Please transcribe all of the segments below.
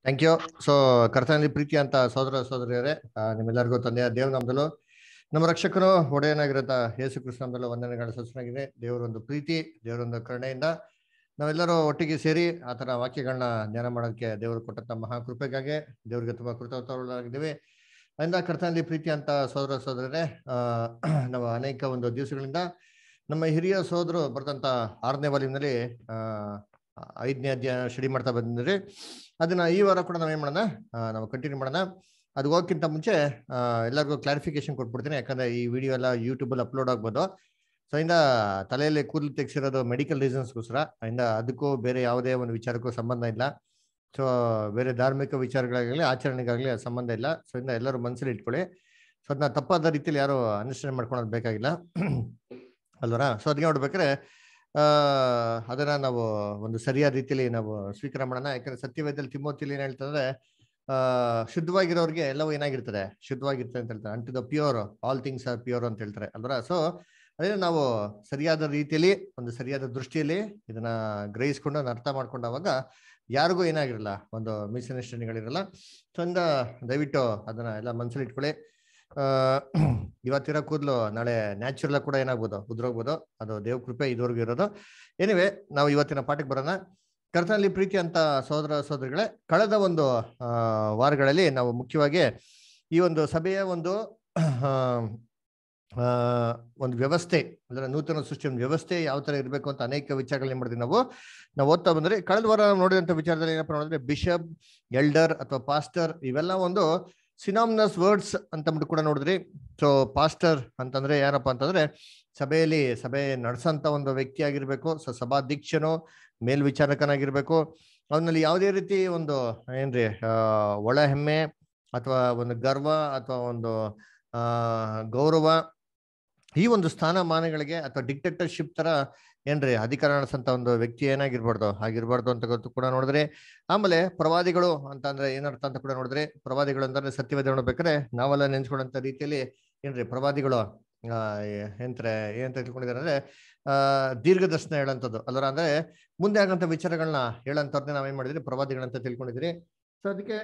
Thank you so ಕರ್ತನಲ್ಲಿ ಪ್ರೀತಿ ಅಂತ ಸೋದರ ಸೋದರಿಯರೇ ಆ, ನಿಮ್ಮೆಲ್ಲರಿಗೂ ತಂದೆಯ ದೇವ್ ನಮ್ದಲು ನಮ್ಮ ರಕ್ಷಕರು ಒಡೆಯನಾಗಿರತ್ತ ಯೇಸು ಕೃಷ್ಣಂದಲು ವಂದನೆಗಳ ಸಸ್ಯನಾಗಿದೆ ದೇವರೊಂದು ಪ್ರೀತಿ ದೇವರೊಂದು ಕರುಣೆಯಿಂದ ನಾವೆಲ್ಲರೂ ಒಟ್ಟಿಗೆ ಸೇರಿ ಆತನ ವಾಕ್ಯಗಳನ್ನ ಧ್ಯಾನ ಮಾಡೋದಕ್ಕೆ ದೇವರು ಕೊಟ್ಟಂತ ಮಹಾಕೃಪೆಗಾಗಿ ದೇವರಿಗೆ ತುಂಬಾ ಕೃತಜ್ಞರಾಗಿದ್ದೀವಿ ಅದರಿಂದ ಕರ್ತನಲ್ಲಿ ಪ್ರೀತಿ ಅಂತ ಸೋದರ ಸೋದರರೇ ಆ ನಾವು ಅನೇಕ ಒಂದು ದಿವಸಗಳಿಂದ ನಮ್ಮ ಹಿರಿಯ ಸೋದರು ಬರೆದಂತ ಆರನೇ ವಾಲ್ಯೂಮ್ನಲ್ಲಿ ಆ ಐದನೇ ಅಧ್ಯಾಯ ಸ್ಟಡಿ ಮಾಡ್ತಾ ಬಂದಿದ್ರಿ ಅದನ್ನ ಈ ವಾರ ಕೂಡ ನಾವೇನ್ ಮಾಡೋಣ ಆ, ನಾವು ಕಂಟಿನ್ಯೂ ಮಾಡೋಣ ಅದು ಹೋಗಕ್ಕಿಂತ ಮುಂಚೆ ಆ, ಎಲ್ಲರಿಗೂ ಕ್ಲಾರಿಫಿಕೇಶನ್ ಕೊಟ್ಬಿಡ್ತೀನಿ ಯಾಕಂದ್ರೆ ಈ ವಿಡಿಯೋ ಎಲ್ಲ ಯೂಟ್ಯೂಬ್ ಅಲ್ಲಿ ಅಪ್ಲೋಡ್ ಆಗ್ಬೋದು ಸೊ ಇಂದ ತಲೆಯಲ್ಲಿ ಕೂದಲು ತೆಗ್ಸಿರೋದು ಮೆಡಿಕಲ್ ರೀಸನ್ಸ್ಗೋಸ್ಕರ ಇಂದ ಅದಕ್ಕೂ ಬೇರೆ ಯಾವುದೇ ಒಂದು ವಿಚಾರಕ್ಕೂ ಸಂಬಂಧ ಇಲ್ಲ ಸೊ ಬೇರೆ ಧಾರ್ಮಿಕ ವಿಚಾರಗಳಾಗಲಿ ಆಚರಣೆಗಾಗಲಿ ಅದು ಸಂಬಂಧ ಇಲ್ಲ ಸೊ ಇಂದ ಎಲ್ಲರೂ ಮನಸ್ಸಲ್ಲಿ ಇಟ್ಕೊಳ್ಳಿ ಸೊ ಅದನ್ನ ತಪ್ಪಾದ ರೀತಿಯಲ್ಲಿ ಯಾರು ಅಂಡರ್ಸ್ಟ್ಯಾಂಡ್ ಮಾಡ್ಕೊಳೋದು ಬೇಕಾಗಿಲ್ಲ ಅಲ್ವರಾ ಸೊ ಅದಕ್ಕೆ ನೋಡ್ಬೇಕಾದ್ರೆ ಆ ಅದನ್ನ ನಾವು ಒಂದು ಸರಿಯಾದ ರೀತಿಯಲ್ಲಿ ನಾವು ಸ್ವೀಕಾರ ಮಾಡೋಣ ಯಾಕಂದ್ರೆ ಸತ್ಯವೇದಲ್ಲಿ ತಿಮ್ಮೋತಿಲಿ ಏನ್ ಹೇಳ್ತಂದ್ರೆ ಆ ಶುದ್ಧವಾಗಿರೋರಿಗೆ ಎಲ್ಲವೂ ಏನಾಗಿರ್ತದೆ ಶುದ್ಧವಾಗಿರ್ತದೆ ಅಂತ ಹೇಳ್ತಾರೆ unto the pure all things are pure ಅಂತ ಹೇಳ್ತಾರೆ ಅಲ್ವರ ಸೊ ಅದೇ ನಾವು ಸರಿಯಾದ ರೀತಿಯಲ್ಲಿ ಒಂದು ಸರಿಯಾದ ದೃಷ್ಟಿಯಲ್ಲಿ ಇದನ್ನ ಗ್ರಹಿಸ್ಕೊಂಡು ಅದನ್ನ ಅರ್ಥ ಮಾಡ್ಕೊಂಡಾಗ ಯಾರಿಗೂ ಏನಾಗಿರಲ್ಲ ಒಂದು ಮಿಸ್ಅಂಡರ್ಸ್ಟ್ಯಾಂಡಿಂಗ್ಗಳಿರಲ್ಲ ಸೊ ಇಂದ ದಯವಿಟ್ಟು ಅದನ್ನ ಎಲ್ಲ ಮನಸ್ಸಲ್ಲಿ ಇಟ್ಕೊಳ್ಳಿ ಆ ಇವತ್ತಿರೋ ಕೂದಲು ನಾಳೆ ನ್ಯಾಚುರಲ್ ಕೂಡ ಏನಾಗ್ಬೋದು ಉದ್ರೋಗ್ಬೋದು ಅದು ದೇವ್ ಕೃಪೆ ಇದುವರೆಗೂ ಇರೋದು ಎನಿವೆ ನಾವು ಇವತ್ತಿನ ಪಾಠಕ್ಕೆ ಬರೋಣ ಕರ್ತನಲ್ಲಿ ಪ್ರೀತಿ ಅಂತ ಸಹೋದರ ಸಹೋದರಿಗಳೇ ಕಳೆದ ಒಂದು ಆ, ವಾರಗಳಲ್ಲಿ ನಾವು ಮುಖ್ಯವಾಗಿ ಈ ಒಂದು ಸಭೆಯ ಒಂದು ಆ, ಆ, ಒಂದು ವ್ಯವಸ್ಥೆ ಅಂದ್ರೆ ನೂತನ ಸೃಷ್ಟಿ ಒಂದು ವ್ಯವಸ್ಥೆ ಯಾವ ತರ ಇರಬೇಕು ಅಂತ ಅನೇಕ ವಿಚಾರಗಳನ್ನ ಮಾಡಿದ್ವಿ ನಾವು ನಾವು ಓದ್ತಾ ಬಂದ್ರೆ ಕಳೆದ ವಾರ ನಾವು ನೋಡಿದಂತ ವಿಚಾರದಲ್ಲಿ ಏನಪ್ಪ ನೋಡಿದ್ರೆ ಬಿಷಪ್ ಎಲ್ಡರ್ ಅಥವಾ ಪಾಸ್ಟರ್ ಇವೆಲ್ಲ ಒಂದು ಸಿನಾಮ್ನಸ್ ವರ್ಡ್ಸ್ ಅಂತ ಅಂದ್ಬಿಟ್ಟು ಕೂಡ ನೋಡಿದ್ರಿ ಸೊ ಪಾಸ್ಟರ್ ಅಂತಂದ್ರೆ ಯಾರಪ್ಪ ಅಂತಂದ್ರೆ ಸಭೆಯಲ್ಲಿ ಸಭೆ ನಡೆಸಂತ ಒಂದು ವ್ಯಕ್ತಿ ಆಗಿರ್ಬೇಕು ಸೊ ಸಭಾಧ್ಯಕ್ಷನು ಮೇಲ್ವಿಚಾರಕನಾಗಿರ್ಬೇಕು ಅವನಲ್ಲಿ ಯಾವುದೇ ರೀತಿ ಒಂದು ಏನ್ರಿ ಆ, ಒಳ ಹೆಮ್ಮೆ ಅಥವಾ ಒಂದು ಗರ್ವ ಅಥವಾ ಒಂದು ಆ ಗೌರವ ಈ ಒಂದು ಸ್ಥಾನಮಾನಗಳಿಗೆ ಅಥವಾ ಡಿಕ್ಟೇಟರ್ಶಿಪ್ ತರ ಏನ್ರಿ ಅಧಿಕಾರ ನಡೆಸಂತ ಒಂದು ವ್ಯಕ್ತಿ ಏನಾಗಿರ್ಬಾರ್ದು ಆಗಿರ್ಬಾರ್ದು ಅಂತ ಗೊತ್ತು ಕೂಡ ನೋಡಿದ್ರೆ ಆಮೇಲೆ ಪ್ರವಾದಿಗಳು ಅಂತ ಅಂದ್ರೆ ಏನರ್ಥ ಅಂತ ಕೂಡ ನೋಡಿದ್ರೆ ಪ್ರವಾದಿಗಳು ಅಂತಂದ್ರೆ ಸತ್ಯವೇದ ನೋಡ್ಬೇಕಾದ್ರೆ ನಾವೆಲ್ಲ ನೆನ್ಸ್ಕೊಳ್ಳೋಂತ ರೀತಿಯಲ್ಲಿ ಏನ್ರಿ ಪ್ರವಾದಿಗಳು ಆ ಎಂತ್ರೆ ಏನಂತ ತಿಳ್ಕೊಂಡಿದ್ದಾರೆ ಅಂದ್ರೆ ಆ ದೀರ್ಘದರ್ಶನ ಹೇಳಂತದ್ದು ಅಲ್ಲರ ಅಂದ್ರೆ ಮುಂದೆ ಆಗಂತ ವಿಚಾರಗಳನ್ನ ಹೇಳಂತವ್ರನ್ನೇ ನಾವೇನ್ ಮಾಡಿದ್ರಿ ಪ್ರವಾದಿಗಳಂತ ತಿಳ್ಕೊಂಡಿದ್ರಿ ಸೊ ಅದಕ್ಕೆ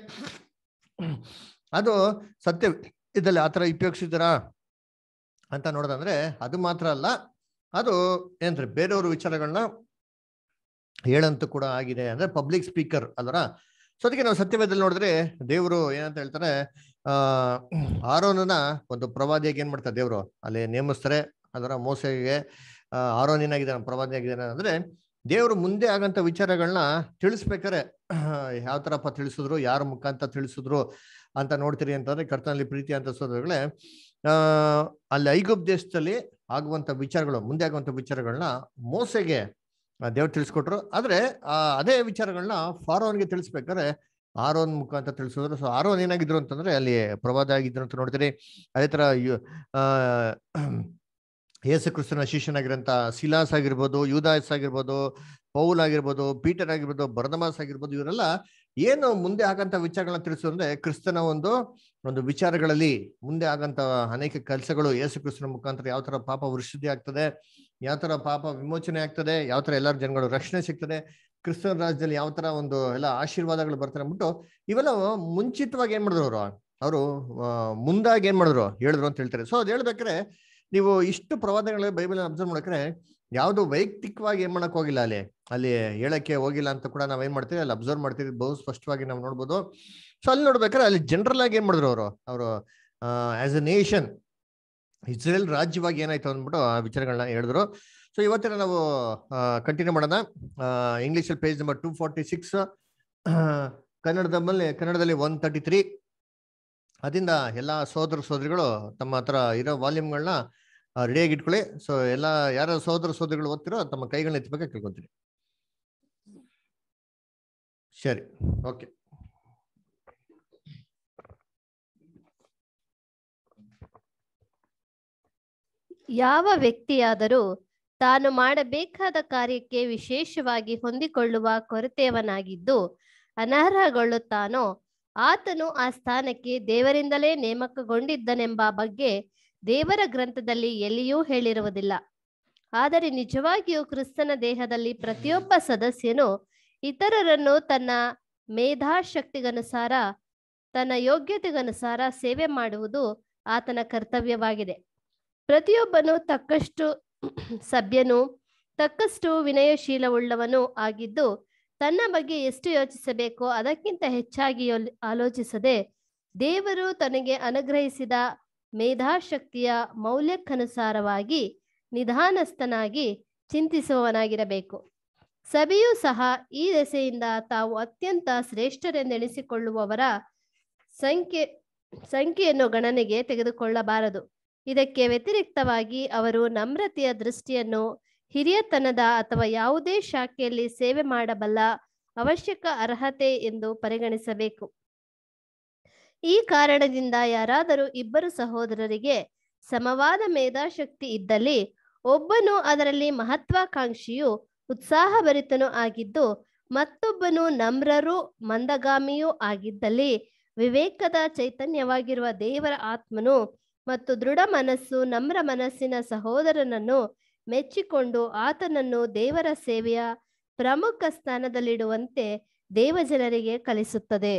ಅದು ಸತ್ಯ ಇದಲ್ಲಿ ಆತರ ಉಪಯೋಗಿಸಿದಾರಾ ಅಂತ ನೋಡೋದಂದ್ರೆ ಅದು ಮಾತ್ರ ಅಲ್ಲ ಅದು ಏನ್ರಿ ಬೇರೆಯವ್ರ ವಿಚಾರಗಳನ್ನ ಹೇಳಂತೂ ಕೂಡ ಆಗಿದೆ ಅಂದ್ರೆ ಪಬ್ಲಿಕ್ ಸ್ಪೀಕರ್ ಅಲ್ವರ ಸೊ ಅದಕ್ಕೆ ನಾವು ಸತ್ಯವೇದಲ್ಲಿ ನೋಡಿದ್ರೆ ದೇವರು ಏನಂತ ಹೇಳ್ತಾರೆ ಆ ಆರೋನನ ಒಂದು ಪ್ರವಾದಿಯಾಗಿ ಏನ್ ಮಾಡ್ತಾರೆ ದೇವರು ಅಲ್ಲಿ ನೇಮಿಸ್ತಾರೆ ಅದರ ಮೋಸೆಗೆ ಆ, ಆರೋನ್ ಏನಾಗಿದ್ದಾನೆ ಪ್ರವಾದಿ ಆಗಿದ್ದಾನೆ ಅಂದ್ರೆ ದೇವರು ಮುಂದೆ ಆಗಂತ ವಿಚಾರಗಳನ್ನ ತಿಳಿಸ್ಬೇಕಾರೆ ಯಾವ ತರಪ್ಪ ತಿಳಿಸಿದ್ರು ಯಾರ ಮುಖಾಂತರ ತಿಳಿಸಿದ್ರು ಅಂತ ನೋಡ್ತೀರಿ ಅಂತಂದ್ರೆ ಕರ್ತನಲ್ಲಿ ಪ್ರೀತಿ ಅಂತ ಸೋದರಗಳೇ ಆ ಅಲ್ಲಿ ಐಗುಪ್ ದೇಶದಲ್ಲಿ ಆಗುವಂತ ವಿಚಾರಗಳು ಮುಂದೆ ಆಗುವಂತ ವಿಚಾರಗಳನ್ನ ಮೋಸೆಗೆ ದೇವ್ರು ತಿಳಿಸ್ಕೊಟ್ರು ಆದ್ರೆ ಆ ಅದೇ ವಿಚಾರಗಳನ್ನ ಫಾರೋನ್ಗೆ ತಿಳಿಸ್ಬೇಕಾದ್ರೆ ಆರೋನ್ ಮುಖಾಂತರ ತಿಳಿಸಿದ್ರು ಸೊ ಆರೋನ್ ಏನಾಗಿದ್ರು ಅಂತಂದ್ರೆ ಅಲ್ಲಿ ಪ್ರವಾದ ಆಗಿದ್ರು ಅಂತ ನೋಡ್ತೀರಿ ಅದೇ ತರ ಯು- ಆ ಯೇಸು ಕ್ರಿಸ್ತನ ಶಿಷ್ಯನಾಗಿರೋಂಥ ಸಿಲಾಸ್ ಆಗಿರ್ಬೋದು ಯೂದಾಸ್ ಆಗಿರ್ಬೋದು ಪೌಲ್ ಆಗಿರ್ಬೋದು ಪೀಟರ್ ಆಗಿರ್ಬೋದು ಬರ್ದಮಾಸ್ ಆಗಿರ್ಬೋದು ಇವರೆಲ್ಲ ಏನು ಮುಂದೆ ಆಗಂತ ವಿಚಾರಗಳನ್ನ ತಿಳಿಸೋದು ಅಂದ್ರೆ ಕ್ರಿಸ್ತನ ಒಂದು ಒಂದು ವಿಚಾರಗಳಲ್ಲಿ ಮುಂದೆ ಆಗಂತ ಅನೇಕ ಕೆಲಸಗಳು ಯೇಸು ಕ್ರಿಸ್ತನ ಮುಖಾಂತರ ಯಾವ ತರ ಪಾಪ ವೃಷ್ಟಿ ಆಗ್ತದೆ ಯಾವ ತರ ಪಾಪ ವಿಮೋಚನೆ ಆಗ್ತದೆ ಯಾವ ತರ ಎಲ್ಲರ ಜನಗಳು ರಕ್ಷಣೆ ಸಿಗ್ತದೆ ಕ್ರಿಸ್ತನ ರಾಜ್ಯದಲ್ಲಿ ಯಾವ ತರ ಒಂದು ಎಲ್ಲ ಆಶೀರ್ವಾದಗಳು ಬರ್ತಾರೆ ಅಂದ್ಬಿಟ್ಟು ಇವೆಲ್ಲ ಮುಂಚಿತವಾಗಿ ಏನ್ ಮಾಡಿದ್ರು ಅವರು ಅವರು ಮುಂದಾಗಿ ಏನ್ ಮಾಡಿದ್ರು ಹೇಳಿದ್ರು ಅಂತ ಹೇಳ್ತಾರೆ ಸೊ ಅದ್ ಹೇಳ್ಬೇಕಾರೆ ನೀವು ಇಷ್ಟು ಪ್ರವಾದಗಳ ಬೈಬಲ್ ಅಬ್ಸರ್ವ್ ಮಾಡಕ್ರೆ ಯಾವ್ದು ವೈಯಕ್ತಿಕವಾಗಿ ಏನ್ ಮಾಡಕ್ ಹೋಗಿಲ್ಲ ಅಲ್ಲಿ ಅಲ್ಲಿ ಹೇಳಕ್ಕೆ ಹೋಗಿಲ್ಲ ಅಂತ ಕೂಡ ನಾವ್ ಏನ್ ಮಾಡ್ತೀವಿ ಅಲ್ಲಿ ಅಬ್ಸರ್ವ್ ಮಾಡ್ತೀವಿ ಬಹು ಸ್ಪಷ್ಟವಾಗಿ ನಾವು ನೋಡ್ಬೋದು ಸೊ ಅಲ್ಲಿ ನೋಡ್ಬೇಕಾದ್ರೆ ಅಲ್ಲಿ ಜನರಲ್ ಆಗಿ ಏನ್ ಮಾಡಿದ್ರು ಅವರು ಅವರು ಆಸ್ ಎ ನೇಷನ್ ಇಸ್ರೇಲ್ ರಾಜ್ಯವಾಗಿ ಏನಾಯ್ತು ಅಂದ್ಬಿಟ್ಟು ಆ ವಿಚಾರಗಳನ್ನ ಹೇಳಿದ್ರು ಸೊ ಇವತ್ತಿನ ನಾವು ಕಂಟಿನ್ಯೂ ಮಾಡೋಣ English page number two forty six ಕನ್ನಡದಲ್ಲಿ ಕನ್ನಡದಲ್ಲಿ ಒನ್ ತರ್ಟಿ ತ್ರೀ ಅದರಿಂದ ಎಲ್ಲ ಸೋದರ ಸೋದರಿಗಳು ತಮ್ಮ ಹತ್ರ ಇರೋ ವಾಲ್ಯೂಮ್ಗಳನ್ನ ರೆಡಿಯಾಗಿ ಇಟ್ಕೊಳ್ಳಿ ಸೊ ಎಲ್ಲ ಯಾರ ಸೋದರ ಸೋದರಿಗಳು ಓದ್ತಿರೋ ತಮ್ಮ ಕೈಗಳನ್ನ ಎತ್ತಬೇಕಾಗಿ ಕೇಳ್ಕೊಂತೀನಿ ಸರಿ ಓಕೆ ಯಾವ ವ್ಯಕ್ತಿಯಾದರೂ ತಾನು ಮಾಡಬೇಕಾದ ಕಾರ್ಯಕ್ಕೆ ವಿಶೇಷವಾಗಿ ಹೊಂದಿಕೊಳ್ಳುವ ಕೊರತೆಯವನಾಗಿದ್ದು ಅನರ್ಹಗೊಳ್ಳುತ್ತಾನೋ ಆತನು ಆ ಸ್ಥಾನಕ್ಕೆ ದೇವರಿಂದಲೇ ನೇಮಕಗೊಂಡಿದ್ದನೆಂಬ ಬಗ್ಗೆ ದೇವರ ಗ್ರಂಥದಲ್ಲಿ ಎಲ್ಲಿಯೂ ಹೇಳಿರುವುದಿಲ್ಲ ಆದರೆ ನಿಜವಾಗಿಯೂ ಕ್ರಿಸ್ತನ ದೇಹದಲ್ಲಿ ಪ್ರತಿಯೊಬ್ಬ ಸದಸ್ಯನು ಇತರರನ್ನು ತನ್ನ ಮೇಧಾಶಕ್ತಿಗನುಸಾರ ತನ್ನ ಯೋಗ್ಯತೆಗನುಸಾರ ಸೇವೆ ಮಾಡುವುದು ಆತನ ಕರ್ತವ್ಯವಾಗಿದೆ ಪ್ರತಿಯೊಬ್ಬನು ತಕ್ಕಷ್ಟು ಸಭ್ಯನು ತಕ್ಕಷ್ಟು ವಿನಯಶೀಲವುಳ್ಳವನು ಆಗಿದ್ದು ತನ್ನ ಬಗ್ಗೆ ಎಷ್ಟು ಯೋಚಿಸಬೇಕೋ ಅದಕ್ಕಿಂತ ಹೆಚ್ಚಾಗಿ ಯೋಲ್- ಆಲೋಚಿಸದೆ ದೇವರು ತನಗೆ ಅನುಗ್ರಹಿಸಿದ ಮೇಧಾಶಕ್ತಿಯ ಮೌಲ್ಯಕ್ಕನುಸಾರವಾಗಿ ನಿಧಾನಸ್ಥನಾಗಿ ಚಿಂತಿಸುವವನಾಗಿರಬೇಕು ಸಭೆಯೂ ಸಹ ಈ ದೆಸೆಯಿಂದ ತಾವು ಅತ್ಯಂತ ಶ್ರೇಷ್ಠರೆಂದೆಣಿಸಿಕೊಳ್ಳುವವರ ಸಂಖ್ಯೆ ಸಂಖ್ಯೆಯನ್ನು ಗಣನೆಗೆ ತೆಗೆದುಕೊಳ್ಳಬಾರದು ಇದಕ್ಕೆ ವ್ಯತಿರಿಕ್ತವಾಗಿ ಅವರು ನಮ್ರತೆಯ ದೃಷ್ಟಿಯನ್ನು ಹಿರಿಯತನದ ಅಥವಾ ಯಾವುದೇ ಶಾಖೆಯಲ್ಲಿ ಸೇವೆ ಮಾಡಬಲ್ಲ ಅವಶ್ಯಕ ಅರ್ಹತೆ ಎಂದು ಪರಿಗಣಿಸಬೇಕು ಈ ಕಾರಣದಿಂದ ಯಾರಾದರೂ ಇಬ್ಬರು ಸಹೋದರರಿಗೆ ಸಮವಾದ ಮೇಧಾಶಕ್ತಿ ಇದ್ದಲ್ಲಿ ಒಬ್ಬನು ಅದರಲ್ಲಿ ಮಹತ್ವಾಕಾಂಕ್ಷಿಯು ಉತ್ಸಾಹಭರಿತನೂ ಆಗಿದ್ದು ಮತ್ತೊಬ್ಬನು ನಮ್ರರು ಮಂದಗಾಮಿಯೂ ಆಗಿದ್ದಲ್ಲಿ ವಿವೇಕದ ಚೈತನ್ಯವಾಗಿರುವ ದೇವರ ಆತ್ಮನು ಮತ್ತು ದೃಢ ಮನಸ್ಸು ನಮ್ರ ಮನಸ್ಸಿನ ಸಹೋದರನನ್ನು ಮೆಚ್ಚಿಕೊಂಡು ಆತನನ್ನು ದೇವರ ಸೇವೆಯ ಪ್ರಮುಖ ಸ್ಥಾನದಲ್ಲಿಡುವಂತೆ ದೇವಜನರಿಗೆ ಕಲಿಸುತ್ತದೆ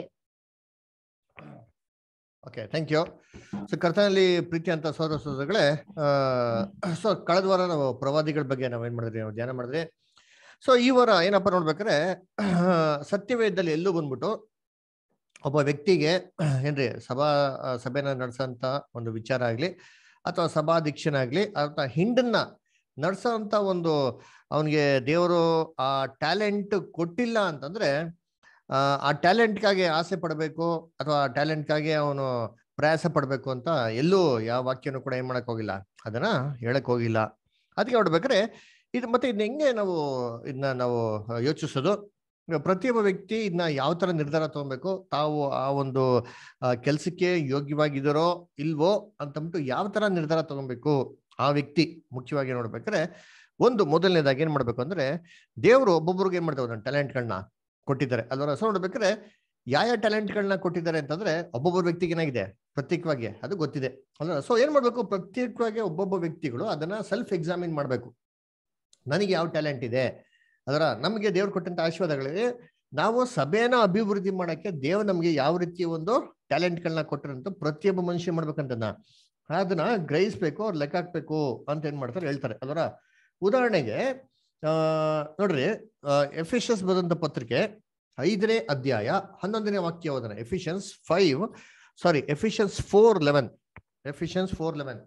ಓಕೆ ಥ್ಯಾಂಕ್ ಯು ಸೊ ಕರ್ತನಲ್ಲಿ ಪ್ರೀತಿ ಅಂತ ಸೋದರ ಸೋದರಗಳೇ ಸೊ ಕಳೆದ ವಾರ ನಾವು ಪ್ರವಾದಿಗಳ ಬಗ್ಗೆ ನಾವು ಏನ್ ಮಾಡಿದ್ರಿ ನಾವು ಧ್ಯಾನ ಮಾಡಿದ್ರಿ ಸೊ ಈ ವಾರ ಏನಪ್ಪ ನೋಡ್ಬೇಕಾದ್ರೆ ಸತ್ಯವೇದದಲ್ಲಿ ಎಲ್ಲೂ ಬಂದ್ಬಿಟ್ಟು ಒಬ್ಬ ವ್ಯಕ್ತಿಗೆ ಏನ್ರಿ ಸಭಾ ಆ, ಸಭೆನ ನಡೆಸೋಂಥ ಒಂದು ವಿಚಾರ ಆಗ್ಲಿ ಅಥವಾ ಸಭಾಧ್ಯಕ್ಷನಾಗ್ಲಿ ಅಥವಾ ಹಿಂಡನ್ನ ನಡೆಸೋಂಥ ಒಂದು ಅವನಿಗೆ ದೇವರು ಆ ಟ್ಯಾಲೆಂಟ್ ಕೊಟ್ಟಿಲ್ಲ ಅಂತಂದ್ರೆ ಆ, ಆ ಟ್ಯಾಲೆಂಟ್ಗಾಗಿ ಆಸೆ ಪಡಬೇಕು ಅಥವಾ ಆ ಟ್ಯಾಲೆಂಟ್ಗಾಗಿ ಅವನು ಪ್ರಯಾಸ ಪಡಬೇಕು ಅಂತ ಎಲ್ಲೂ ಯಾವ ವಾಕ್ಯನೂ ಕೂಡ ಏನ್ ಮಾಡಕ್ ಹೋಗಿಲ್ಲ ಅದನ್ನ ಹೇಳಕ್ ಹೋಗಿಲ್ಲ ಅದಕ್ಕೆ ನೋಡ್ಬೇಕಾದ್ರೆ ಇದು ಮತ್ತೆ ಇದನ್ನ ಹೆಂಗೆ ನಾವು ಇದನ್ನ ನಾವು ಯೋಚಿಸೋದು ಈಗ ಪ್ರತಿಯೊಬ್ಬ ವ್ಯಕ್ತಿ ಇದನ್ನ ಯಾವ ತರ ನಿರ್ಧಾರ ತಗೊಬೇಕು ತಾವು ಆ ಒಂದು ಕೆಲಸಕ್ಕೆ ಯೋಗ್ಯವಾಗಿದ್ದಾರೋ ಇಲ್ವೋ ಅಂತಂದ್ಬಿಟ್ಟು ಯಾವ ತರ ನಿರ್ಧಾರ ತಗೊಬೇಕು ಆ ವ್ಯಕ್ತಿ ಮುಖ್ಯವಾಗಿ ನೋಡ್ಬೇಕಾದ್ರೆ ಒಂದು ಮೊದಲನೇದಾಗಿ ಏನ್ ಮಾಡ್ಬೇಕು ಅಂದ್ರೆ ದೇವರು ಒಬ್ಬೊಬ್ರಿಗೆ ಏನ್ ಮಾಡ್ತಾರೆ ಒಂದೊಂದು ಟ್ಯಾಲೆಂಟ್ಗಳನ್ನ ಕೊಟ್ಟಿದ್ದಾರೆ ಅಲ್ವರ ಸೊ ನೋಡ್ಬೇಕಾದ್ರೆ ಯಾವ ಯಾವ ಟ್ಯಾಲೆಂಟ್ಗಳನ್ನ ಕೊಟ್ಟಿದ್ದಾರೆ ಅಂತಂದ್ರೆ ಒಬ್ಬೊಬ್ಬರ ವ್ಯಕ್ತಿಗೆ ಏನಾಗಿದೆ ಪ್ರತ್ಯೇಕವಾಗಿ ಅದು ಗೊತ್ತಿದೆ ಅಲ್ವಾ ಸೊ ಏನ್ ಮಾಡ್ಬೇಕು ಪ್ರತ್ಯೇಕವಾಗಿ ಒಬ್ಬೊಬ್ಬ ವ್ಯಕ್ತಿಗಳು ಅದನ್ನ ಸೆಲ್ಫ್ ಎಕ್ಸಾಮಿನ್ ಮಾಡ್ಬೇಕು ನನಗೆ ಯಾವ ಟ್ಯಾಲೆಂಟ್ ಇದೆ ಅದರ ನಮಗೆ ದೇವ್ರು ಕೊಟ್ಟಂತ ಆಶೀರ್ವಾದಗಳಿಗೆ ನಾವು ಸಭೆನ ಅಭಿವೃದ್ಧಿ ಮಾಡಕ್ಕೆ ದೇವ್ರು ನಮ್ಗೆ ಯಾವ ರೀತಿಯ ಒಂದು ಟ್ಯಾಲೆಂಟ್ಗಳನ್ನ ಕೊಟ್ಟಿರಂತ ಪ್ರತಿಯೊಬ್ಬ ಮನುಷ್ಯ ಮಾಡ್ಬೇಕಂತನ ಅದನ್ನ ಗ್ರಹಿಸ್ಬೇಕು ಅವ್ರು ಲೆಕ್ಕ ಹಾಕ್ಬೇಕು ಅಂತ ಏನ್ ಮಾಡ್ತಾರೆ ಹೇಳ್ತಾರೆ ಅದರ ಉದಾಹರಣೆಗೆ ಆ ನೋಡ್ರಿ ಎಫಿಷಿಯನ್ಸ್ ಬದಂತ ಪತ್ರಿಕೆ ಐದನೇ ಅಧ್ಯಾಯ ಹನ್ನೊಂದನೇ ವಾಕ್ಯ ಓದನ Ephesians five sorry Ephesians four eleven Ephesians four eleven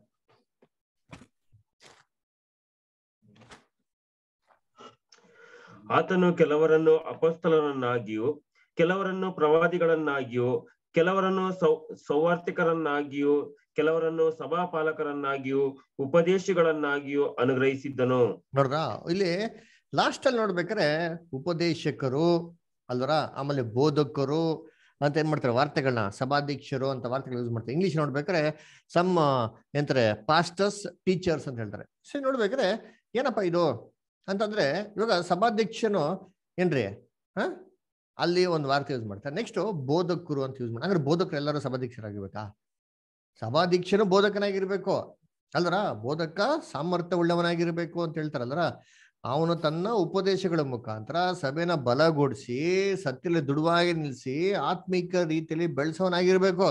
ಆತನು ಕೆಲವರನ್ನು ಅಪಸ್ತಲರನ್ನಾಗಿಯೂ ಕೆಲವರನ್ನು ಪ್ರವಾದಿಗಳನ್ನಾಗಿಯೂ ಕೆಲವರನ್ನು ಸೌ ಸೌವಾರ್ತಿಕರನ್ನಾಗಿಯೂ ಕೆಲವರನ್ನು ಸಭಾಪಾಲಕರನ್ನಾಗಿಯೂ ಉಪದೇಶಗಳನ್ನಾಗಿಯೂ ಅನುಗ್ರಹಿಸಿದ್ದನು ನೋಡ್ರ ಇಲ್ಲಿ ಲಾಸ್ಟ್ ಅಲ್ಲಿ ನೋಡ್ಬೇಕಾರೆ ಉಪದೇಶಕರು ಅಲ್ವರ ಆಮೇಲೆ ಬೋಧಕರು ಅಂತ ಏನ್ ಮಾಡ್ತಾರೆ ವಾರ್ತೆಗಳನ್ನ ಸಭಾಧ್ಯಕ್ಷರು ಅಂತ ವಾರ್ತೆಗಳು ಯೂಸ್ ಮಾಡ್ತಾರೆ ಇಂಗ್ಲಿಷ್ ನೋಡ್ಬೇಕಾರೆ ಸಮ್ ಎಂತಾರೆ ಪಾಸ್ಟರ್ಸ್ ಟೀಚರ್ಸ್ ಅಂತ ಹೇಳ್ತಾರೆ ಸೊ ನೋಡ್ಬೇಕಾದ್ರೆ ಏನಪ್ಪ ಇದು ಅಂತಂದ್ರೆ ಇವಾಗ ಸಭಾಧ್ಯಕ್ಷನು ಏನ್ರಿ ಹ ಅಲ್ಲಿ ಒಂದು ವಾರ್ತೆ ಯೂಸ್ ಮಾಡ್ತಾರೆ ನೆಕ್ಸ್ಟ್ ಬೋಧಕರು ಅಂತ ಯೂಸ್ ಮಾಡಿ ಅಂದ್ರೆ ಬೋಧಕರು ಎಲ್ಲರೂ ಸಭಾಧ್ಯಕ್ಷರಾಗಿರ್ಬೇಕಾ ಸಭಾಧ್ಯಕ್ಷನು ಬೋಧಕನಾಗಿರ್ಬೇಕು ಅಲ್ದ್ರ ಬೋಧಕ ಸಾಮರ್ಥ್ಯ ಉಳ್ಳವನಾಗಿರ್ಬೇಕು ಅಂತ ಹೇಳ್ತಾರಲ್ರ ಅವನು ತನ್ನ ಉಪದೇಶಗಳ ಮುಖಾಂತರ ಸಭೆನ ಬಲಗೊಳಿಸಿ ಸತ್ಯದಲ್ಲಿ ದೃಢವಾಗಿ ನಿಲ್ಲಿಸಿ ಆತ್ಮಿಕ ರೀತಿಯಲ್ಲಿ ಬೆಳೆಸೋನಾಗಿರ್ಬೇಕು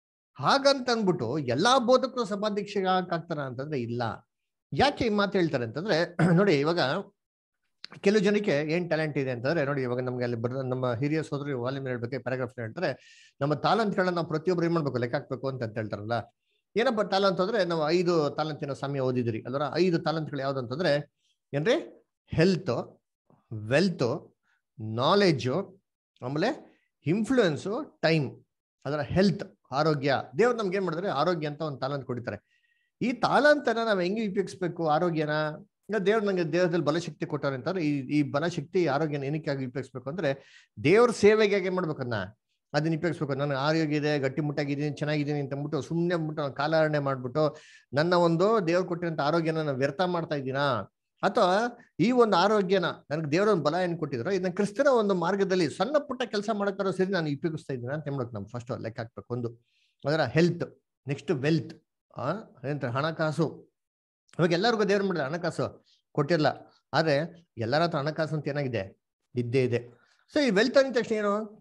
ಹಾಗಂತ ಅಂದ್ಬಿಟ್ಟು ಎಲ್ಲಾ ಬೋಧಕರು ಸಭಾಧ್ಯಕ್ಷ ಆಗ್ತಾರ ಅಂತಂದ್ರೆ ಇಲ್ಲ ಯಾಕೆ ಈ ಮಾತು ಹೇಳ್ತಾರೆ ಅಂತಂದ್ರೆ ನೋಡಿ ಇವಾಗ ಕೆಲವು ಜನಕ್ಕೆ ಏನ್ ಟ್ಯಾಲೆಂಟ್ ಇದೆ ಅಂತಂದ್ರೆ ನೋಡಿ ಇವಾಗ ನಮ್ಗೆ ಅಲ್ಲಿ ಬರ ನಮ್ಮ ಹಿರಿಯ ಸೋದರಿ ವಾಲ್ಯೂಮ್ ಹೇಳ್ಬೇಕು ಪ್ಯಾರಾಗ್ರಾಫ್ ಹೇಳ್ತಾರೆ ನಮ್ಮ ತಾಲಂತ್ಗಳನ್ನ ನಾವು ಪ್ರತಿಯೊಬ್ಬರು ಏನ್ ಮಾಡ್ಬೇಕು ಲೆಕ್ಕ ಹಾಕ್ಬೇಕು ಅಂತ ಅಂತ ಹೇಳ್ತಾರಲ್ಲ ಏನಪ್ಪ ತಾಲಂತ್ ಅಂದ್ರೆ ನಾವು ಐದು ತಾಲಂತಿನ ಸಮಯ ಓದಿದಿರಿ ಅದರ ಐದು ತಾಲಂತ್ಗಳು ಯಾವ್ದು ಅಂತಂದ್ರೆ ಏನ್ರಿ ಹೆಲ್ತ್ ವೆಲ್ತ್ ನಾಲೆಡ್ಜು ಆಮೇಲೆ ಇನ್ಫ್ಲೂಯೆನ್ಸು ಟೈಮ್ ಅದರ ಹೆಲ್ತ್ ಆರೋಗ್ಯ ದೇವ್ರು ನಮ್ಗೆ ಏನ್ ಮಾಡಿದ್ರೆ ಆರೋಗ್ಯ ಅಂತ ಒಂದು ತಾಲಂತ್ ಕೊಡಿತಾರೆ ಈ ತಾಲಂತನ ನಾವು ಹೆಂಗೆ ಉಪಯೋಗಿಸ್ಬೇಕು ಆರೋಗ್ಯನ ಈಗ ದೇವ್ರು ನಂಗೆ ದೇಹದಲ್ಲಿ ಬಲಶಕ್ತಿ ಕೊಟ್ಟಾರೆ ಅಂತಂದ್ರೆ ಈ ಈ ಬಲಶಕ್ತಿ ಆರೋಗ್ಯನ ಏನಕ್ಕಾಗಿ ಉಪಯೋಗಿಸ್ಬೇಕು ಅಂದ್ರೆ ದೇವ್ರ ಸೇವೆಗೆ ಹೇಗೆ ಮಾಡ್ಬೇಕನ್ನ ಅದನ್ನ ಉಪಯೋಗಿಸ್ಬೇಕು ನನ್ನ ಆರೋಗ್ಯ ಇದೆ ಗಟ್ಟಿ ಮುಟ್ಟಾಗಿದ್ದೀನಿ ಚೆನ್ನಾಗಿದ್ದೀನಿ ಅಂತ ಅಂದ್ಬಿಟ್ಟು ಸುಮ್ಮನೆ ಅಂದ್ಬಿಟ್ಟು ಕಾಲಾರಣೆ ಮಾಡ್ಬಿಟ್ಟು ನನ್ನ ಒಂದು ದೇವ್ರು ಕೊಟ್ಟಿರೋಂಥ ಆರೋಗ್ಯನ ನಾನು ವ್ಯರ್ಥ ಮಾಡ್ತಾ ಇದ್ದೀನಾ ಅಥವಾ ಈ ಒಂದು ಆರೋಗ್ಯನ ನನಗೆ ದೇವರ ಒಂದು ಬಲ ಏನ್ ಕೊಟ್ಟಿದ್ರು ಇದನ್ನ ಕ್ರಿಸ್ತನ ಒಂದು ಮಾರ್ಗದಲ್ಲಿ ಸಣ್ಣ ಪುಟ್ಟ ಕೆಲಸ ಮಾಡಕ್ಕಾರೋ ಸರಿ ನಾನು ಉಪಯೋಗಿಸ್ತಾ ಇದ್ದೀನಿ ಅಂತ ಹೇಳ್ಬೇಕು ನಮ್ಗೆ ಫಸ್ಟ್ ಲೆಕ್ಕ ಹಾಕ್ಬೇಕು ಒಂದು ಅದರ ಹೆಲ್ತ್ ನೆಕ್ಸ್ಟ್ ವೆಲ್ತ್ ಆ ಏನಂತ ಹಣಕಾಸು ಇವಾಗ ಎಲ್ಲರಿಗೂ ದೇವ್ರು ಮಾಡಿದ್ರೆ ಹಣಕಾಸು ಕೊಟ್ಟಿರಲ್ಲ ಆದ್ರೆ ಎಲ್ಲರ ಹತ್ರ ಹಣಕಾಸು ಅಂತ ಏನಾಗಿದೆ ಇದ್ದೇ ಇದೆ ಸೊ ಈ ವೆಲ್ತ್ ಅಂದ ತಕ್ಷಣ ಏನು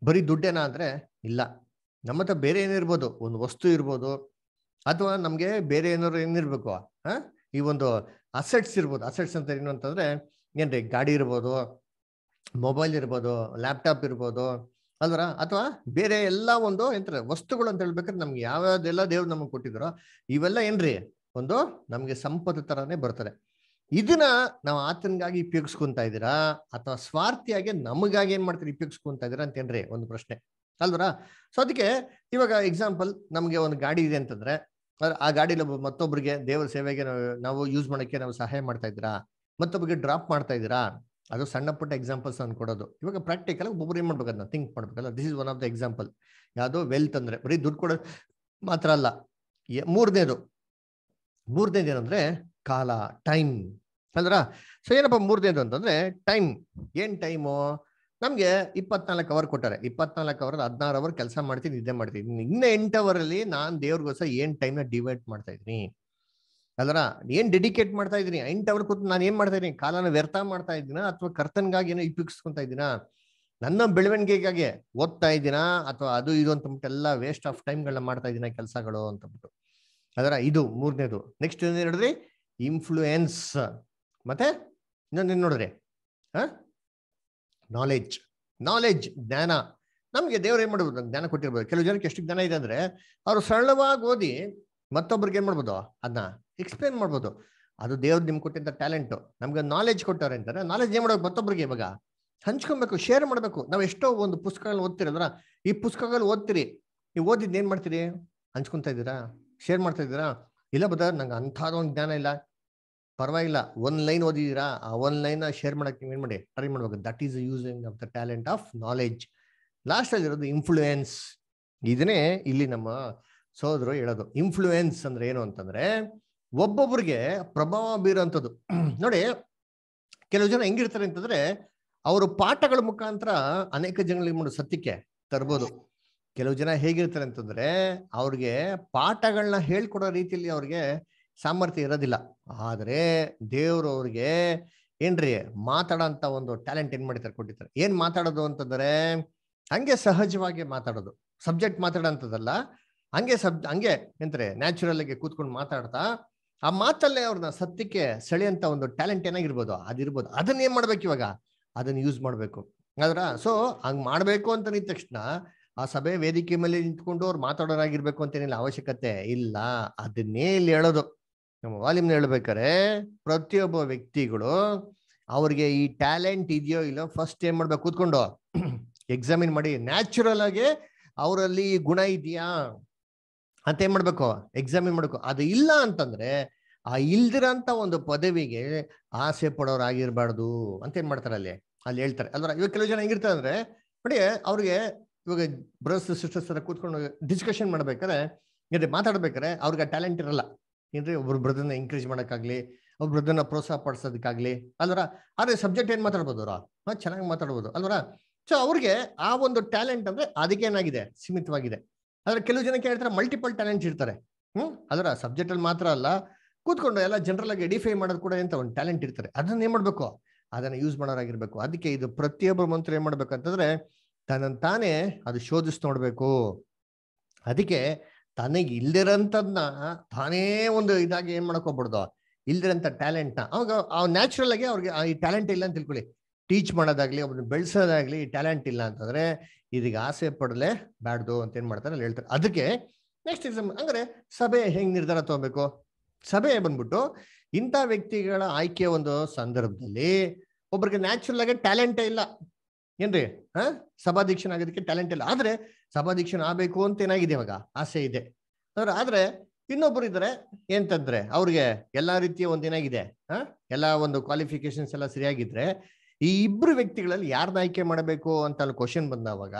ಬರೀ ದುಡ್ಡೇನಾ ಅಂದ್ರೆ ಇಲ್ಲ ನಮ್ಮ ಹತ್ರ ಬೇರೆ ಏನಿರ್ಬೋದು ಒಂದು ವಸ್ತು ಇರ್ಬೋದು ಅಥವಾ ನಮ್ಗೆ ಬೇರೆ ಏನಾದ್ರು ಏನಿರ್ಬೇಕು ಹಾ ಈ ಒಂದು ಅಸೆಟ್ಸ್ ಇರ್ಬೋದು ಅಸೆಟ್ಸ್ ಅಂತ ಏನು ಅಂತಂದ್ರೆ ಏನ್ರಿ ಗಾಡಿ ಇರ್ಬೋದು ಮೊಬೈಲ್ ಇರ್ಬೋದು ಲ್ಯಾಪ್ಟಾಪ್ ಇರ್ಬೋದು ಅಲ್ವರ ಅಥವಾ ಬೇರೆ ಎಲ್ಲ ಒಂದು ಎಂತ ವಸ್ತುಗಳು ಅಂತ ಹೇಳ್ಬೇಕಾದ್ರೆ ನಮ್ಗೆ ಯಾವ್ಯಾವ್ದೆಲ್ಲ ದೇವ್ರು ನಮಗೆ ಕೊಟ್ಟಿದ್ರೋ ಇವೆಲ್ಲ ಏನ್ರಿ ಒಂದು ನಮ್ಗೆ ಸಂಪತ್ತು ತರಾನೇ ಬರ್ತದೆ ಇದನ್ನ ನಾವು ಆತನಿಗಾಗಿ ಉಪಯೋಗಿಸ್ಕೊಂತ ಇದ್ದೀರಾ ಅಥವಾ ಸ್ವಾರ್ಥಿಯಾಗಿ ನಮಗಾಗಿ ಏನ್ ಮಾಡ್ತೀರಿ ಉಪಯೋಗಿಸ್ಕೊಂತ ಇದ್ದೀರಾ ಅಂತೇನ್ರಿ ಒಂದು ಪ್ರಶ್ನೆ ಅಲ್ವರ ಸೊ ಅದಕ್ಕೆ ಇವಾಗ ಎಕ್ಸಾಂಪಲ್ ನಮ್ಗೆ ಒಂದು ಗಾಡಿ ಇದೆ ಅಂತಂದ್ರೆ ಅದ್ರ- ಆ ಗಾಡಿಲಿ ಒಬ್ಬ ಮತ್ತೊಬ್ಬರಿಗೆ ದೇವರ ಸೇವೆಗೆ ನಾವು- ನಾವು ಯೂಸ್ ಮಾಡಕ್ಕೆ ನಾವು ಸಹಾಯ ಮಾಡ್ತಾ ಇದ್ದೀರಾ ಮತ್ತೊಬ್ಬರಿಗೆ ಡ್ರಾಪ್ ಮಾಡ್ತಾ ಇದ್ದೀರಾ ಅದು ಸಣ್ಣ ಪುಟ್ಟ ಎಕ್ಸಾಂಪಲ್ಸ್ ಅನ್ನು ಕೊಡೋದು ಇವಾಗ ಪ್ರಾಕ್ಟಿಕಲ್ ಒಬ್ಬೊಬ್ರು ಏನ್ ಮಾಡ್ಬೇಕು ಅದನ್ನ ಥಿಂಕ್ ಮಾಡ್ಬೇಕಲ್ಲ this is one of the example ಯಾವ್ದೋ ವೆಲ್ತ್ ಅಂದ್ರೆ ಬರೀ ದುಡ್ಡು ಕೊಡೋದು ಮಾತ್ರ ಅಲ್ಲ ಎ- ಮೂರನೇದು ಮೂರನೇದು ಏನಂದ್ರೆ ಕಾಲ ಟೈಮ್ ಅಲ್ರ ಸೊ ಏನಪ್ಪ ಮೂರನೇದು ಅಂತಂದ್ರೆ ಟೈಮ್ ಏನ್ ಟೈಮು ನಮ್ಗೆ ಇಪ್ಪತ್ನಾಲ್ಕು ಅವರ್ ಕೊಟ್ಟಾರೆ ಇಪ್ಪತ್ನಾಲ್ಕು ಅವರ್ ಹದಿನಾರು ಅವರ್ ಕೆಲಸ ಮಾಡ್ತೀನಿ ನಿದ್ದೆ ಮಾಡ್ತೀನಿ ಇನ್ನ ಎಂಟು ಅವರ್ ಅಲ್ಲಿ ನಾನ್ ದೇವ್ರಿಗೋಸ್ಕರ ಏನ್ ಟೈಮ್ ನ ಡಿವೈಡ್ ಮಾಡ್ತಾ ಇದೀನಿ ಅಲ್ರ ಏನ್ ಡೆಡಿಕೇಟ್ ಮಾಡ್ತಾ ಇದೀನಿ ಎಂಟು ಅವರ್ ಕೂತು ನಾನು ಏನ್ ಮಾಡ್ತಾ ಇದೀನಿ ಕಾಲನ ವ್ಯರ್ಥ ಮಾಡ್ತಾ ಇದ್ದೀನ ಅಥವಾ ಕರ್ತನ್ಗಾಗಿ ಏನೋ ಉಪಯೋಗಿಸ್ಕೊಂತ ಇದ್ದೀನ ನನ್ನ ಬೆಳವಣಿಗೆಗಾಗಿ ಓದ್ತಾ ಇದ್ದೀನಾ ಅಥವಾ ಅದು ಇದು ಅಂತ ಎಲ್ಲ ವೇಸ್ಟ್ ಆಫ್ ಟೈಮ್ಗಳನ್ನ ಮಾಡ್ತಾ ಇದ್ದೀನ ಕೆಲಸಗಳು ಅಂತಬಿಟ್ಟು ಅದರ ಇದು ಮೂರನೇದು ನೆಕ್ಸ್ಟ್ ಏನ್ ಹೇಳಿದ್ರಿ ಇನ್ಫ್ಲೂಯೆನ್ಸ್ ಮತ್ತೆ ಇನ್ನೊಂದೇನು ನೋಡ್ರಿ ಹ ನಾಲೆಡ್ಜ್ ನಾಲೆಡ್ಜ್ ಜ್ಞಾನ ನಮ್ಗೆ ದೇವ್ರು ಏನ್ ಮಾಡ್ಬೋದು ಜ್ಞಾನ ಕೊಟ್ಟಿರ್ಬೋದು ಕೆಲವು ಜನಕ್ಕೆ ಎಷ್ಟು ಜ್ಞಾನ ಇದೆ ಅಂದ್ರೆ ಅವ್ರು ಸರಳವಾಗಿ ಓದಿ ಮತ್ತೊಬ್ರಿಗೆ ಏನ್ ಮಾಡ್ಬೋದು ಅದನ್ನ ಎಕ್ಸ್ಪ್ಲೇನ್ ಮಾಡ್ಬೋದು ಅದು ದೇವ್ರು ನಿಮ್ಗೆ ಕೊಟ್ಟಿದ್ದ ಟ್ಯಾಲೆಂಟ್ ನಮ್ಗೆ ನಾಲೆಡ್ಜ್ ಕೊಟ್ಟವ್ರೆ ಅಂತಾರೆ ನಾಲೆಡ್ಜ್ ಏನ್ ಮಾಡ್ಬೇಕು ಮತ್ತೊಬ್ರಿಗೆ ಇವಾಗ ಹಂಚ್ಕೊಬೇಕು ಶೇರ್ ಮಾಡ್ಬೇಕು ನಾವು ಎಷ್ಟೋ ಒಂದು ಪುಸ್ತಕಗಳನ್ನ ಓದ್ತಿರಲ್ರ ಈ ಪುಸ್ತಕಗಳು ಓದ್ತೀರಿ ನೀವು ಓದಿದ್ ಏನ್ ಮಾಡ್ತೀರಿ ಹಂಚ್ಕೊಂತ ಇದ್ದೀರಾ ಶೇರ್ ಮಾಡ್ತಾ ಇದ್ದೀರಾ ಇಲ್ಲ ಬದ ನಂಗೆ ಅಂಥದ್ದು ಒಂದು ಜ್ಞಾನ ಇಲ್ಲ ಪರವಾಗಿಲ್ಲ ಒಂದ್ ಲೈನ್ ಓದಿದೀರಾ ಆ ಒಂದ್ ಲೈನ್ ಶೇರ್ ಮಾಡಕ್ ನೀವು ಏನ್ ಮಾಡಿ ಟ್ರೈ ಮಾಡ್ಬೇಕು that is using of the talent of knowledge last ಅಲ್ಲಿ ಇರೋದು ಇನ್ಫ್ಲೂಯೆನ್ಸ್ ಇದನ್ನೇ ಇಲ್ಲಿ ನಮ್ಮ ಸೋದರು ಹೇಳೋದು ಇನ್ಫ್ಲೂಯೆನ್ಸ್ ಅಂದ್ರೆ ಏನು ಅಂತಂದ್ರೆ ಒಬ್ಬೊಬ್ರಿಗೆ ಪ್ರಭಾವ ಬೀರೋಂಥದ್ದು ನೋಡಿ ಕೆಲವು ಜನ ಹೆಂಗಿರ್ತಾರೆ ಅಂತಂದ್ರೆ ಅವರು ಪಾಠಗಳ ಮುಖಾಂತರ ಅನೇಕ ಜನಗಳಿಗೆ ಮಾಡೋ ಸತ್ಯಕ್ಕೆ ತರ್ಬೋದು ಕೆಲವು ಜನ ಹೇಗಿರ್ತಾರೆ ಅಂತಂದ್ರೆ ಅವ್ರಿಗೆ ಪಾಠಗಳನ್ನ ಹೇಳ್ಕೊಡೋ ರೀತಿಯಲ್ಲಿ ಅವ್ರಿಗೆ ಸಾಮರ್ಥ್ಯ ಇರೋದಿಲ್ಲ ಆದ್ರೆ ದೇವ್ರು ಅವ್ರಿಗೆ ಏನ್ರಿ ಮಾತಾಡೋಂತ ಒಂದು ಟ್ಯಾಲೆಂಟ್ ಏನ್ ಮಾಡಿರ್ತಾರೆ ಕೊಟ್ಟಿರ್ತಾರೆ ಏನ್ ಮಾತಾಡೋದು ಅಂತಂದ್ರೆ ಹಂಗೆ ಸಹಜವಾಗಿ ಮಾತಾಡೋದು ಸಬ್ಜೆಕ್ಟ್ ಮಾತಾಡೋಂಥದ್ದಲ್ಲ ಹಂಗೆ ಸಬ್ ಹಂಗೆ ಎಂತಾರೆ ನ್ಯಾಚುರಲ್ ಆಗಿ ಕೂತ್ಕೊಂಡು ಮಾತಾಡ್ತಾ ಆ ಮಾತಲ್ಲೇ ಅವ್ರನ್ನ ಸತ್ಯಕ್ಕೆ ಸೆಳೆಯಂತ ಒಂದು ಟ್ಯಾಲೆಂಟ್ ಏನಾಗಿರ್ಬೋದು ಅದಿರ್ಬೋದು ಅದನ್ನ ಏನ್ ಮಾಡ್ಬೇಕು ಇವಾಗ ಅದನ್ನ ಯೂಸ್ ಮಾಡ್ಬೇಕು ಆದ್ರ ಸೊ ಹಂಗ್ ಮಾಡ್ಬೇಕು ಅಂತ ನಿಂತ ತಕ್ಷಣ ಆ ಸಭೆ ವೇದಿಕೆ ಮೇಲೆ ನಿಂತ್ಕೊಂಡು ಅವ್ರು ಮಾತಾಡೋರಾಗಿರ್ಬೇಕು ಅಂತೇನಿಲ್ಲ ಅವಶ್ಯಕತೆ ಇಲ್ಲ ಅದನ್ನೇ ಇಲ್ಲಿ ಹೇಳೋದು ನಮ್ಮ ವಾಲ್ಯೂಮ್ನ ಹೇಳ್ಬೇಕಾರೆ ಪ್ರತಿಯೊಬ್ಬ ವ್ಯಕ್ತಿಗಳು ಅವ್ರಿಗೆ ಈ ಟ್ಯಾಲೆಂಟ್ ಇದೆಯೋ ಇಲ್ಲೋ ಫಸ್ಟ್ ಏನ್ ಮಾಡ್ಬೇಕು ಕೂತ್ಕೊಂಡು ಎಕ್ಸಾಮಿನ್ ಮಾಡಿ ನ್ಯಾಚುರಲ್ ಆಗಿ ಅವರಲ್ಲಿ ಈ ಗುಣ ಇದೆಯಾ ಅಂತ ಏನ್ ಮಾಡ್ಬೇಕು ಎಕ್ಸಾಮಿನ್ ಮಾಡ್ಬೇಕು ಅದು ಇಲ್ಲ ಅಂತಂದ್ರೆ ಆ ಇಲ್ದಿರಂತ ಒಂದು ಪದವಿಗೆ ಆಸೆ ಪಡೋರಾಗಿರ್ಬಾರ್ದು ಅಂತ ಏನ್ ಮಾಡ್ತಾರೆ ಅಲ್ಲಿ ಅಲ್ಲಿ ಹೇಳ್ತಾರೆ ಅಲ್ವಾ ಇವಾಗ ಕೆಲವು ಜನ ಹೆಂಗಿರ್ತಾರೆ ಅಂದ್ರೆ ನೋಡಿ ಅವ್ರಿಗೆ ಇವಾಗ ಬ್ರದರ್ಸ್ ಸಿಸ್ಟರ್ಸ್ ಹತ್ರ ಕೂತ್ಕೊಂಡು ಡಿಸ್ಕಷನ್ ಮಾಡ್ಬೇಕಾದ್ರೆ ಏನ್ರಿ ಮಾತಾಡ್ಬೇಕಾರೆ ಅವ್ರಿಗೆ ಆ ಟ್ಯಾಲೆಂಟ್ ಇರಲ್ಲ ಏನ್ರಿ ಒಬ್ರು ಬ್ರದರ್ನ ಎಂಕರೇಜ್ ಮಾಡಕ್ಕಾಗ್ಲಿ ಒಬ್ರು ಬ್ರದರ್ನ ಪ್ರೋತ್ಸಾಹ ಪಡಿಸೋದಕ್ಕಾಗ್ಲಿ ಅಲ್ವರ ಆದ್ರೆ ಸಬ್ಜೆಕ್ಟ್ ಏನ್ ಮಾತಾಡ್ಬೋದು ಅವ್ರ ಹಾ ಚೆನ್ನಾಗಿ ಮಾತಾಡ್ಬೋದು ಅಲ್ವರ ಸೊ ಅವ್ರಿಗೆ ಆ ಒಂದು ಟ್ಯಾಲೆಂಟ್ ಅಂದ್ರೆ ಅದಕ್ಕೇನಾಗಿದೆ ಸೀಮಿತವಾಗಿದೆ ಆದ್ರೆ ಕೆಲವು ಜನಕ್ಕೆ ಹೇಳ್ತಾರೆ ಮಲ್ಟಿಪಲ್ ಟ್ಯಾಲೆಂಟ್ ಇರ್ತಾರೆ ಹ್ಮ್ ಅದರ ಸಬ್ಜೆಕ್ಟ್ ಅಲ್ಲಿ ಮಾತ್ರ ಅಲ್ಲ ಕೂತ್ಕೊಂಡು ಎಲ್ಲ ಜನರಲ್ ಆಗಿ ಎಡಿಫೈ ಮಾಡೋದು ಕೂಡ ಅಂತ ಒಂದು ಟ್ಯಾಲೆಂಟ್ ಇರ್ತಾರೆ ಅದನ್ನ ಏನ್ ಮಾಡ್ಬೇಕು ಅದನ್ನ ಯೂಸ್ ಮಾಡೋರಾಗಿರ್ಬೇಕು ಅದಕ್ಕೆ ಇದು ಪ್ರತಿಯೊಬ್ಬ ಮಂತ್ರ ಏನ್ ಮಾಡ್ಬೇಕಂತಂದ್ರೆ ತನ್ನ ತಾನೇ ಅದು ಶೋಧಿಸಿ ನೋಡ್ಬೇಕು ಅದಕ್ಕೆ ತನಗೆ ಇಲ್ದಿರಂತದ್ನ ತಾನೇ ಒಂದು ಇದಾಗಿ ಏನ್ ಮಾಡಕ್ ಹೋಗ್ಬಿಡ್ದು ಇಲ್ದಿರಂತ ಟ್ಯಾಲೆಂಟ್ನ ಅವಾಗ ಅವ್ರು ನ್ಯಾಚುರಲ್ ಆಗಿ ಅವ್ರಿಗೆ ಈ ಟ್ಯಾಲೆಂಟ್ ಇಲ್ಲ ಅಂತ ತಿಳ್ಕೊಳ್ಳಿ ಟೀಚ್ ಮಾಡೋದಾಗ್ಲಿ ಒಬ್ಬನ ಬೆಳೆಸೋದಾಗ್ಲಿ ಟ್ಯಾಲೆಂಟ್ ಇಲ್ಲ ಅಂತಂದ್ರೆ ಇದೀಗ ಆಸೆ ಪಡಲೇ ಬ್ಯಾಡ್ದು ಅಂತ ಏನ್ ಮಾಡ್ತಾರೆ ಅಲ್ಲಿ ಹೇಳ್ತಾರೆ ಅದಕ್ಕೆ ನೆಕ್ಸ್ಟ್ ಎಕ್ಸಾಮ್ ಅಂದ್ರೆ ಸಭೆ ಹೆಂಗ್ ನಿರ್ಧಾರ ತಗೋಬೇಕು ಸಭೆ ಬಂದ್ಬಿಟ್ಟು ಇಂಥ ವ್ಯಕ್ತಿಗಳ ಆಯ್ಕೆಯ ಒಂದು ಸಂದರ್ಭದಲ್ಲಿ ಒಬ್ರಿಗೆ ನ್ಯಾಚುರಲ್ ಆಗಿ ಟ್ಯಾಲೆಂಟೇ ಇಲ್ಲ ಏನ್ರಿ ಹ ಸಭಾಧ್ಯಕ್ಷನ ಆಗೋದಕ್ಕೆ ಟ್ಯಾಲೆಂಟ್ ಇಲ್ಲ ಆದ್ರೆ ಸಭಾಧ್ಯಕ್ಷನ ಆಗ್ಬೇಕು ಅಂತ ಏನಾಗಿದೆ ಇವಾಗ ಆಸೆ ಇದೆ ಆದ್ರೆ ಆದ್ರೆ ಇನ್ನೊಬ್ರು ಇದ್ದಾರೆ ಎಂತಂದ್ರೆ ಅವ್ರಿಗೆ ಎಲ್ಲಾ ರೀತಿಯ ಒಂದ್ ಏನಾಗಿದೆ ಹ ಎಲ್ಲಾ ಒಂದು ಕ್ವಾಲಿಫಿಕೇಶನ್ಸ್ ಎಲ್ಲ ಸರಿಯಾಗಿದ್ರೆ ಈ ಇಬ್ರು ವ್ಯಕ್ತಿಗಳಲ್ಲಿ ಯಾರನ್ನ ಆಯ್ಕೆ ಮಾಡಬೇಕು ಅಂತ ಅಲ್ಲಿ ಕ್ವಶನ್ ಬಂದವಾಗ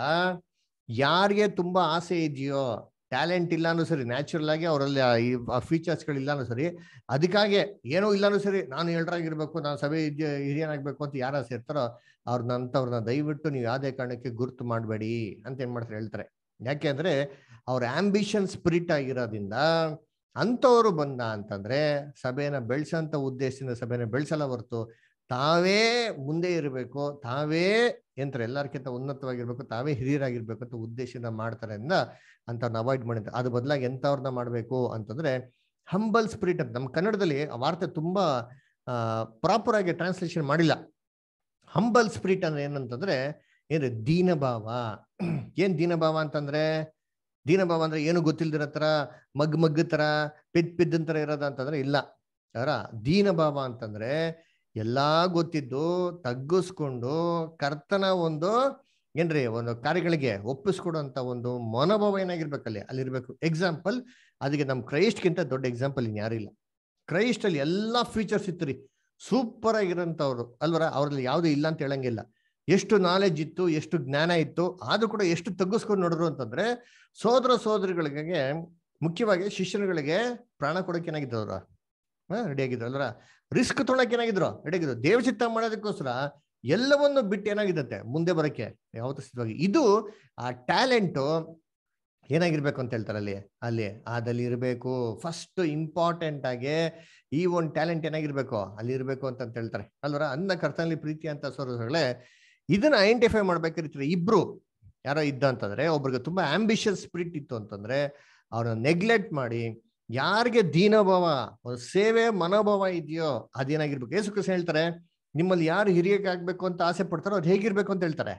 ಯಾರಿಗೆ ತುಂಬಾ ಆಸೆ ಇದೆಯೋ ಟ್ಯಾಲೆಂಟ್ ಇಲ್ಲ ಅನ್ನೋ ಸರಿ ನ್ಯಾಚುರಲ್ ಆಗಿ ಅವರಲ್ಲಿ ಈ ಫೀಚರ್ಸ್ಗಳು ಇಲ್ಲ ಅನ್ನೋ ಸರಿ ಅದಕ್ಕಾಗಿ ಏನೋ ಇಲ್ಲ ಅನ್ನೋ ಸರಿ ನಾನು ಎಲ್ರಾಗಿರ್ಬೇಕು ನಾನು ಸಭೆ ಹಿರಿಯನಾಗ್ಬೇಕು ಅಂತ ಯಾರ ಸೇರ್ತಾರೋ ಅವ್ರನ್ನ ಅಂತವ್ರನ್ನ ದಯವಿಟ್ಟು ನೀವು ಯಾವುದೇ ಕಾರಣಕ್ಕೆ ಗುರ್ತು ಮಾಡಬೇಡಿ ಅಂತ ಏನ್ ಮಾಡ್ತಾರೆ ಹೇಳ್ತಾರೆ ಯಾಕೆ ಅಂದ್ರೆ ಅವ್ರ ಆಂಬಿಷನ್ ಸ್ಪಿರಿಟ್ ಆಗಿರೋದ್ರಿಂದ ಅಂಥವ್ರು ಬಂದ ಅಂತಂದ್ರೆ ಸಭೆನ ಬೆಳ್ಸಂತ ಉದ್ದೇಶದಿಂದ ಸಭೆನ ಬೆಳ್ಸಲ್ಲ ಹೊರತು ತಾವೇ ಮುಂದೆ ಇರಬೇಕು ತಾವೇ ಎಂತಾರೆ ಎಲ್ಲರಿಗಿಂತ ಉನ್ನತವಾಗಿರ್ಬೇಕು ತಾವೇ ಹಿರಿಯರಾಗಿರ್ಬೇಕು ಅಂತ ಉದ್ದೇಶದಿಂದ ಮಾಡ್ತಾರೆ ಅಂದ ಅಂತವ್ರನ್ನ ಅವಾಯ್ಡ್ ಮಾಡಿದ್ರೆ ಅದ್ರ ಬದಲಾಗಿ ಎಂಥವ್ರನ್ನ ಮಾಡಬೇಕು ಅಂತಂದ್ರೆ ಹಂಬಲ್ ಸ್ಪಿರಿಟ್ ಅಂತ ನಮ್ಮ ಕನ್ನಡದಲ್ಲಿ ಆ ವಾರ್ತೆ ತುಂಬಾ ಪ್ರಾಪರ್ ಆಗಿ ಟ್ರಾನ್ಸ್ಲೇಷನ್ ಮಾಡಿಲ್ಲ ಹಂಬಲ್ ಸ್ಪಿರಿಟ್ ಅಂದ್ರೆ ಏನಂತಂದ್ರೆ ಏನ್ರಿ ದೀನಭಾವ ಏನ್ ದೀನಭಾವ ಅಂತಂದ್ರೆ ದೀನಭಾವ ಅಂದ್ರೆ ಏನು ಗೊತ್ತಿಲ್ದಿರೋ ತರ ಮಗ್ ಮಗ್ ತರ ಪೆದ್ ಪೆದ್ದನ್ ತರ ಇರೋದ ಅಂತಂದ್ರೆ ಇಲ್ಲ ಅವರ ದೀನಭಾವ ಅಂತಂದ್ರೆ ಎಲ್ಲಾ ಗೊತ್ತಿದ್ದು ತಗ್ಗಿಸ್ಕೊಂಡು ಕರ್ತನ ಒಂದು ಏನ್ರಿ ಒಂದು ಕಾರ್ಯಗಳಿಗೆ ಒಪ್ಪಿಸ್ಕೊಡುವಂತ ಒಂದು ಮನೋಭಾವ ಏನಾಗಿರ್ಬೇಕಲ್ಲಿ ಅಲ್ಲಿರ್ಬೇಕು ಎಕ್ಸಾಂಪಲ್ ಅದಕ್ಕೆ ನಮ್ ಕ್ರೈಸ್ಟ್ಗಿಂತ ದೊಡ್ಡ ಎಕ್ಸಾಂಪಲ್ ಇನ್ ಯಾರು ಇಲ್ಲ ಕ್ರೈಸ್ಟ್ ಅಲ್ಲಿ ಎಲ್ಲಾ ಫೀಚರ್ಸ್ ಇತ್ತು ರೀ ಸೂಪರ್ ಆಗಿರೋಂಥವ್ರು ಅಲ್ವರ ಅವ್ರಲ್ಲಿ ಯಾವ್ದು ಇಲ್ಲ ಅಂತ ಹೇಳಂಗಿಲ್ಲ ಎಷ್ಟು ನಾಲೆಜ್ ಇತ್ತು ಎಷ್ಟು ಜ್ಞಾನ ಇತ್ತು ಆದ್ರೂ ಕೂಡ ಎಷ್ಟು ತಗ್ಗಿಸ್ಕೊಂಡು ನೋಡಿದ್ರು ಅಂತಂದ್ರೆ ಸೋದರ ಸೋದರಿಗಳಿಗೆ ಮುಖ್ಯವಾಗಿ ಶಿಷ್ಯರುಗಳಿಗೆ ಪ್ರಾಣ ಕೊಡೋಕೆ ಏನಾಗಿದ್ರು ಅವ್ರ ರೆಡಿ ಆಗಿದ್ರು ಅಲ್ವರ ರಿಸ್ಕ್ ತೊಗೊಳಕ್ ಏನಾಗಿದ್ರು ರೆಡಿ ಆಗಿದ್ರು ದೇವಚಿತ್ತ ಮಾಡೋದಕ್ಕೋಸ್ಕರ ಎಲ್ಲವನ್ನು ಬಿಟ್ಟು ಏನಾಗಿದ್ದತ್ತೆ ಮುಂದೆ ಬರಕ್ಕೆ ಯಾವತ್ತೂ ಸಿದ್ಧವಾಗಿ ಇದು ಆ ಟ್ಯಾಲೆಂಟು ಏನಾಗಿರ್ಬೇಕು ಅಂತ ಹೇಳ್ತಾರೆ ಅಲ್ಲಿ ಅಲ್ಲಿ ಅದಲ್ಲಿ ಇರಬೇಕು ಫಸ್ಟ್ ಇಂಪಾರ್ಟೆಂಟ್ ಆಗಿ ಈ ಒಂದು ಟ್ಯಾಲೆಂಟ್ ಏನಾಗಿರ್ಬೇಕು ಅಲ್ಲಿ ಇರಬೇಕು ಅಂತ ಹೇಳ್ತಾರೆ ಅಲ್ವರ ಅನ್ನ ಕರ್ತನಲ್ಲಿ ಪ್ರೀತಿ ಅಂತ ಸೋದರಗಳೇ ಇದನ್ನ ಐಡೆಂಟಿಫೈ ಮಾಡ್ಬೇಕಾಗಿರ್ತಾರೆ ಇಬ್ರು ಯಾರೋ ಇದ್ದ ಅಂತಂದ್ರೆ ಒಬ್ರಿಗೆ ತುಂಬಾ ಆಂಬಿಷಿಯಸ್ ಸ್ಪಿರಿಟ್ ಇತ್ತು ಅಂತಂದ್ರೆ ಅವ್ರನ್ನ ನೆಗ್ಲೆಕ್ಟ್ ಮಾಡಿ ಯಾರಿಗೆ ದೀನಭಾವ ಒಂದು ಸೇವೆ ಮನೋಭಾವ ಇದೆಯೋ ಅದೇನಾಗಿರ್ಬೇಕು ಯೇಸು ಕ್ರಿಸ್ತ ಹೇಳ್ತಾರೆ ನಿಮ್ಮಲ್ಲಿ ಯಾರು ಹಿರಿಯಕ್ಕಾಗ್ಬೇಕು ಅಂತ ಆಸೆ ಪಡ್ತಾರೋ ಅವ್ರು ಹೇಗಿರ್ಬೇಕು ಅಂತ ಹೇಳ್ತಾರೆ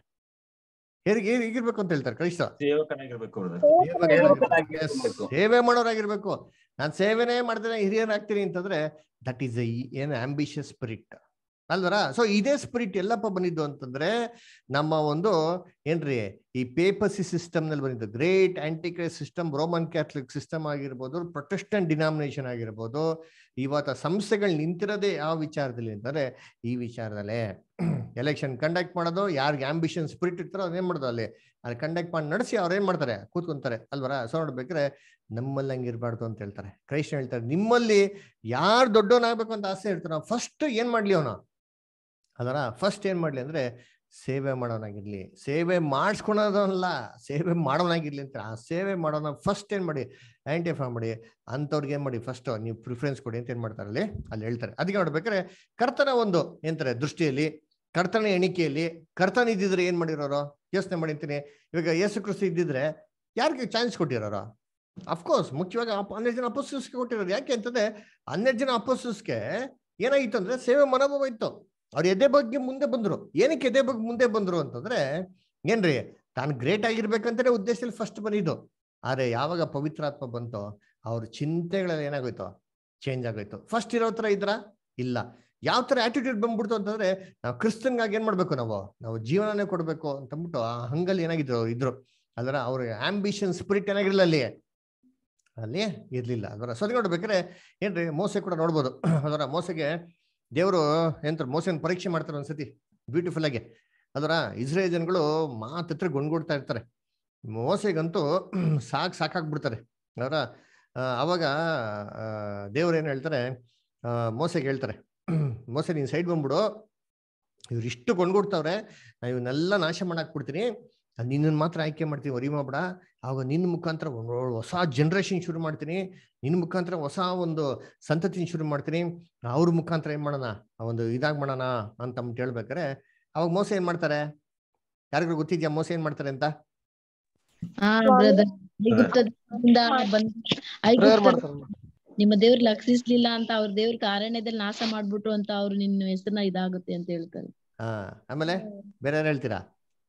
ಹೇಗೆ ಹೇಗಿರ್ಬೇಕು ಅಂತ ಹೇಳ್ತಾರೆ ಕ್ರೈಸ್ತ ಸೇವಕನಾಗಿರ್ಬೇಕು brother. ಸೇವಕನಾಗಿರ್ಬೇಕು. ಸೇವೆ ಮಾಡೋರಾಗಿರ್ಬೇಕು ನಾನ್ ಸೇವೆನೇ ಮಾಡ್ತೇನೆ ಹಿರಿಯರಾಗ್ತೀನಿ ಅಂತಂದ್ರೆ ದಟ್ ಈಸ್ ಏನು ಆಂಬಿಷಿಯಸ್ ಸ್ಪಿರಿಟ್ ಅಲ್ವರ ಸೊ ಇದೇ ಸ್ಪಿರಿಟ್ ಎಲ್ಲಪ್ಪ ಬಂದಿದ್ದು ಅಂತಂದ್ರೆ ನಮ್ಮ ಒಂದು ಏನ್ರಿ ಈ ಪೇಪಸಿ ಸಿಸ್ಟಮ್ ನಲ್ಲಿ ಬಂದಿದ್ದು great antichrist system Roman Catholic system ಆಗಿರ್ಬೋದು ಪ್ರೊಟೆಸ್ಟೆಂಟ್ ಡಿನಾಮಿನೇಷನ್ ಆಗಿರ್ಬೋದು ಇವತ್ತ ಸಂಸ್ಥೆಗಳು ನಿಂತಿರೋದೇ ಯಾವ ವಿಚಾರದಲ್ಲಿ ಅಂತಂದ್ರೆ ಈ ವಿಚಾರದಲ್ಲೇ ಎಲೆಕ್ಷನ್ ಕಂಡಕ್ಟ್ ಮಾಡೋದು ಯಾರಿಗೆ ಆಂಬಿಷನ್ ಸ್ಪಿರಿಟ್ ಇರ್ತಾರೋ ಅದೇನ್ ಮಾಡೋದು ಅಲ್ಲಿ ಅಲ್ಲಿ ಕಂಡಕ್ಟ್ ಮಾಡಿ ನಡೆಸಿ ಅವ್ರು ಏನ್ ಮಾಡ್ತಾರೆ ಕೂತ್ಕೊಂತಾರೆ ಅಲ್ವರ ಸೊ ನೋಡ್ಬೇಕಾದ್ರೆ ನಮ್ಮಲ್ಲಿ ಹಂಗಿರ್ಬಾರ್ದು ಅಂತ ಹೇಳ್ತಾರೆ ಕ್ರೈಸ್ಟ್ ಹೇಳ್ತಾರೆ ನಿಮ್ಮಲ್ಲಿ ಯಾರು ದೊಡ್ಡವನಾಗ್ಬೇಕು ಅಂತ ಆಸೆ ಇರ್ತಾರೋ ಫಸ್ಟ್ ಏನ್ ಮಾಡ್ಲಿ ಅವನು ಅದರ ಫಸ್ಟ್ ಏನ್ ಮಾಡ್ಲಿ ಅಂದ್ರೆ ಸೇವೆ ಮಾಡೋನಾಗಿರ್ಲಿ ಸೇವೆ ಮಾಡಿಸ್ಕೊಳೋದಲ್ಲ ಸೇವೆ ಮಾಡೋನಾಗಿರ್ಲಿ ಅಂತ ಆ ಸೇವೆ ಮಾಡೋನ ಫಸ್ಟ್ ಏನ್ ಮಾಡಿ ಐಡೆಂಟಿಫೈ ಮಾಡಿ ಅಂಥವ್ರಿಗೆ ಏನ್ ಮಾಡಿ ಫಸ್ಟ್ ನೀವು ಪ್ರಿಫರೆನ್ಸ್ ಕೊಡಿ ಅಂತ ಏನ್ ಮಾಡ್ತಾರೆ ಅಲ್ಲಿ ಅಲ್ಲಿ ಹೇಳ್ತಾರೆ ಅದಕ್ಕೆ ನೋಡ್ಬೇಕಾದ್ರೆ ಕರ್ತನ ಒಂದು ಏನಂತಾರೆ ದೃಷ್ಟಿಯಲ್ಲಿ ಕರ್ತನ ಎಣಿಕೆಯಲ್ಲಿ ಕರ್ತನ ಇದ್ದಿದ್ರೆ ಏನ್ ಮಾಡಿರೋರು ಯೋಚನೆ ಮಾಡಿರ್ತೀನಿ ಇವಾಗ ಯೇಸು ಕ್ರಿಸ್ತ ಇದ್ದಿದ್ರೆ ಯಾರಿಗೆ ಚಾನ್ಸ್ ಕೊಟ್ಟಿರೋರು ಅಫ್ಕೋರ್ಸ್ ಮುಖ್ಯವಾಗಿ ಅಪ್- ಹನ್ನೆರಡು ಜನ ಅಪೋಸ್ಟಲ್ಸ್ಗೆ ಕೊಟ್ಟಿರೋರು ಯಾಕೆ ಅಂತಂದ್ರೆ ಹನ್ನೆರಡು ಜನ ಅಪೋಸ್ಟಲ್ಸ್ಗೆ ಏನಾಗಿತ್ತು ಅಂದ್ರೆ ಸೇವೆ ಮನೋಭಾವ ಇತ್ತು ಅವ್ರು ಎದೆ ಬಗ್ಗೆ ಮುಂದೆ ಬಂದ್ರು ಏನಕ್ಕೆ ಎದೆ ಬಗ್ಗೆ ಮುಂದೆ ಬಂದ್ರು ಅಂತಂದ್ರೆ ಏನ್ರಿ ತಾನು ಗ್ರೇಟ್ ಆಗಿರ್ಬೇಕಂತಾನೆ ಉದ್ದೇಶದಲ್ಲಿ ಫಸ್ಟ್ ಬಂದಿದ್ದು ಆದ್ರೆ ಯಾವಾಗ ಪವಿತ್ರಾತ್ಮ ಬಂತೋ ಅವ್ರ ಚಿಂತೆಗಳೆಲ್ಲ ಏನಾಗೋಯ್ತು ಚೇಂಜ್ ಆಗೋಯ್ತು ಫಸ್ಟ್ ಇರೋ ತರ ಇದ್ರ ಇಲ್ಲ ಯಾವ ತರ ಆಟಿಟ್ಯೂಡ್ ಬಂದ್ಬಿಡ್ತು ಅಂತಂದ್ರೆ ನಾವು ಕ್ರಿಸ್ತನ್ಗಾಗಿ ಏನ್ ಮಾಡ್ಬೇಕು ನಾವು ನಾವು ಜೀವನನೇ ಕೊಡ್ಬೇಕು ಅಂತ ಅಂದ್ಬಿಟ್ಟು ಆ ಹಂಗಲ್ಲಿ ಏನಾಗಿದ್ರು ಇದ್ರು ಅದರ ಅವ್ರ ಆಂಬಿಷನ್ ಸ್ಪಿರಿಟ್ ಏನಾಗಿರ್ಲಿಲ್ಲ ಅಲ್ಲಿ ಅಲ್ಲಿ ಇರ್ಲಿಲ್ಲ ಅದರ ಸರಿ ನೋಡ್ಬೇಕಾದ್ರೆ ಏನ್ರಿ ಮೋಸೆ ಕೂಡ ನೋಡ್ಬೋದು ಅದರ ಮೋಸೆಗೆ ದೇವರು ಎಂತ ಮೋಸೆನ ಪರೀಕ್ಷೆ ಮಾಡ್ತಾರೆ ಒಂದ್ಸತಿ ಬ್ಯೂಟಿಫುಲ್ ಆಗಿ ಅದರ ಇಸ್ರೇಲ್ ಜನಗಳು ಮಾತತ್ರ ಗುಣ್ಗುಡ್ತಾ ಇರ್ತಾರೆ ಮೋಸೆಗಂತೂ ಸಾಕ್ ಸಾಕಾಗ್ಬಿಡ್ತಾರೆ ಅವರ ಅವಾಗ ದೇವ್ರು ಏನ್ ಹೇಳ್ತಾರೆ ಆ, ಮೋಸೆಗೆ ಹೇಳ್ತಾರೆ ಮೋಸೆ ನೀನ್ ಸೈಡ್ ಬಂದ್ಬಿಡು ಇವ್ರು ಇಷ್ಟು ಕೊಂಡ್ಕೊಡ್ತಾವ್ರೆ ನಾ ಇವನ್ನೆಲ್ಲ ನಾಶ ಮಾಡಾಕ್ ಬಿಡ್ತೀನಿ ನಿನ್ನ ಮಾತ್ರ ಆಯ್ಕೆ ಮಾಡ್ತೀನಿ ವರಿ ಮಾಡ್ಬೇಡ ಆವಾಗ ನಿನ್ನ ಮುಖಾಂತರ ಒಂದ್ ಒಳ್ಳೆ ಹೊಸ ಜನರೇಷನ್ ಶುರು ಮಾಡ್ತೀನಿ ನಿನ್ನ ಮುಖಾಂತರ ಹೊಸ ಒಂದು ಸಂತತಿನ ಶುರು ಮಾಡ್ತೀನಿ ಅವ್ರ ಮುಖಾಂತರ ಏನ್ ಮಾಡೋಣ ಆ ಒಂದು ಇದಾಗ್ ಮಾಡೋಣ ಅಂತ ಅಂದ್ಬಿಟ್ಟು ಹೇಳ್ಬೇಕಾರೆ ಅವಾಗ ಮೋಸ ಏನ್ ಮಾಡ್ತಾರೆ ಯಾರಿಗೂ ಗೊತ್ತಿದ್ಯಾ ಮೋಸ ಏನ್ ಮಾಡ್ತಾರೆ ಅಂತ ಹಾ ಬ್ರದರ್ ಐಗುಪ್ತದಿಂದ ಬಂದ್ ಪ್ರೇಯರ್ ಐಗುಪ್ತ ಮಾಡ್ತಾರೆ ನಿಮ್ಮ ದೇವ್ರು ಲಕ್ಷಿಸ್ಲಿಲ್ಲ ಅಂತ ಅವ್ರ ದೇವ್ರ ಅರಣ್ಯದಲ್ಲಿ ನಾಶ ಮಾಡ್ಬಿಟ್ರು ಅಂತ ಅವ್ರು ನಿನ್ನ ಹೆಸರನ್ನ ಇದಾಗುತ್ತೆ ಅಂತ ಹೇಳ್ತಾರೆ ಹಾ ಆಮೇಲೆ ಬೇರೆ ಯಾರು ಹೇಳ್ತೀರಾ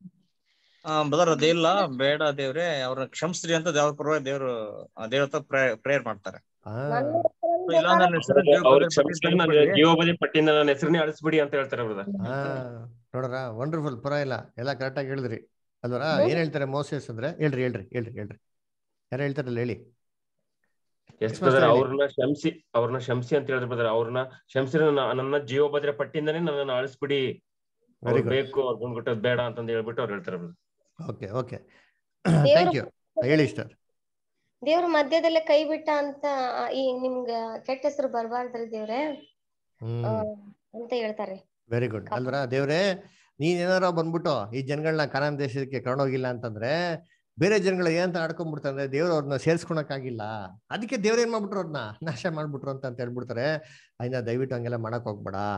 ಬ್ರದರ್ ಅದಿಲ್ಲ ಬೇಡ ದೇವ್ರೆ ಅವ್ರನ್ನ ಕ್ಷಮಿಸ್ರಿ ಅಂತ ದೇವ್ರ ಪರವಾಗಿ ದೇವ್ರು ಆ ದೇವ್ರ ಹತ್ರ ಪ್ರೇಯರ್ ಮಾಡ್ತಾರೆ ಹಾ So, ಇಲ್ಲ ನನ್ನ ಹೆಸರು ದೇವ್ರ ಅವ್ರ ಪರವಾಗಿ ಕ್ಷಮಿಸ್ಲಿ, ನನ್ನ ತಂದ್ಕೊಡ್ರಿ. ಜೀವಬದಿ ಪಟ್ಟಿಯಿಂದ ನನ್ನ ಹೆಸರನ್ನೇ ಅಳಿಸ್ಬಿಡಿ ಅಂತ ಹೇಳ್ತಾರೆ ಬ್ರದರ್ ಹಾ ನೋಡ್ರ ವಂಡರ್ಫುಲ್ ಪರವಾಗಿಲ್ಲ ಎಲ್ಲ ಕರೆಕ್ಟ್ ಆಗಿ ಹೇಳಿದ್ರಿ ಅಲ್ವರ ಏನ್ ಹೇಳ್ತಾರೆ ಮೋಸೆಸ್ ಅಂದ್ರೆ ಹೇಳ್ರಿ ಹೇಳ್ರಿ ಹೇಳ್ರಿ ಹೇಳ್ರಿ ಯಾರು ಹೇಳ್ತಾರಲ್ಲ ಹೇಳಿ ಎಸ್ Christmas ಬ್ರದರ್ ಹೇಳಿ. ಅವ್ರನ್ನ ಕ್ಷಮಿಸಿ ಅವ್ರನ್ನ ಕ್ಷಮಿಸಿ ಅಂತ ಹೇಳಿದ್ರು ಬ್ರದರ್ ಅವ್ರನ್ನ ಕ್ಷಮಿಸಿ ನನ್ನ ನನ್ನ ಜೀವಭದ್ರ ಪಟ್ಟಿಯಿಂದನೇ ನನ್ನನ್ನು ಅಳಿಸ್ಬಿಡಿ ವೆರಿ ಅವ್ರು ಗುಡ್ ಬೇಕು ಅವ್ರು ಬಂದ್ಬಿಟ್ಟು ಬೇಡ ಅಂತಂದು ಹೇಳ್ಬಿಟ್ಟು ಅವ್ರು ಹೇಳ್ತಾರೆ brother. Okay okay thank you ಹೇಳಿ ಸರ್ ದೇವ್ರ ಮಧ್ಯದಲ್ಲೇ ಕೈ ಬಿಟ್ಟ ಅಂತ ಆ, ಈ ನಿಮ್ಗ ಕೆಟ್ಟ ಹೆಸರು ಬರ್ಬಾರ್ದ್ರಿ ದೇವ್ರೆ ಹ್ಮ್ ಆ, ಅಂತ ಹೇಳ್ತಾರೆ ವೆರಿ ಗುಡ್ ಅಲ್ವರ ದೇವ್ರೆ ನೀನ್ ಏನಾರ ಬಂದ್ಬಿಟ್ಟು ಈ ಜನಗಳನ್ನ ಕನಾನ್ ದೇಶಕ್ಕೆ ಕರ್ಕೊಂಡೋಗಿಲ್ಲ ಅಂತಂದ್ರೆ ಬೇರೆ ಜನಗಳು ಏನಂತ ಆಡ್ಕೊಂಡ್ಬಿಡ್ತಾರೆ ದೇವ್ರು ಅವ್ರನ್ನ ಸೇರ್ಸ್ಕೊಳಕ್ಕಾಗಿಲ್ಲ ಅದಕ್ಕೆ ದೇವ್ರ ಏನ್ ಮಾಡ್ಬಿಟ್ರು ಅವ್ರನ್ನ ನಾಶ ಮಾಡ್ಬಿಟ್ರು ಅಂತ ಅಂತ ಹೇಳ್ಬಿಡ್ತಾರೆ ಅದನ್ನ ದಯವಿಟ್ಟು ಹಂಗೆಲ್ಲ ಮಾಡಕ್ ಹೋಗ್ಬೇಡ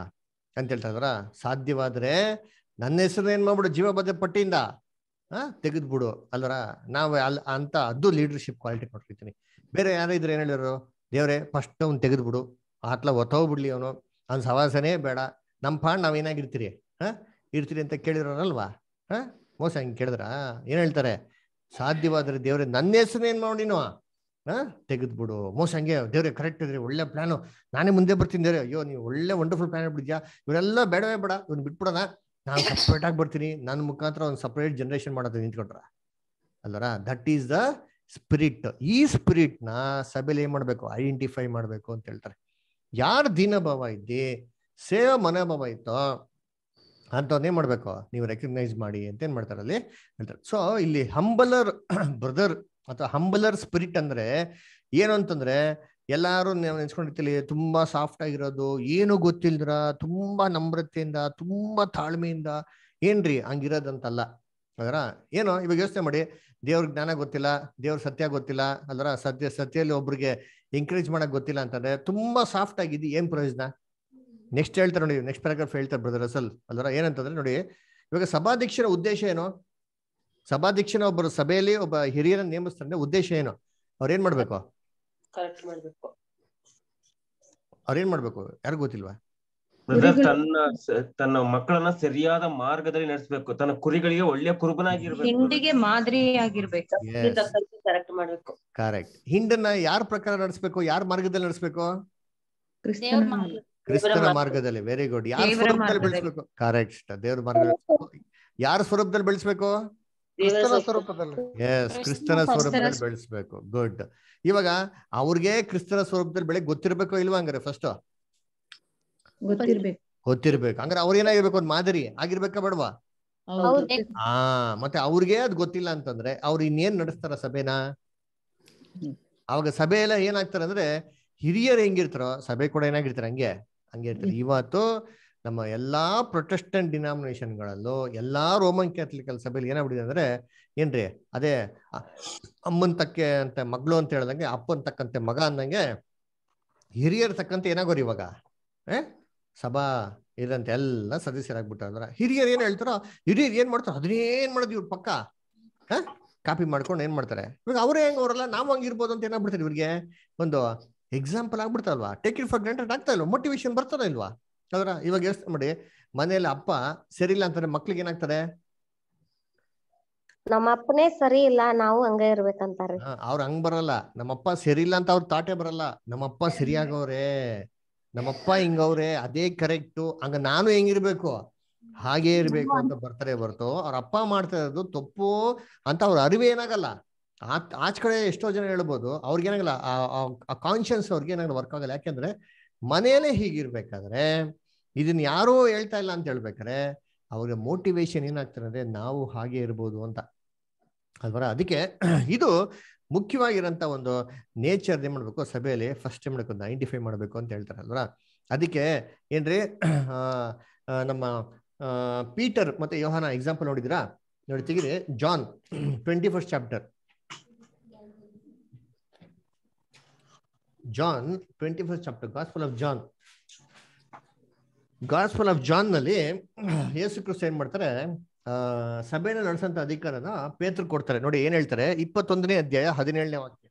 ಅಂತ ಹೇಳ್ತಾ ಇದ್ರ ಸಾಧ್ಯವಾದ್ರೆ ನನ್ನ ಹೆಸರು ಏನ್ ಮಾಡ್ಬಿಡು ಜೀವ ಭದ್ರ ಪಟ್ಟಿಯಿಂದ ಹಾ ತೆಗೆದ್ಬಿಡು ಅಲ್ವರ ನಾವು ಅಲ್ ಅಂತ ಅದು ಲೀಡರ್ಶಿಪ್ ಕ್ವಾಲಿಟಿ ಕೊಟ್ಟಿರ್ತೀನಿ ಬೇರೆ ಯಾರೋ ಇದ್ರೆ ಏನ್ ಹೇಳಿದ್ರು ದೇವ್ರೆ ಫಸ್ಟ್ ಅವ್ನು ತೆಗೆದ್ಬಿಡು ಆತ್ಲ ಒತ್ತೋಗ್ಬಿಡ್ಲಿ ಅವನು ಅವ್ನ ಸವಾಸನೇ ಬೇಡ ನಮ್ಮ ಪಾಡ್ ನಾವ್ ಏನಾಗಿರ್ತೀರಿ ಹಾ ಇರ್ತೀರಿ ಅಂತ ಕೇಳಿರೋರಲ್ವಾ ಹಾ ಮೋಸ ಹಂಗೆ ಕೇಳಿದ್ರ ಏನ್ ಹೇಳ್ತಾರೆ ಸಾಧ್ಯವಾದ್ರೆ ದೇವ್ರೆ ನನ್ನ ಹೆಸರು ಏನ್ ಮಾಡಿ ನೀನು ಹಾ ತೆಗೆದ್ಬಿಡು ಮೋಸ ಹಂಗೆ ದೇವ್ರೆ ಕರೆಕ್ಟ್ ಇದ್ರಿ ಒಳ್ಳೆ ಪ್ಲಾನು ನಾನೇ ಮುಂದೆ ಬರ್ತೀನಿ ದೇವ್ರೆ ಅಯ್ಯೋ ನೀವು ಒಳ್ಳೆ ವಂಡರ್ಫುಲ್ ಪ್ಲಾನ್ ಬಿಡಿದ್ಯಾ ಇವರೆಲ್ಲ ಬೇಡವೇ ಬೇಡ ಇವ್ನು ಬಿಟ್ಬಿಡೋಣ ನಾನು ಸಪ್ರೇಟ್ ಆಗಿ ಬರ್ತೀನಿ ನನ್ನ ಮುಖಾಂತರ ಒಂದು ಸಪ್ರೇಟ್ ಜನರೇಷನ್ ಮಾಡೋದು ನಿಂತ್ಕೊಂಡ್ರ ಅಲ್ಲರ ದಟ್ ಈಸ್ ದ ಸ್ಪಿರಿಟ್ ಈ ಸ್ಪಿರಿಟ್ ನ ಸಭೆಯಲ್ಲಿ ಏನ್ ಮಾಡ್ಬೇಕು ಐಡೆಂಟಿಫೈ ಮಾಡ್ಬೇಕು ಅಂತ ಹೇಳ್ತಾರೆ ಯಾರ ದೀನಭಾವ ಇದ್ದಿ ಸೇವಾ ಮನೋಭಾವ ಇತ್ತೋ ಅಂತವನ್ನೇ ಮಾಡ್ಬೇಕು ನೀವು ರೆಕಗ್ನೈಸ್ ಮಾಡಿ ಅಂತ ಏನ್ ಮಾಡ್ತಾರೆ ಅಲ್ಲಿ ಹೇಳ್ತಾರೆ ಸೊ ಇಲ್ಲಿ ಹಂಬಲರ್ ಬ್ರದರ್ ಅಥವಾ ಹಂಬಲರ್ ಸ್ಪಿರಿಟ್ ಅಂದ್ರೆ ಏನು ಅಂತಂದ್ರೆ ಎಲ್ಲಾರು ನಾವು ನೆನ್ಸ್ಕೊಂಡಿರ್ತೀವಿ ತುಂಬಾ ಸಾಫ್ಟ್ ಆಗಿರೋದು ಏನು ಗೊತ್ತಿಲ್ದ್ರ ತುಂಬಾ ನಮ್ರತೆಯಿಂದ ತುಂಬಾ ತಾಳ್ಮೆಯಿಂದ ಏನ್ರಿ ಹಂಗಿರೋದಂತಲ್ಲ ಅದರ ಏನೋ ಇವಾಗ ಯೋಚನೆ ಮಾಡಿ ದೇವ್ರ ಜ್ಞಾನ ಗೊತ್ತಿಲ್ಲ ದೇವ್ರ ಸತ್ಯ ಗೊತ್ತಿಲ್ಲ ಅಲ್ರ ಸತ್ಯ ಸತ್ಯಲ್ಲಿ ಒಬ್ರಿಗೆ ಎಂಕರೇಜ್ ಮಾಡಕ್ ಗೊತ್ತಿಲ್ಲ ಅಂತಂದ್ರೆ ತುಂಬಾ ಸಾಫ್ಟ್ ಆಗಿದ್ದು ಏನ್ ಪ್ರಯೋಜನ ನೆಕ್ಸ್ಟ್ ಹೇಳ್ತಾರೆ ನೋಡಿ ನೆಕ್ಸ್ಟ್ ಪ್ಯಾರಾಗ್ರಾಫ್ ಹೇಳ್ತಾರೆ ಬ್ರದರ್ ಅಸಲ್ ಅಲ್ರ ಏನಂತಂದ್ರೆ ನೋಡಿ ಇವಾಗ ಸಭಾಧ್ಯಕ್ಷರ ಉದ್ದೇಶ ಏನು ಸಭಾಧ್ಯಕ್ಷನ ಒಬ್ಬರು ಸಭೆಯಲ್ಲಿ ಒಬ್ಬ ಹಿರಿಯರನ್ನ ನೇಮಿಸ್ತಾರೆ ಉದ್ದೇಶ ಏನು ಅವ್ರೇನ್ ಮಾಡ್ಬೇಕು ಕರೆಕ್ಟ್ ಮಾಡ್ಬೇಕು ಅವ್ರೇನ್ ಮಾಡ್ಬೇಕು ಯಾರಿಗೂ ಗೊತ್ತಿಲ್ವಾ ಬ್ರದರ್ ಕುರಿಗಳು- ತನ್ನ ಸ- ತನ್ನ ಮಕ್ಕಳನ್ನ ಸರಿಯಾದ ಮಾರ್ಗದಲ್ಲಿ ನಡೆಸಬೇಕು ತನ್ನ ಕುರಿಗಳಿಗೆ ಒಳ್ಳೆಯ ಕುರುಬನಾಗಿರ್ಬೇಕು ಹಿಂಡಿಗೆ ಮಾದರಿಯಾಗಿರ್ಬೇಕು Yes. ಕರೆಕ್ಟ್ ಮಾಡ್ಬೇಕು ಕರೆಕ್ಟ್ ಹಿಂಡನ್ನ ಯಾರ ಪ್ರಕಾರ ನಡೆಸ್ಬೇಕು ಯಾರ ಮಾರ್ಗದಲ್ಲಿ ನಡೆಸ್ಬೇಕು ಕ್ರಿಸ್ತನ ಮಾರ್ಗ. ಕ್ರಿಸ್ತನ ಮಾರ್ಗ. ಮಾರ್ಗದಲ್ಲಿ ವೆರಿ ಗುಡ್ ಯಾರ ದೇವರ ಸ್ವರೂಪದಲ್ಲಿ ಮಾರ್ಗದಲ್ಲಿ. ಬೆಳೆಸ್ಬೇಕು ಕರೆಕ್ಟ್ ದೇವ್ರ ಮಾರ್ಗದಲ್ಲಿ ಯಾರ ಸ್ವರೂಪದಲ್ಲಿ ಬೆಳೆಸ್ಬೇಕು ದೇವರ ಕ್ರಿಸ್ತನ ಸ್ವರೂಪ. ಸ್ವರೂಪದಲ್ಲಿ ಎಸ್ ಕ್ರಿಸ್ತನ ಸ್ವರೂಪದಲ್ಲಿ ಬೆಳೆಸ್ಬೇಕು ಗುಡ್ ಇವಾಗ ಅವ್ರಿಗೆ ಕ್ರಿಸ್ತನ ಸ್ವರೂಪದಲ್ಲಿ ಬೆಳೆ ಗೊತ್ತಿರ್ಬೇಕೋ ಇಲ್ವಾ ಹಂಗಾರೆ ಫಸ್ಟ್ ಗೊತ್ತಿರ್ಬೇಕು ಗೊತ್ತಿರ್ಬೇಕು ಹಂಗಾರೆ ಅವ್ರ ಏನಾಗಿರ್ಬೇಕು ಒಂದ್ ಮಾದರಿ ಆಗಿರ್ಬೇಕಾ ಬೇಡವಾ ಹೌದು ಆ ಮತ್ತೆ ಅವ್ರಿಗೆ ಅದ್ ಗೊತ್ತಿಲ್ಲ ಅಂತಂದ್ರೆ ಅವ್ರು ಇನ್ನೇನ್ ನಡೆಸ್ತಾರ ಸಭೆನ ಹ್ಮ್. ಅವಾಗ ಸಭೆ ಎಲ್ಲ ಏನಾಗ್ತಾರೆ ಅಂದ್ರೆ ಹಿರಿಯರು ಹೆಂಗಿರ್ತಾರೋ ಸಭೆ ಕೂಡ ಏನಾಗಿರ್ತಾರೆ ಹಂಗೆ ಹಂಗೆ ಇರ್ತಾರೆ ಇವತ್ತು ನಮ್ಮ ಎಲ್ಲಾ ಪ್ರೊಟೆಸ್ಟೆಂಟ್ ಡಿನಾಮಿನೇಷನ್ಗಳಲ್ಲೂ ಎಲ್ಲಾ ರೋಮನ್ ಕ್ಯಾಥಲಿಕಲ್ ಸಭೆಯಲ್ಲಿ ಏನಾಗ್ಬಿಟ್ಟಿದೆ ಅಂದ್ರೆ ಏನ್ರಿ ಅದೇ ಅ- ಅಮ್ಮನ್ ತಕ್ಕೆ ಅಂತ ಮಗಳು ಅಂತ ಹೇಳ್ದಂಗೆ ಅಪ್ಪನ್ ತಕ್ಕಂತೆ ಮಗ ಅಂದಂಗೆ ಹಿರಿಯರ್ ತಕ್ಕಂತೆ ಏನಾಗೋರು ಇವಾಗ ಏ ಸಭಾ ಇದಂತೆ ಎಲ್ಲ ಸದಸ್ಯರಾಗ್ಬಿಟ್ಟಾರ ಅಂದ್ರೆ ಹಿರಿಯರು ಏನ್ ಹೇಳ್ತಾರೋ ಹಿರಿಯರು ಏನ್ ಮಾಡ್ತಾರೋ ಅದನ್ನೇನ್ ಮಾಡೋದು ಇವ್ರ ಪಕ್ಕ ಹ ಕಾಪಿ ಮಾಡ್ಕೊಂಡು ಏನ್ ಮಾಡ್ತಾರೆ ಇವಾಗ ಅವರೇ ಹೆಂಗ್ ಅವರಲ್ಲ ನಾವು ಹಂಗಿರ್ಬೋದು ಅಂತ ಏನಾಗ್ಬಿಡ್ತಾರೆ ಇವ್ರಿಗೆ ಒಂದು ಎಕ್ಸಾಂಪಲ್ ಆಗ್ಬಿಡ್ತಾರಲ್ವಾ ಟೇಕ್ ಇಟ್ ಫಾರ್ ಗ್ರಾಂಟೆಡ್ ಆಗ್ತಾ ಇಲ್ವಾ ಮೋಟಿವೇಶನ್ ಬರ್ತಾರ ಇಲ್ವಾ ಅದರ ಇವಾಗ ಯೋಚನೆ ಮಾಡಿ ಮನೇಲಿ ಅಪ್ಪ ಸರಿಯಿಲ್ಲ ಅಂತಾರೆ ಮಕ್ಳಿಗೆ ಏನಾಗ್ತಾರೆ ನಮ್ಮ ಅಪ್ಪನೇ ಸರಿ ಇಲ್ಲ ನಾವು ಹಂಗ ಇರ್ಬೇಕಂತಾರ್ರಿ ಅವ್ರ ಹಂಗ್ ಬರಲ್ಲ ನಮ್ಮಪ್ಪ ಸರಿಯಿಲ್ಲ ಅಂತ ಅವ್ರ ತಾಟೆ ಬರಲ್ಲ ನಮ್ಮಪ್ಪ ಸರಿಯಾಗವ್ರೆ ನಮ್ಮಪ್ಪ ಹಿಂಗವ್ರೆ ಅದೇ ಕರೆಕ್ಟು ಹಂಗ ನಾನು ಹೆಂಗಿರ್ಬೇಕು ಹಾಗೆ ಇರ್ಬೇಕು ಅಂತ ಬರ್ತಾರೆ ಹೊರ್ತು ಅವ್ರ ಅಪ್ಪ ಮಾಡ್ತಾ ಇರೋದು ತಪ್ಪು ಅಂತ ಅವ್ರ ಅರಿವು ಏನಾಗಲ್ಲ ಆ ಆಚ ಕಡೆ ಎಷ್ಟೋ ಜನ ಹೇಳ್ಬೋದು ಅವ್ರಿಗೇನಾಗಲ್ಲ ಆ ಕಾನ್ಶಿಯನ್ಸ್ ಅವ್ರಿಗೆ ಏನಾಗಲ್ಲ ವರ್ಕ್ ಆಗಲ್ಲ ಯಾಕೆಂದ್ರೆ ಮನೇಲೆ ಹೀಗಿರ್ಬೇಕಾದ್ರೆ ಇದನ್ನ ಯಾರೋ ಹೇಳ್ತಾ ಇಲ್ಲ ಅಂತ ಹೇಳ್ಬೇಕಾದ್ರೆ ಅವ್ರಿಗೆ ಮೋಟಿವೇಶನ್ ಏನಾಗ್ತಾರೆ ಅಂದ್ರೆ ನಾವು ಹಾಗೆ ಇರ್ಬೋದು ಅಂತ ಅಲ್ವರ ಅದಕ್ಕೆ ಇದು ಮುಖ್ಯವಾಗಿರೋಂಥ ಒಂದು ನೇಚರ್ ಏನ್ ಮಾಡ್ಬೇಕು ಸಭೆಯಲ್ಲಿ ಫಸ್ಟ್ ಏನ್ ಮಾಡ್ಬೇಕು ಐಡೆಂಟಿಫೈ ಮಾಡ್ಬೇಕು ಅಂತ ಹೇಳ್ತಾರೆ ಅಲ್ವರ ಅದಕ್ಕೆ ಏನ್ರಿ ಆ, ಆ, ನಮ್ಮ ಆ, ಪೀಟರ್ ಮತ್ತೆ ಯೋಹಾನ ಎಕ್ಸಾಂಪಲ್ ನೋಡಿದಿರಾ ನೋಡಿ ತೆಗಿರಿ John twenty first chapter John twenty first chapter gospel of John gospel of John ನಲ್ಲಿ ಯೇಸು ಕ್ರಿಸ್ತ ಏನ್ ಮಾಡ್ತಾರೆ ಆ ಸಭೆನ ನಡೆಸಂತ ಅಧಿಕಾರನ ಪೇತ್ರ ಕೊಡ್ತಾರೆ ನೋಡಿ ಏನ್ ಹೇಳ್ತಾರೆ ಇಪ್ಪತ್ತೊಂದನೇ ಅಧ್ಯಾಯ ಹದಿನೇಳನೇ ವಾಕ್ಯ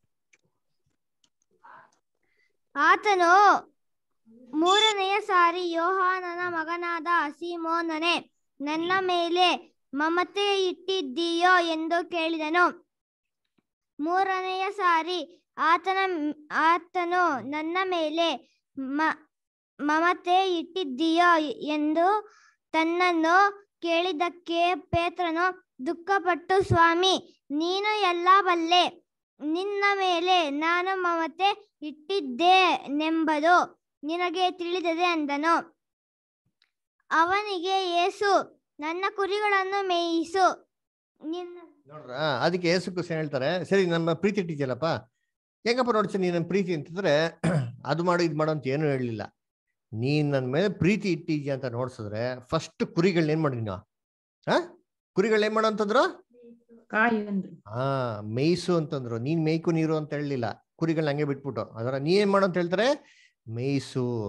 ಆತನು ಮೂರನೆಯ ಸಾರಿ ಯೋಹಾನನ ಮಗನಾದ ಸೀಮೋನನೇ ನನ್ನ ಮೇಲೆ ಮಮತೆ ಇಟ್ಟಿದ್ದೀಯೋ ಎಂದು ಕೇಳಿದನು ಮೂರನೆಯ ಸಾರಿ ಆತನ ಆತನು ನನ್ನ ಮೇಲೆ ಮ ಮಮತೆ ಇಟ್ಟಿದ್ದೀಯೋ ಎಂದು ತನ್ನನ್ನು ಕೇಳಿದ್ದಕ್ಕೆ ಪೇತ್ರನು ದುಃಖಪಟ್ಟು ಸ್ವಾಮಿ ನೀನು ಎಲ್ಲ ಬಲ್ಲೆ ನಿನ್ನ ಮೇಲೆ ನಾನು ಮಮತೆ ಇಟ್ಟಿದ್ದೇನೆಂಬುದು ನಿನಗೆ ತಿಳಿದದೆ ಅಂದನು ಅವನಿಗೆ ಯೇಸು ನನ್ನ ಕುರಿಗಳನ್ನು ಮೇಯಿಸು ನಿನ್ನ ನೋಡ್ರ ಅದಕ್ಕೆ ಯೇಸು ಕ್ರಿಸ್ತ ಏನ್ ಹೇಳ್ತಾರೆ ಸರಿ ನಮ್ಮ ಪ್ರೀತಿ ಇಟ್ಟಿದ್ಯಲ್ಲಪ್ಪ ಹೆಂಗಪ್ಪ ನೋಡ್ತೀನಿ ನೀನ್ ನನ್ ಪ್ರೀತಿ ಅಂತಂದ್ರೆ ಅದು ಮಾಡು ಇದು ಮಾಡು ಅಂತ ಏನು ಹೇಳಲಿಲ್ಲ ನೀನ್ ನನ್ನ ಮೇಲೆ ಪ್ರೀತಿ ಇಟ್ಟಿದ್ಯಾ ಅಂತ ನೋಡ್ಸಿದ್ರೆ ಫಸ್ಟ್ ಕುರಿಗಳನ್ನ ಏನ್ ಮಾಡಿ ನೀನು ಆ ಕುರಿಗಳನ್ನ ಏನ್ ಮಾಡು ಅಂತಂದ್ರು ಕಾಯಿ ಅಂದ್ರು ಆ ಮೇಯ್ಸು ಅಂತಂದ್ರು ನೀನ್ ಮೇಯ್ಕು ನೀರು ಅಂತ ಹೇಳಲಿಲ್ಲ ಕುರಿಗಳನ್ನ ಹಂಗೆ ಬಿಟ್ಬಿಟ್ಟು ಅದರ ನೀ ಏನ್ ಮಾಡು ಅಂತ ಹೇಳ್ತಾರೆ ಮೇಯ್ಸು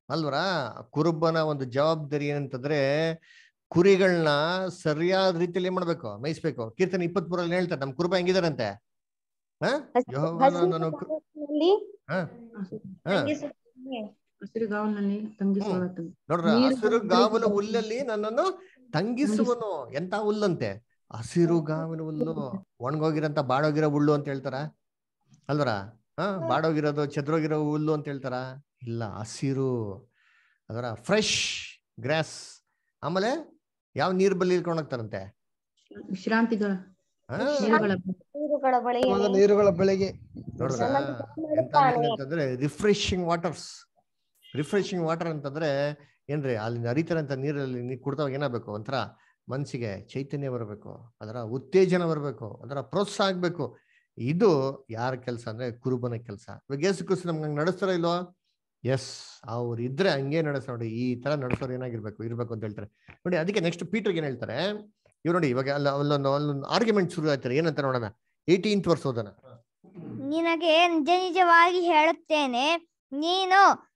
ಅಲ್ವರಾ ಕುರುಬನ ಒಂದು ಜವಾಬ್ದಾರಿ ಏನಂತಂದ್ರೆ ಕುರಿಗಳನ್ನ ಸರಿಯಾದ ರೀತಿಯಲ್ಲಿ ಏನ್ ಮಾಡ್ಬೇಕು ಮೇಯಿಸ್ಬೇಕು ಕೀರ್ತನೆ ಇಪ್ಪತ್ತ್ ಮೂರಲ್ಲಿ ಹೇಳ್ತಾರೆ ನಮ್ ಕುರುಬ ಹೆಂಗಿದಾರಂತೆ ಹ ಯೆಹೋವನು ನನ್ನ ಕು- ಹ? ಹ. ಹಸಿರುಗಾವಲಿನಲ್ಲಿ ತಂಗಿಸುವ ನೋಡ್ರ ನೀರು ಹಸಿರು ಬಂದು ಗಾವಲು ಬೆಳೆದ ಹುಲ್ಲಲ್ಲಿ ನನ್ನನ್ನು ತಂಗಿಸುವನು ಎಂತ ಹುಲ್ಲಂತೆ ಹಸಿರು ಗಾವಲು ಹುಲ್ಲು ಒಣಗೋಗಿರಂತ ಬಾಡೋಗಿರೋ ಹುಲ್ಲು ಅಂತ ಹೇಳ್ತಾರ ಅಲ್ವರ ಹ ಬಾಡೋಗಿರೋದು ಚದ್ರೋಗಿರೋ ಹುಲ್ಲು ಅಂತ ಹೇಳ್ತಾರ ಇಲ್ಲ ಹಸಿರು ಅದರ ಫ್ರೆಶ್ ಗ್ರಾಸ್ ಆಮೇಲೆ ಯಾವ ನೀರ್ ಬಲ್ಲಿ ಇಳ್ಕೊಂಡು ಹೋಗ್ತಾರಂತೆ ವಿಶ್ರಾಂತಿಗಳ ಆ, ನೀರುಗಳ ನೀರುಗಳ ಬಳಿಗೆ ಆದ ನೀರುಗಳ ಬೆಳೆಗೆ ನೋಡ್ರ ನಮ್ಮನ್ನು ಎಂತ ಮಾಡುತ್ತಾನೆ. ನೀರ್ ಅಂತಂದ್ರೆ ರಿಫ್ರೆಶಿಂಗ್ ವಾಟರ್ಸ್ ರಿಫ್ರೆಶಿಂಗ್ ವಾಟರ್ ಅಂತಂದ್ರೆ ಏನ್ರಿ ಅಲ್ಲಿ ಹರಿತಾರಂತ ನೀರಲ್ಲಿ ನೀರ್ ಕುಡ್ದಾಗ ಏನಾಗಬೇಕು ಒಂಥರ ಮನ್ಸಿಗೆ ಚೈತನ್ಯ ಬರಬೇಕು ಅದರ ಉತ್ತೇಜನ ಬರಬೇಕು ಅದರ ಪ್ರೋತ್ಸಾಹ ಆಗ್ಬೇಕು ಇದು ಯಾರ ಕೆಲಸ ಅಂದ್ರೆ ಕುರುಬನ ಕೆಲಸ ಇವಾಗ ಯೇಸು ಕ್ರಿಸ್ತು ನಮ್ಗೆ ಹಂಗ್ ನಡೆಸ್ತಾರ ಇಲ್ವೋ ಎಸ್ ಅವ್ರು ಇದ್ರೆ ಹಂಗೆ ನಡೆಸ್ತಾರೆ ನೋಡಿ ಈ ತರ ನಡೆಸೋರು ಏನಾಗಿರ್ಬೇಕು ಇರ್ಬೇಕು ಅಂತ ಹೇಳ್ತಾರೆ ನೋಡಿ ಅದಕ್ಕೆ ನೆಕ್ಸ್ಟ್ ಪೀಟರ್ಗೆ ಏನ್ ಹೇಳ್ತಾರೆ ಇವ್ ನೋಡಿ ಇವಾಗ ಅಲ್ಲ ಅಲ್ಲೊಂದು ಅಲ್ಲೊಂದು ಆರ್ಗ್ಯುಮೆಂಟ್ ಶುರು ಆಯ್ತಾರೆ ಏನಂತ ನೋಡೋಣ ಏಯ್ಟೀನ್ತ್ ವರ್ಷ ಓದೋಣ ನಿನಗೆ ನಿಜ ನಿಜವಾಗಿ ಹೇಳುತ್ತೇನೆ ನೀನು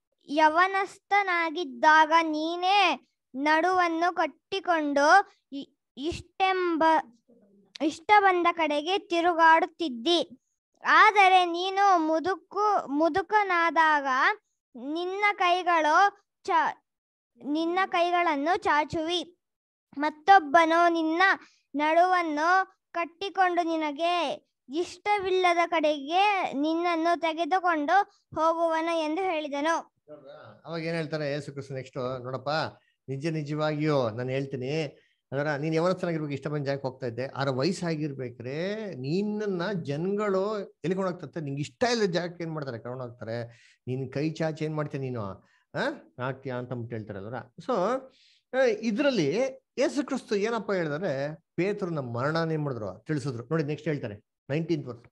ಯವನಸ್ಥನಾಗಿದ್ದಾಗ ನೀನೇ ನಡುವನ್ನು ಕಟ್ಟಿಕೊಂಡು ಇ- ಇಷ್ಟೆಂಬ ಇಷ್ಟ ಬಂದ ಕಡೆಗೆ ತಿರುಗಾಡುತ್ತಿದ್ದಿ ಆದರೆ ನೀನು ಮುದುಕು ಮುದುಕನಾದಾಗ ನಿನ್ನ ಕೈಗಳು ಚ ನಿನ್ನ ಕೈಗಳನ್ನು ಚಾಚುವಿ ಮತ್ತೊಬ್ಬನು ನಿನ್ನ ನಡುವನ್ನು ಕಟ್ಟಿಕೊಂಡು ನಿನಗೆ ಇಷ್ಟವಿಲ್ಲದ ಕಡೆಗೆ ನಿನ್ನನ್ನು ತೆಗೆದುಕೊಂಡು ಹೋಗುವನು ಎಂದು ಹೇಳಿದನು ಅವಾಗ ಏನ್ ಹೇಳ್ತಾರೆ ಯೇಸು ಕ್ರಿಸ್ತು ನೆಕ್ಸ್ಟ್ ನೋಡಪ್ಪ ನಿಜ ನಿಜವಾಗಿಯೋ ನಾನು ಹೇಳ್ತೀನಿ ಅದರ ನೀನ್ ಯಾವತ್ತನಾಗಿರ್ಬೇಕು ಇಷ್ಟ ಬಂದ ಜಾಗಕ್ಕೆ ಹೋಗ್ತಾ ಇದ್ದೆ ಆರ ವಯಸ್ಸಾಗಿರ್ಬೇಕ್ರೆ ನಿನ್ನನ್ನ ಜನಗಳು ಎಲ್ಲಿಕೊಂಡು ಹೋಗ್ತಾರೆ ನಿಂಗೆ ಇಷ್ಟ ಇಲ್ಲದ ಜಾಗಕ್ಕೆ ಏನ್ ಮಾಡ್ತಾರೆ ಕರ್ಕೊಂಡು ಹೋಗ್ತಾರೆ ನೀನ್ ಕೈ ಚಾಚಿ ಏನ್ ಮಾಡ್ತೀಯ ನೀನು ಆ ಆಗ್ತೀಯಾ ಅಂತ ಅಂದ್ಬಿಟ್ಟು ಹೇಳ್ತಾರಲ್ವರ ಸೊ ಇದ್ರಲ್ಲಿ ಯೇಸು ಕ್ರಿಸ್ತು ಏನಪ್ಪ ಹೇಳಿದ್ರೆ ಪೇತ್ರನ ಮರಣನ ಏನ್ ಮಾಡಿದ್ರು ತಿಳಿಸಿದ್ರು ನೋಡಿ ನೆಕ್ಸ್ಟ್ ಹೇಳ್ತಾರೆ ನೈನ್ಟೀನ್ತ್ ವರ್ಷ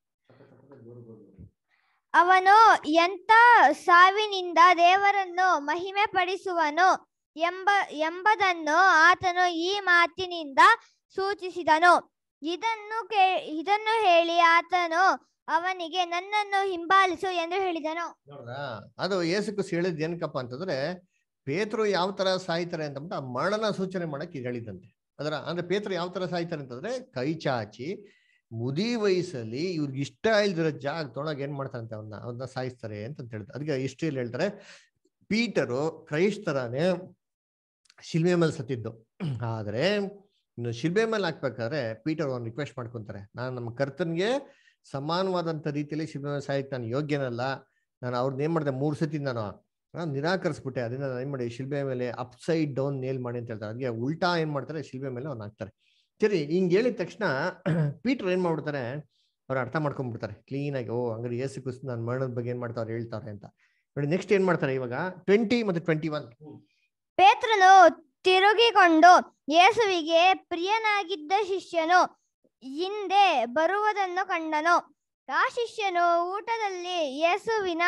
ಅವನು ಎಂತ ಸಾವಿನಿಂದ ದೇವರನ್ನು ಮಹಿಮೆ ಪಡಿಸುವನು ಎಂಬ ಎಂಬುದನ್ನು ಆತನು ಈ ಮಾತಿನಿಂದ ಸೂಚಿಸಿದನು ಇದನ್ನು ಕೇ ಇದನ್ನು ಹೇಳಿ ಆತನು ಅವನಿಗೆ ನನ್ನನ್ನು ಹಿಂಬಾಲಿಸು ಎಂದು ಹೇಳಿದನು ನೋಡ್ರಾ ಅದು ಯೇಸು ಕ್ರಿಸ್ತು ಹೇಳಿದ್ ಏನಕ್ಕಪ್ಪ ಅಂತಂದ್ರೆ ಪೇತರು ಯಾವ ತರ ಸಾಯ್ತಾರೆ ಅಂತಂದ್ಬಿಟ್ಟು ಆ ಮರಣನ ಸೂಚನೆ ಮಾಡಕ್ ಇದು ಹೇಳಿದಂತೆ ಅದರ ಅಂದ್ರೆ ಪೇತರು ಯಾವ ತರ ಸಾಯ್ತಾರೆ ಅಂತಂದ್ರೆ ಕೈ ಚಾಚಿ ಮುದಿ ವಯಸ್ಸಲ್ಲಿ ಇವ್ರಿಗೆ ಇಷ್ಟ ಇಲ್ದಿರೋ ಜಾಗ ತೊಳಗ್ ಏನ್ ಮಾಡ್ತಾರಂತೆ ಅವನ್ನ ಅವನ್ನ ಸಾಯಿಸ್ತಾರೆ ಅಂತ ಹೇಳ್ತಾರೆ ಅದಕ್ಕೆ ಹಿಸ್ಟ್ರಿಯಲ್ಲಿ ಹೇಳ್ತಾರೆ ಪೀಟರು ಕ್ರೈಸ್ತರನೇ ಶಿಲ್ಬೆ ಮೇಲೆ ಸತ್ತಿದ್ದು ಆದ್ರೆ ಇನ್ನು ಶಿಲ್ಬೆ ಮೇಲೆ ಹಾಕ್ಬೇಕಾದ್ರೆ ಪೀಟರ್ ಒಂದು ರಿಕ್ವೆಸ್ಟ್ ಮಾಡ್ಕೊಂತಾರೆ ನಾನು ನಮ್ಮ ಕರ್ತನ್ಗೆ ಸಮಾನವಾದಂತ ರೀತಿಯಲ್ಲಿ ಶಿಲ್ಬೆ ಮೇಲೆ ಸಾಯಕ್ ನಾನು ಯೋಗ್ಯನಲ್ಲ ನಾನು ಅವ್ರನ್ನ ಏನ್ ಮಾಡಿದೆ ಮೂರ್ ಸತಿ ನಾನು ನಾನು ನಿರಾಕರಿಸ್ಬಿಟ್ಟೆ ಅದನ್ನ ನಾನು ಏನ್ ಮಾಡಿ ಶಿಲ್ಬೆ ಮೇಲೆ ಅಪ್ ಸೈಡ್ ಡೌನ್ ನೇಲ್ ಮಾಡಿ ಅಂತ ಹೇಳ್ತಾರೆ ಅದಕ್ಕೆ ಉಲ್ಟಾ ಏನ್ ಮಾಡ್ತಾರೆ ಶಿಲ್ಬೆ ಮೇಲೆ ಅವ್ನ ಹಾಕ್ತಾರೆ ಸರಿ ಹಿಂಗ್ ಹೇಳಿದ ತಕ್ಷಣ ಪೀಟರ್ ಏನ್ ಮಾಡ್ಬಿಡ್ತಾರೆ ಅವ್ರು ಅರ್ಥ ಮಾಡ್ಕೊಂಡ್ಬಿಡ್ತಾರೆ ಕ್ಲೀನ್ ಆಗಿ ಓ ಹಂಗಾರೆ ಏಸು ಕ್ರಿಸ್ತು ನಾನು ಮರಣದ ಬಗ್ಗೆ ಏನ್ ಮಾಡ್ತಾವ್ರೆ ಹೇಳ್ತಾರೆ ಅಂತ ನೋಡಿ ನೆಕ್ಸ್ಟ್ ಏನ್ ಮಾಡ್ತಾರೆ ಇವಾಗ ಟ್ವೆಂಟಿ ಮತ್ತೆ ಟ್ವೆಂಟಿ ಒನ್ ಪೇತ್ರನು ತಿರುಗಿಕೊಂಡು ಯೇಸುವಿಗೆ ಪ್ರಿಯನಾಗಿದ್ದ ಶಿಷ್ಯನು ಹಿಂದೆ ಬರುವುದನ್ನು ಕಂಡನು ಆ ಶಿಷ್ಯನು ಊಟದಲ್ಲಿ ಯೇಸುವಿನ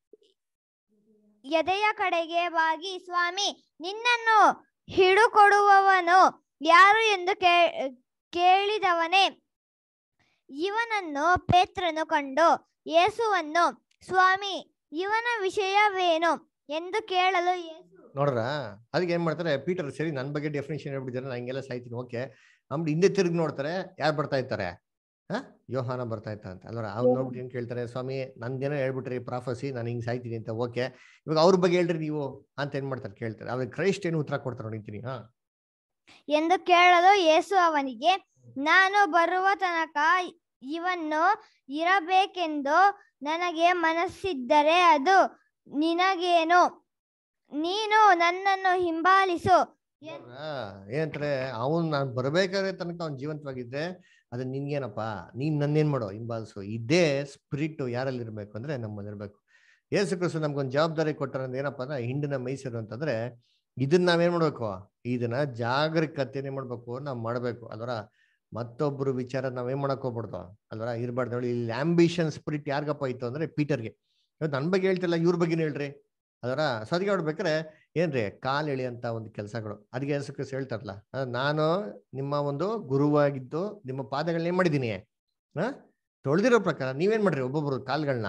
ಎದೆಯ ಕಡೆಗೆ ಬಾಗಿ ಸ್ವಾಮಿ ನಿನ್ನನ್ನು ಹಿಡುಕೊಡುವವನು ಯಾರು ಎಂದು ಕೇ ಕೇಳಿದವನೇ ಇವನನ್ನು ಪೇತ್ರನು ಕಂಡು ಯೇಸುವನ್ನು ಸ್ವಾಮಿ ಇವನ ವಿಷಯವೇನು ಎಂದು ಕೇಳಲು ಯೇಸು ನೋಡ್ರ ಅದಕ್ಕೆ ಏನ್ ಮಾಡ್ತಾರೆ ಪೀಟರ್ ಸರಿ ನನ್ನ ಬಗ್ಗೆ ಡೆಫಿನೇಷನ್ ಹೇಳ್ಬಿಟ್ಟಿದ್ದಾರೆ ನಾನು ಹಿಂಗೆಲ್ಲ ಸಾಯ್ತೀನಿ ಓಕೆ ಆಮೇಲೆ ಹಿಂದೆ ತಿರುಗಿ ನೋಡ್ತಾರೆ ಯಾರು ಬರ್ತಾ ಇರ್ತಾರೆ ಹ ಯೋಹಾನ ಬರ್ತಾ ಇತ್ತ ಅಂತ ಅಲ್ವರ ಅವ್ರು ನೋಡ್ಬಿಟ್ಟು ಏನ್ ಕೇಳ್ತಾರೆ ಸ್ವಾಮಿ ನಂದೇನೋ ಹೇಳ್ಬಿಟ್ರಿ ಪ್ರಾಫಸಿ ನಾನು ಹಿಂಗ್ ಸಾಯ್ತೀನಿ ಅಂತ ಓಕೆ ಇವಾಗ ಅವ್ರ ಬಗ್ಗೆ ಹೇಳ್ರಿ ನೀವು ಅಂತ ಏನ್ ಮಾಡ್ತಾರೆ ಕೇಳ್ತಾರೆ ಅವಾಗ ಕ್ರೈಸ್ಟ್ ಏನು ಉತ್ತರ ಕೊಡ್ತಾರೆ ನೋಡಿತೀನಿ ಹಾ ಎಂದು ಕೇಳಲು ಯೇಸು ಅವನಿಗೆ ನಾನು ಬರುವ ತನಕ ಇವನ್ನು ಇರಬೇಕೆಂದು ನನಗೆ ಮನಸ್ಸಿದ್ದರೆ ಅದು ನಿನಗೇನು ನೀನು ನನ್ನನ್ನು ಹಿಂಬಾಲಿಸು ಎನ್- ಆ, ಏನಂತಾರೆ ಅವನ್ ನಾನ್ ಬರ್ಬೇಕಾದ್ರೆ ತನಕ ಅವ್ನ್ ಜೀವಂತವಾಗಿದ್ರೆ ಅದು ನಿನ್ಗೇನಪ್ಪ ನೀನ್ ನನ್ನೇನ್ ಮಾಡೋ ಹಿಂಬಾಲಿಸು ಇದೇ ಸ್ಪಿರಿಟ್ ಯಾರಲ್ಲಿ ಇರ್ಬೇಕು ಅಂದ್ರೆ ನಮ್ಮಲ್ಲಿ ಇರ್ಬೇಕು ಯೇಸು ಕ್ರಿಸ್ತು ನಮ್ಗೊಂದು ಜವಾಬ್ದಾರಿ ಕೊಟ್ಟಾರ ಅಂದ್ರೆ ಏನಪ್ಪಾ ಅಂದ್ರೆ ಹಿಂಡಿನ ಮೈಸೂರು ಅಂತಂದ್ರೆ ಇದನ್ನ ನಾವೇನ್ ಮಾಡ್ಬೇಕು ಇದನ್ನ ಜಾಗರೂಕತೆನೆ ಮಾಡ್ಬೇಕು ನಾವ್ ಮಾಡ್ಬೇಕು ಅಲ್ವರ ಮತ್ತೊಬ್ರು ವಿಚಾರ ನಾವೇನ್ ಮಾಡಕ್ ಹೋಗ್ಬಿಡ್ದು ಅಲ್ವರ ಇರ್ಬಾರ್ದು ನೋಡಿ ಇಲ್ಲಿ ಆಂಬಿಷನ್ ಸ್ಪಿರಿಟ್ ಯಾರಿಗಪ್ಪ ಇತ್ತು ಅಂದ್ರೆ ಪೀಟರ್ಗೆ ಇವತ್ತು ನನ್ ಬಗ್ಗೆ ಹೇಳ್ತಿಲ್ಲ ಇವ್ರ ಬಗ್ಗೆ ಹೇಳ್ರಿ ಅದರ ಸದ್ಗೆ ನೋಡ್ಬೇಕಾರೆ ಏನ್ರಿ ಕಾಲ್ ಎಳೆಯಂತ ಒಂದು ಕೆಲಸಗಳು ಅದಕ್ಕೆ ಯೇಸು ಕ್ರಿಸ್ತು ಹೇಳ್ತಾರಲ್ಲ ಆ, ನಾನು ನಿಮ್ಮ ಒಂದು ಗುರುವಾಗಿದ್ದು ನಿಮ್ಮ ಪಾದಗಳನ್ನ ಏನ್ ಮಾಡಿದೀನಿ ಹಾ ತೊಳೆದಿರೋ ಪ್ರಕಾರ ನೀವೇನ್ ಮಾಡ್ರಿ ಒಬ್ಬೊಬ್ರು ಕಾಲ್ಗಳನ್ನ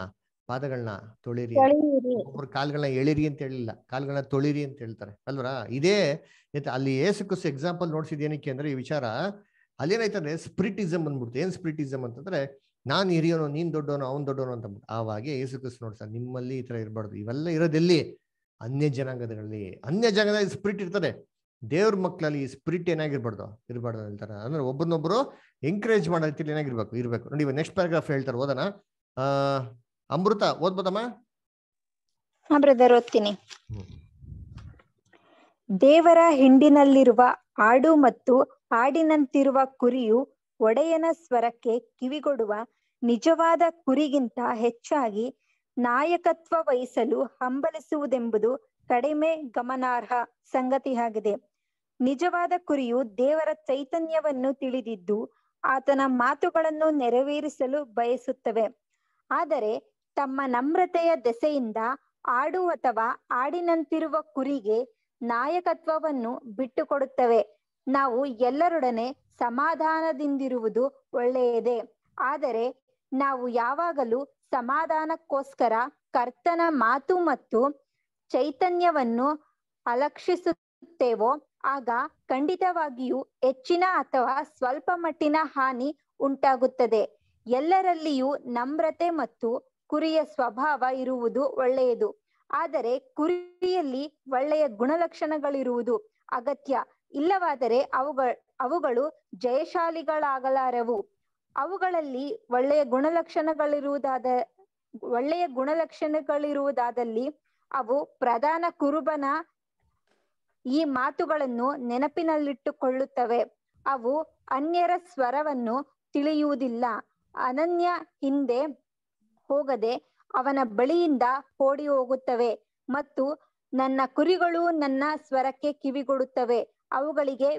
ಪಾದಗಳನ್ನ ತೊಳಿರಿ ತೊಳೆಯಿರಿ. ಒಬ್ಬೊಬ್ರು ಕಾಲ್ಗಳನ್ನ ಎಳಿರಿ ಅಂತ ಹೇಳಿಲ್ಲ ಕಾಲ್ಗಳನ್ನ ತೊಳಿರಿ ಅಂತ ಹೇಳ್ತಾರೆ ಅಲ್ವರ ಇದೇ ಎಂತ ಅಲ್ಲಿ ಏಸು ಕ್ರಿಸ್ತು ಎಕ್ಸಾಂಪಲ್ ನೋಡ್ಸಿದ್ ಏನಕ್ಕೆ ಅಂದ್ರೆ ಈ ವಿಚಾರ ಅಲ್ಲೇನಾಯ್ತಂದ್ರೆ ಸ್ಪಿರಿಟಿಸಮ್ ಬಂದ್ಬಿಡ್ತು ಏನ್ ಸ್ಪಿರಿಟಿಸಮ್ ಅಂತಂದ್ರೆ ನಾನ್ ಹಿರಿಯೋನು ನೀನ್ ದೊಡ್ಡವನು ಅವ್ನ್ ದೊಡ್ಡವನು ಅಂತ ಅಂದ್ಬಿಟ್ಟು. ಆವಾಗ ಏಸು ಕ್ರಿಸ್ತು ನೋಡ್ತಾರೆ ನಿಮ್ಮಲ್ಲಿ ಈ ತರ ಇರಬಾರ್ದು ಇವೆಲ್ಲ ಇರೋದೆಲ್ಲಿ ಅನ್ಯ ಜನಾಂಗದಲ್ಲಿ ಅನ್ಯ ಜನಾಂಗದಲ್ಲಿ ಸ್ಪಿರಿಟ್ ಇರ್ತದೆ ದೇವ್ರ ಮಕ್ಕಳಲ್ಲಿ ಸ್ಪಿರಿಟ್ ಏನಾಗಿರ್ಬಾರ್ದು ಇರಬಾರ್ದು ಹೇಳ್ತಾರೆ ಅಂದ್ರೆ ಒಬ್ಬರನ್ನೊಬ್ರು ಎಂಕರೇಜ್ ಮಾಡೋ ರೀತಿಯಲ್ಲಿ ಏನಾಗಿರ್ಬೇಕು ಇರ್ಬೇಕು ನೋಡಿ ನೆಕ್ಸ್ಟ್ ಪ್ಯಾರಾಗ್ರಾಫ್ ಹೇಳ್ತಾರೆ ಓದೋಣ ಆ ಅಮೃತ ಓದ್ಬೋದಮ್ಮ ಹಾ ಬ್ರದರ್ ಓದ್ತೀನಿ ದೇವರ ಹಿಂಡಿನಲ್ಲಿರುವ ಆಡು ಮತ್ತು ಆಡಿನಂತಿರುವ ಕುರಿಯು ಒಡೆಯನ ಸ್ವರಕ್ಕೆ ಕಿವಿಗೊಡುವ ನಿಜವಾದ ಕುರಿಗಿಂತ ಹೆಚ್ಚಾಗಿ ನಾಯಕತ್ವ ವಹಿಸಲು ಹಂಬಲಿಸುವುದೆಂಬುದು ಕಡಿಮೆ ಗಮನಾರ್ಹ ಸಂಗತಿಯಾಗಿದೆ ನಿಜವಾದ ಕುರಿಯು ದೇವರ ಚೈತನ್ಯವನ್ನು ತಿಳಿದಿದ್ದು ಆತನ ಮಾತುಗಳನ್ನು ನೆರವೇರಿಸಲು ಬಯಸುತ್ತವೆ ಆದರೆ ತಮ್ಮ ನಮ್ರತೆಯ ದೆಸೆಯಿಂದ ಆಡು ಅಥವಾ ಆಡಿನಂತಿರುವ ಕುರಿಗೆ ನಾಯಕತ್ವವನ್ನು ಬಿಟ್ಟುಕೊಡುತ್ತವೆ ನಾವು ಎಲ್ಲರೊಡನೆ ಸಮಾಧಾನದಿಂದಿರುವುದು ಒಳ್ಳೆಯದೇ ಆದರೆ ನಾವು ಯಾವಾಗಲೂ ಸಮಾಧಾನಕ್ಕೋಸ್ಕರ ಕರ್ತನ ಮಾತು ಮತ್ತು ಚೈತನ್ಯವನ್ನು ಅಲಕ್ಷಿಸುತ್ತೇವೋ ಆಗ ಖಂಡಿತವಾಗಿಯೂ ಹೆಚ್ಚಿನ ಅಥವಾ ಸ್ವಲ್ಪ ಮಟ್ಟಿನ ಹಾನಿ ಉಂಟಾಗುತ್ತದೆ ಎಲ್ಲರಲ್ಲಿಯೂ ನಮ್ರತೆ ಮತ್ತು ಕುರಿಯ ಸ್ವಭಾವ ಇರುವುದು ಒಳ್ಳೆಯದು ಆದರೆ ಕುರಿಯಲ್ಲಿ ಒಳ್ಳೆಯ ಗುಣಲಕ್ಷಣಗಳಿರುವುದು ಅಗತ್ಯ ಇಲ್ಲವಾದರೆ ಅವುಗಳ ಅವುಗಳು ಜಯಶಾಲಿಗಳಾಗಲಾರವು ಅವುಗಳಲ್ಲಿ ಒಳ್ಳೆಯ ಗುಣಲಕ್ಷಣಗಳಿರುವುದಾದ ಒಳ್ಳೆಯ ಗುಣಲಕ್ಷಣಗಳಿರುವುದಾದಲ್ಲಿ ಅವು ಪ್ರಧಾನ ಕುರುಬನ ಈ ಮಾತುಗಳನ್ನು ನೆನಪಿನಲ್ಲಿಟ್ಟುಕೊಳ್ಳುತ್ತವೆ ಅವು ಅನ್ಯರ ಸ್ವರವನ್ನು ತಿಳಿಯುವುದಿಲ್ಲ ಅನನ್ಯ ಹಿಂದೆ ಹೋಗದೆ ಅವನ ಬಳಿಯಿಂದ ಓಡಿ ಹೋಗುತ್ತವೆ ಮತ್ತು ನನ್ನ ಕುರಿಗಳು ನನ್ನ ಸ್ವರಕ್ಕೆ ಕಿವಿಗೊಡುತ್ತವೆ ಅವುಗಳಿಗೆ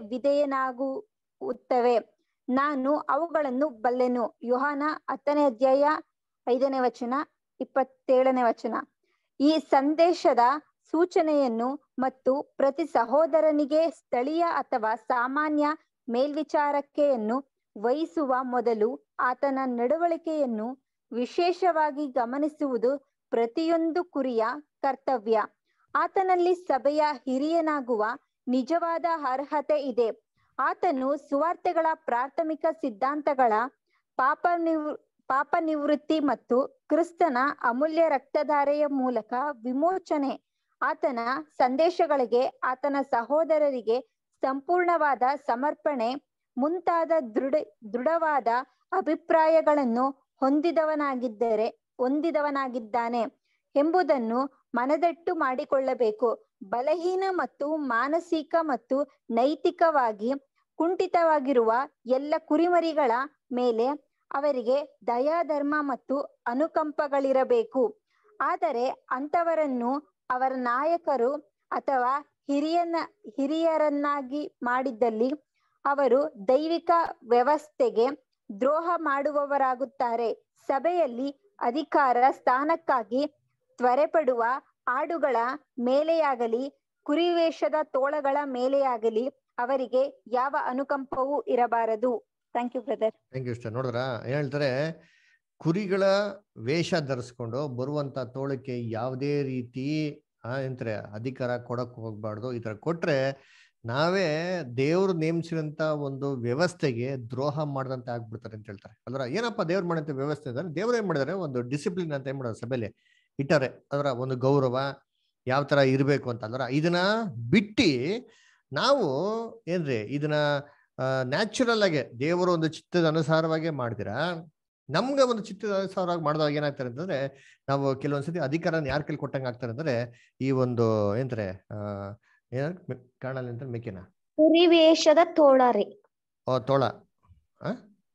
ವಿಧೇಯನಾಗುತ್ತವೆ ನಾನು ಅವುಗಳನ್ನು ಬಲ್ಲೆನು ಯೋಹಾನ ಹತ್ತನೇ ಅಧ್ಯಾಯ ಐದನೇ ವಚನ ಇಪ್ಪತ್ತೇಳನೇ ವಚನ ಈ ಸಂದೇಶದ ಸೂಚನೆಯನ್ನು ಮತ್ತು ಪ್ರತಿ ಸಹೋದರನಿಗೆ ಸ್ಥಳೀಯ ಅಥವಾ ಸಾಮಾನ್ಯ ಮೇಲ್ವಿಚಾರಕೆಯನ್ನು ವಹಿಸುವ ಮೊದಲು ಆತನ ನಡವಳಿಕೆಯನ್ನು ವಿಶೇಷವಾಗಿ ಗಮನಿಸುವುದು ಪ್ರತಿಯೊಂದು ಕುರಿಯ ಕರ್ತವ್ಯ ಆತನಲ್ಲಿ ಸಭೆಯ ಹಿರಿಯನಾಗುವ ನಿಜವಾದ ಅರ್ಹತೆ ಇದೆ ಆತನು ಸುವಾರ್ತೆಗಳ ಪ್ರಾಥಮಿಕ ಸಿದ್ಧಾಂತಗಳ ಪಾಪ ನಿವ್ ಪಾಪ ನಿವೃತ್ತಿ ಮತ್ತು ಕ್ರಿಸ್ತನ ಅಮೂಲ್ಯ ರಕ್ತಧಾರೆಯ ಮೂಲಕ ವಿಮೋಚನೆ ಆತನ ಸಂದೇಶಗಳಿಗೆ ಆತನ ಸಹೋದರರಿಗೆ ಸಂಪೂರ್ಣವಾದ ಸಮರ್ಪಣೆ ಮುಂತಾದ ದೃಢ ದೃಢವಾದ ಅಭಿಪ್ರಾಯಗಳನ್ನು ಹೊಂದಿದವನಾಗಿದ್ದರೆ ಹೊಂದಿದವನಾಗಿದ್ದಾನೆ ಎಂಬುದನ್ನು ಮನದಟ್ಟು ಮಾಡಿಕೊಳ್ಳಬೇಕು ಬಲಹೀನ ಮತ್ತು ಮಾನಸಿಕ ಮತ್ತು ನೈತಿಕವಾಗಿ ಕುಂಠಿತವಾಗಿರುವ ಎಲ್ಲ ಕುರಿಮರಿಗಳ ಮೇಲೆ ಅವರಿಗೆ ದಯಾಧರ್ಮ ಮತ್ತು ಅನುಕಂಪಗಳಿರಬೇಕು ಆದರೆ ಅಂತವರನ್ನು ಅವರ ನಾಯಕರು ಅಥವಾ ಹಿರಿಯನ ಹಿರಿಯರನ್ನಾಗಿ ಮಾಡಿದ್ದಲ್ಲಿ ಅವರು ದೈವಿಕ ವ್ಯವಸ್ಥೆಗೆ ದ್ರೋಹ ಮಾಡುವವರಾಗುತ್ತಾರೆ ಸಭೆಯಲ್ಲಿ ಅಧಿಕಾರ ಸ್ಥಾನಕ್ಕಾಗಿ ತ್ವರೆಪಡುವ ಆಡುಗಳ ಮೇಲೆಯಾಗಲಿ ಕುರಿವೇಷದ ತೋಳಗಳ ಮೇಲೆಯಾಗಲಿ ಅವರಿಗೆ ಯಾವ ಅನುಕಂಪವೂ ಇರಬಾರದು thank you brother thank you ಇಷ್ಟ ನೋಡಿದ್ರ ಏನ್ ಹೇಳ್ತಾರೆ ಕುರಿಗಳ ವೇಷ ಧರಿಸ್ಕೊಂಡು ಬರುವಂತ ತೋಳಕ್ಕೆ ಯಾವುದೇ ರೀತಿ ಆ ಎಂತಾರೆ ಅಧಿಕಾರ ಕೊಡಕ್ ಹೋಗ್ಬಾರ್ದು ಈ ತರ ಕೊಟ್ರೆ ನಾವೇ ದೇವ್ರು ನೇಮಿಸಿರಂತ ಒಂದು ವ್ಯವಸ್ಥೆಗೆ ದ್ರೋಹ ಮಾಡದಂತೆ ಆಗ್ಬಿಡ್ತಾರೆ ಅಂತ ಹೇಳ್ತಾರೆ ಅಲ್ರ ಏನಪ್ಪ ದೇವ್ರು ಮಾಡಂತ ವ್ಯವಸ್ಥೆ ಅಂದ್ರೆ ದೇವ್ರು ಏನ್ ಮಾಡಿದಾರೆ ಒಂದು ಡಿಸಿಪ್ಲಿನ್ ಅಂತ ಏನ್ ಮಾಡೋದು ಸಭೆಯಲ್ಲಿ ಇಟ್ಟಾರೆ ಅದರ ಒಂದು ಗೌರವ ಯಾವ ತರ ಇರ್ಬೇಕು ಅಂತ ಅಲ್ರ ಇದನ್ನ ಬಿಟ್ಟಿ ನಾವು ಏನ್ರಿ ಇದನ್ನ ನ್ಯಾಚುರಲ್ ಆಗಿ ದೇವರು ಒಂದು ಚಿತ್ತದ ಅನುಸಾರವಾಗಿ ಮಾಡ್ತೀರಾ ನಮ್ಗೆ ಒಂದು ಚಿತ್ತದ ಅನುಸಾರವಾಗಿ ಮಾಡಿದಾಗ ಏನಾಗ್ತಾರೆ ಅಂತಂದ್ರೆ ನಾವು ಕೆಲವೊಂದ್ಸತಿ ಅಧಿಕಾರನ ಯಾರ ಕೈಲಿ ಕೊಟ್ಟಂಗೆ ಆಗ್ತಾರೆ ಅಂದ್ರೆ ಈ ಒಂದು ಏನಂತಾರೆ ಆ ಏನ ಕಾಣಲ್ಲ ಅಂತ ಮೇಕೆನ ಕುರಿವೇಷದ ತೋಳರಿ ಓ ತೋಳ ಆ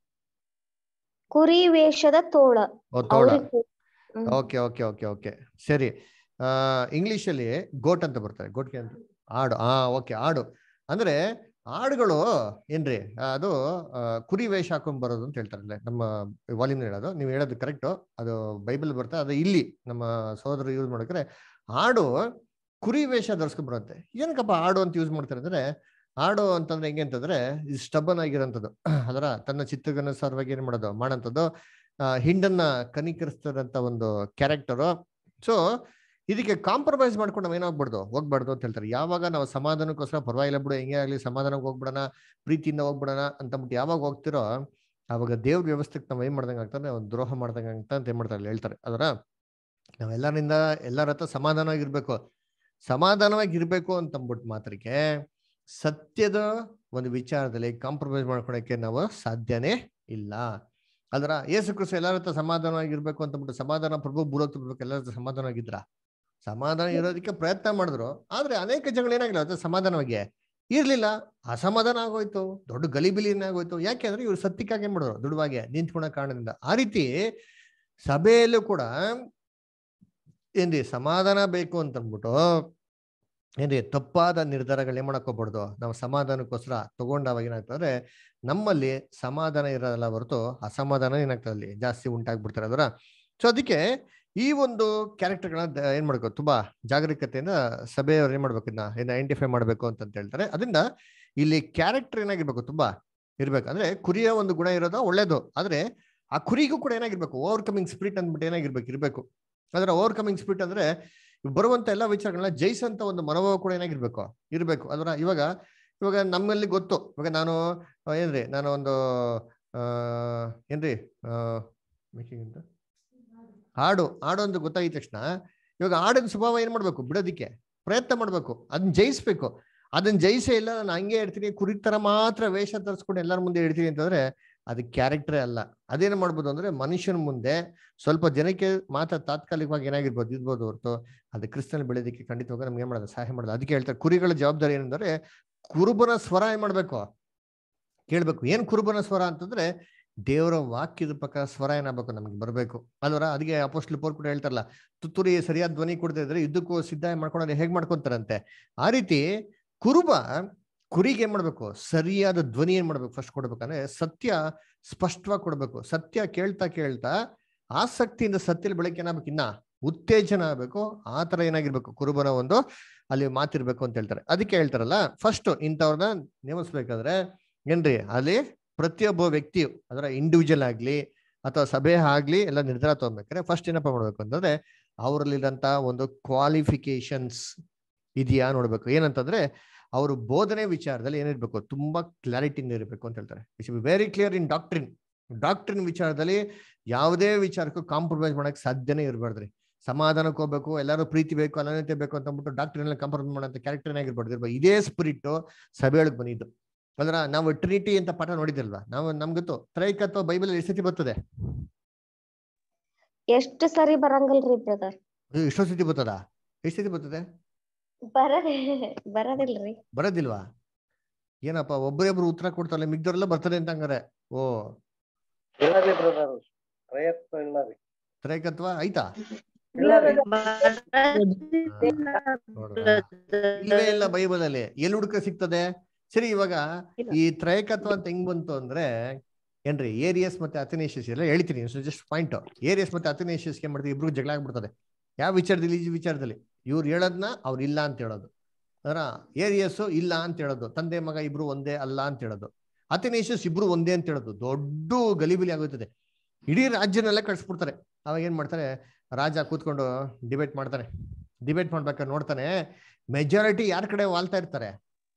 ಕುರಿವೇಷದ ತೋಳ ಓ ತೋಳ ಅವ್ರಿಗೆ hmm. Okay okay okay okay ಸರಿ ಆ ಇಂಗ್ಲಿಷ್ ಅಲ್ಲಿ ಗೋಟ್ ಅಂತ ಬರ್ತಾರೆ ಗೋಟ್ಗೆ ಅಂತ ಆಡು ಆ ಓಕೆ ಆಡು ಅಂದ್ರೆ ಆಡುಗಳು ಏನ್ರಿ ಆ, ಅದು ಆ, ಕುರಿ ವೇಷ ಹಾಕೊಂಡ್ ಬರೋದು ಅಂತ ಹೇಳ್ತಾರಲ್ಲ ನಮ್ಮ ವಾಲ್ಯೂಮ್ ಹೇಳೋದು ನೀವು ಹೇಳೋದು ಕರೆಕ್ಟ್ ಅದು ಬೈಬಲ್ ಬರ್ತಾ ಅದು ಇಲ್ಲಿ ನಮ್ಮ ಸಹೋದರ ಯೂಸ್ ಮಾಡ್ತಾರೆ ಆಡು ಕುರಿ ವೇಷ ಧರಿಸ್ಕೊಂಡ್ ಬರುತ್ತೆ ಏನಕ್ಕಪ್ಪ ಆಡು ಅಂತ ಯೂಸ್ ಮಾಡ್ತಾರೆ ಅಂದ್ರೆ ಆಡು ಅಂತಂದ್ರೆ ಹೆಂಗೆ ಅಂತಂದ್ರೆ ಇದು ಸ್ಟಬನ್ ಆಗಿರೋಂಥದ್ದು ಅದರ ತನ್ನ ಚಿತ್ತಗನುಸಾರವಾಗಿ ಏನ್ ಮಾಡೋದು ಮಾಡೋಂಥದ್ದು ಆ, ಹಿಂಡನ್ನ ಕನಿಕರಿಸ್ತದಂತ ಒಂದು ಕ್ಯಾರೆಕ್ಟರು ಸೊ ಇದಕ್ಕೆ ಕಾಂಪ್ರಮೈಸ್ ಮಾಡ್ಕೊಂಡು ನಾವು ಏನಾಗ್ಬಾರ್ದು ಹೋಗ್ಬಾರ್ದು ಅಂತ ಹೇಳ್ತಾರೆ ಯಾವಾಗ ನಾವು ಸಮಾಧಾನಕ್ಕೋಸ್ಕರ ಪರವಾಗಿಲ್ಲ ಬಿಡು ಹೆಂಗೆ ಆಗಲಿ ಸಮಾಧಾನಕ್ಕೆ ಹೋಗ್ಬಿಡೋಣ ಪ್ರೀತಿಯಿಂದ ಹೋಗ್ಬಿಡೋಣ ಅಂತಂದ್ಬಿಟ್ಟು ಯಾವಾಗ ಹೋಗ್ತಿರೋ ಅವಾಗ ದೇವ್ರ ವ್ಯವಸ್ಥೆಗೆ ನಾವು ಏನ್ ಮಾಡ್ದಂಗೆ ಆಗ್ತದೆ ಒಂದು ದ್ರೋಹ ಮಾಡ್ದಂಗೆ ಅಂತ ಅಂತ ಏನ್ ಮಾಡ್ತಾರೆ ಹೇಳ್ತಾರೆ ಅದರ ನಾವೆಲ್ಲರಿಂದ ಎಲ್ಲರ ಹತ್ರ ಸಮಾಧಾನವಾಗಿರ್ಬೇಕು ಸಮಾಧಾನವಾಗಿರ್ಬೇಕು ಅಂತಂದ್ಬಿಟ್ಟು ಮಾತ್ರಕ್ಕೆ ಸತ್ಯದ ಒಂದು ವಿಚಾರದಲ್ಲಿ ಕಾಂಪ್ರಮೈಸ್ ಮಾಡ್ಕೊಳಕ್ಕೆ ನಾವು ಸಾಧ್ಯನೇ ಇಲ್ಲ ಅಲ್ರ ಯೇಸು ಕ್ರಿಸ್ತ ಎಲ್ಲರ ಹತ್ರ ಸಮಾಧಾನವಾಗಿರ್ಬೇಕು ಅಂತಂದ್ಬಿಟ್ಟು ಸಮಾಧಾನ ಪ್ರಭು ಭೂಲೋಕ ಬರ್ಬೇಕು ಎಲ್ಲರ ಹತ್ರ ಸಮಾಧಾನವಾಗಿದ್ರ ಸಮಾಧಾನ ಇರೋದಕ್ಕೆ ಪ್ರಯತ್ನ ಮಾಡಿದ್ರು ಆದ್ರೆ ಅನೇಕ ಜನಗಳು ಏನಾಗಿಲ್ಲ ಅದು ಸಮಾಧಾನವಾಗಿ ಇರ್ಲಿಲ್ಲ ಅಸಮಾಧಾನ ಆಗೋಯ್ತು ದೊಡ್ಡ ಗಲಿಬಿಲಿ ಆಗೋಯ್ತು ಯಾಕೆ ಅಂದ್ರೆ ಇವ್ರು ಸತ್ಯಕ್ಕಾಗಿ ಏನ್ ಮಾಡಿದ್ರು ದುಡುವಾಗೆ ನಿಂತ್ಕೊಳೋ ಕಾರಣದಿಂದ ಆ ರೀತಿ ಸಭೆಯಲ್ಲೂ ಕೂಡ ಏನ್ರಿ ಸಮಾಧಾನ ಬೇಕು ಅಂತಂದ್ಬಿಟ್ಟು ಏನ್ರಿ ತಪ್ಪಾದ ನಿರ್ಧಾರಗಳು ಏನ್ ಮಾಡಕ್ ಹೋಗ್ಬಾರ್ದು ನಾವು ಸಮಾಧಾನಕ್ಕೋಸ್ಕರ ತಗೊಂಡಾಗ ಏನಾಗ್ತದೆ ನಮ್ಮಲ್ಲಿ ಸಮಾಧಾನ ಇರೋದಲ್ಲ ಹೊರತು ಅಸಮಾಧಾನ ಏನಾಗ್ತದೆ ಅಲ್ಲಿ ಜಾಸ್ತಿ ಉಂಟಾಗ್ಬಿಡ್ತಾರೆ ಅದರ ಸೊ ಅದಕ್ಕೆ ಈ ಒಂದು ಕ್ಯಾರೆಕ್ಟರ್ಗಳನ್ನ ಏನ್ ಮಾಡ್ಬೇಕು ತುಂಬಾ ಜಾಗರೂಕತೆಯಿಂದ ಸಭೆಯವ್ರು ಏನ್ ಮಾಡ್ಬೇಕು ಇದನ್ನ ಇದನ್ನ ಐಡೆಂಟಿಫೈ ಮಾಡ್ಬೇಕು ಅಂತ ಹೇಳ್ತಾರೆ ಅದರಿಂದ ಇಲ್ಲಿ ಕ್ಯಾರೆಕ್ಟರ್ ಏನಾಗಿರ್ಬೇಕು ತುಂಬಾ ಇರ್ಬೇಕು ಅಂದ್ರೆ ಕುರಿಯ ಒಂದು ಗುಣ ಇರೋದು ಒಳ್ಳೇದು ಆದ್ರೆ ಆ ಕುರಿಗೂ ಕೂಡ ಏನಾಗಿರ್ಬೇಕು ಓವರ್ಕಮಿಂಗ್ ಸ್ಪಿರಿಟ್ ಅಂದ್ಬಿಟ್ಟು ಏನಾಗಿರ್ಬೇಕು ಇರ್ಬೇಕು ಅಂದ್ರೆ ಓವರ್ಕಮಿಂಗ್ ಸ್ಪಿರಿಟ್ ಅಂದ್ರೆ ಬರುವಂತ ಎಲ್ಲಾ ವಿಚಾರಗಳನ್ನ ಜಯಿಸಂತ ಒಂದು ಮನೋಭಾವ ಕೂಡ ಏನಾಗಿರ್ಬೇಕು ಇರ್ಬೇಕು ಅದರ ಇವಾಗ ಇವಾಗ ನಮ್ಮಲ್ಲಿ ಗೊತ್ತು ಇವಾಗ ನಾನು ಆ, ಏನ್ರಿ ನಾನು ಒಂದು ಆ ಏನ್ರಿ ಆ making ಅಂತ ಹಾಡು ಹಾಡು ಅಂತ ಗೊತ್ತಾಗಿದ ತಕ್ಷಣ ಇವಾಗ ಹಾಡಿನ ಸ್ವಭಾವ ಏನ್ ಮಾಡ್ಬೇಕು ಬಿಡೋದಿಕ್ಕೆ ಪ್ರಯತ್ನ ಮಾಡ್ಬೇಕು ಅದನ್ನ ಜಯಿಸ್ಬೇಕು ಅದನ್ನ ಜಯಿಸೇ ಇಲ್ಲ ನಾನು ಹಂಗೆ ಇರ್ತೀನಿ ಕುರಿ ತರ ಮಾತ್ರ ವೇಷ ತರಿಸ್ಕೊಂಡು ಎಲ್ಲರ ಮುಂದೆ ಇಡ್ತೀನಿ ಅಂತಂದ್ರೆ ಅದು ಕ್ಯಾರೆಕ್ಟರೇ ಅಲ್ಲ ಅದೇನು ಮಾಡ್ಬೋದು ಅಂದ್ರೆ ಮನುಷ್ಯನ ಮುಂದೆ ಸ್ವಲ್ಪ ಜನಕ್ಕೆ ಮಾತ್ರ ತಾತ್ಕಾಲಿಕವಾಗಿ ಏನಾಗಿರ್ಬೋದು ಇರ್ಬೋದು ಹೊರತು ಅದು ಕ್ರಿಸ್ತನಲ್ಲಿ ಬೆಳೆಯೋದಕ್ಕೆ ಖಂಡಿತವಾಗಿ ನಮ್ಗೆ ಏನ್ ಮಾಡೋದು ಸಹಾಯ ಮಾಡೋದು ಅದಕ್ಕೆ ಹೇಳ್ತಾರೆ ಕುರಿಗಳ ಜವಾಬ್ದಾರಿ ಏನಂದ್ರೆ ಕುರುಬನ ಸ್ವರ ಏನ್ ಮಾಡ್ಬೇಕು ಕೇಳ್ಬೇಕು ಏನ್ ಕುರುಬನ ಸ್ವರ ಅಂತಂದ್ರೆ ದೇವರ ವಾಕ್ಯದ ಪ್ರಕಾರ ಸ್ವರ ಏನಾಗಬೇಕು ನಮ್ಗೆ ಬರಬೇಕು ಅಲ್ವರ ಅದಕ್ಕೆ ಅಪೋಸ್ಟ್ಲ್ ಪೋರ್ ಕೂಡ ಹೇಳ್ತಾರಲ್ಲ ತುತ್ತೂರಿ ಸರಿಯಾದ ಧ್ವನಿ ಕೊಡದೇ ಇದ್ರೆ ಯುದ್ಧಕ್ಕೂ ಸಿದ್ಧ ಮಾಡ್ಕೊಂಡು ಹೇಗ್ ಮಾಡ್ಕೊಂತಾರಂತೆ ಆ ರೀತಿ ಕುರುಬ ಕುರಿಗೆ ಏನ್ ಮಾಡ್ಬೇಕು ಸರಿಯಾದ ಧ್ವನಿ ಏನ್ ಮಾಡ್ಬೇಕು ಫಸ್ಟ್ ಕೊಡ್ಬೇಕಂದ್ರೆ ಸತ್ಯ ಸ್ಪಷ್ಟವಾಗಿ ಕೊಡ್ಬೇಕು ಸತ್ಯ ಕೇಳ್ತಾ ಕೇಳ್ತಾ ಆಸಕ್ತಿಯಿಂದ ಸತ್ಯದ ಬೆಳಗ್ಗೆ ಏನಾಗ್ಬೇಕು ಇನ್ನ ಉತ್ತೇಜನ ಆಗ್ಬೇಕು ಆ ತರ ಏನಾಗಿರ್ಬೇಕು ಕುರುಬನ ಒಂದು ಅಲ್ಲಿ ಮಾತಿರ್ಬೇಕು ಅಂತ ಹೇಳ್ತಾರೆ ಅದಕ್ಕೆ ಹೇಳ್ತಾರಲ್ಲ ಫಸ್ಟ್ ಇಂಥವ್ರನ್ನ ನೇಮಿಸ್ಬೇಕಾದ್ರೆ ಏನ್ರಿ ಅಲ್ಲಿ ಪ್ರತಿಯೊಬ್ಬ ವ್ಯಕ್ತಿಯು ಅದರ ಇಂಡಿವಿಜುವಲ್ ಆಗ್ಲಿ ಅಥವಾ ಸಭೆ ಆಗ್ಲಿ ಎಲ್ಲ ನಿರ್ಧಾರ ತಗೊಬೇಕಾದ್ರೆ ಫಸ್ಟ್ ಏನಪ್ಪ ಮಾಡ್ಬೇಕು ಅಂತಂದ್ರೆ ಅವರಲ್ಲಿರಂತ ಒಂದು ಕ್ವಾಲಿಫಿಕೇಶನ್ಸ್ ಇದೆಯಾ ನೋಡ್ಬೇಕು ಏನಂತಂದ್ರೆ ಅವರು ಬೋಧನೆ ವಿಚಾರದಲ್ಲಿ ಏನಿರ್ಬೇಕು ತುಂಬಾ ಕ್ಲಾರಿಟಿಯಿಂದ ಇರಬೇಕು ಅಂತ ಹೇಳ್ತಾರೆ it's very clear in doctrine doctrine ವಿಚಾರದಲ್ಲಿ ಯಾವುದೇ ವಿಚಾರಕ್ಕೂ ಕಾಂಪ್ರಮೈಸ್ ಮಾಡಕ್ ಸಾಧ್ಯನೇ ಇರಬಾರ್ದ್ರಿ ಸಮಾಧಾನಕ್ಕೆ ಹೋಗ್ಬೇಕು ಎಲ್ಲರೂ ಪ್ರೀತಿ ಬೇಕು ಅನನ್ಯತೆ ಬೇಕು ಅಂತ ಅಂದ್ಬಿಟ್ಟು ಡಾಕ್ಟರ್ ಕಾಂಪ್ರಮೈಸ್ ಮಾಡೋಂಥ ಕ್ಯಾರೆಕ್ಟರ್ ಆಗಿರ್ಬಾರ್ದು ಇರ್ಬೋದು ಇದೇ ಸ್ಪಿರಿಟ್ ಸಭೆಯೊಳಗೆ ಬಂದಿದ್ದು ಅಂದ್ರ ನಾವು ಟ್ರಿನಿಟಿ ಅಂತ ಪಾಠ ನೋಡಿದಿಲ್ವಾ ನಾವು ನಮ್ಗೆ ಗೊತ್ತು ತ್ರೈಕತ್ವ ಬೈಬಲ್ ಎಷ್ಟು ಸತಿ ಬರ್ತದೆ ಎಷ್ಟು ಸರಿ ಬರಂಗಿಲ್ರಿ ಬ್ರದರ್ ಅಯ್ಯೋ, ಎಷ್ಟೋ ಸತಿ ಬರ್ತದ ಎಷ್ಟು ಸತಿ ಬರ್ತದೆ ಬರದೇ ಬರದಿಲ್ರಿ ಬರೋದಿಲ್ವಾ ಏನಪ್ಪ ಒಬ್ಬರೊಬ್ರು ಉತ್ತರ ಕೊಡ್ತಾರಲ್ಲ ಮಿಗ್ದವ್ರೆಲ್ಲ ಬರ್ತಾರೆ ಅಂತ ಹಂಗಾರೆ ಓ ಇಲ್ಲ ರೀ ಬ್ರದರ್ ಪ್ರಯತ್ನ ಇಲ್ಲ ರೀ ತ್ರೈಕತ್ವ ಆಯ್ತಾ ಇಲ್ಲ ರೀ ನೋಡ್ರಾ? ಇಲ್ವೇ ಇಲ್ಲ ಬೈಬಲ್ ಅಲ್ಲಿ ಎಲ್ಲಿ ಹುಡುಕ ಸಿಗ್ತದೆ ಸರಿ ಇವಾಗ ಈ ತ್ರೈಕತ್ವ ಅಂತ ಹೆಂಗ್ ಬಂತು ಅಂದ್ರೆ ಏನ್ರಿ ಏರಿಯಸ್ ಮತ್ತೆ ಅಥನೇಷಿಯಸ್ ಎಲ್ಲ ಹೇಳ್ತೀನಿ ಜಸ್ಟ್ ಪಾಯಿಂಟ್ ಏರಿಯಸ್ ಮತ್ತೆ ಅಥನೇಷಿಯಸ್ ಏನ್ ಮಾಡ್ತೀವಿ ಇಬ್ರು ಜಗಳ ಆಗ್ಬಿಡ್ತದೆ ಯಾವ ವಿಚಾರದಲ್ಲಿ ಈ ವಿಚಾರದಲ್ಲಿ ಇವ್ರು ಹೇಳೋದ್ನ ಅವ್ರು ಇಲ್ಲ ಅಂತ ಹೇಳೋದು ಅದರ ಏರಿಯಸ್ ಇಲ್ಲ ಅಂತ ಹೇಳೋದು ತಂದೆ ಮಗ ಇಬ್ರು ಒಂದೇ ಅಲ್ಲ ಅಂತ ಹೇಳೋದು ಅಥನೇಷಿಯಸ್ ಇಬ್ರು ಒಂದೇ ಅಂತ ಹೇಳೋದು ದೊಡ್ಡ ಗಲಿಬಿಲಿ ಆಗುತ್ತದೆ ಇಡೀ ರಾಜ್ಯನೆಲ್ಲ ಕಳ್ಸ್ಬಿಡ್ತಾರೆ ಅವಾಗ ಏನ್ ಮಾಡ್ತಾರೆ ರಾಜ ಕೂತ್ಕೊಂಡು ಡಿಬೇಟ್ ಮಾಡ್ತಾನೆ ಡಿಬೇಟ್ ಮಾಡ್ಬೇಕಾದ್ರೆ ನೋಡ್ತಾನೆ ಮೆಜಾರಿಟಿ ಯಾರ ಕಡೆ ವಾಲ್ತಾ ಇರ್ತಾರೆ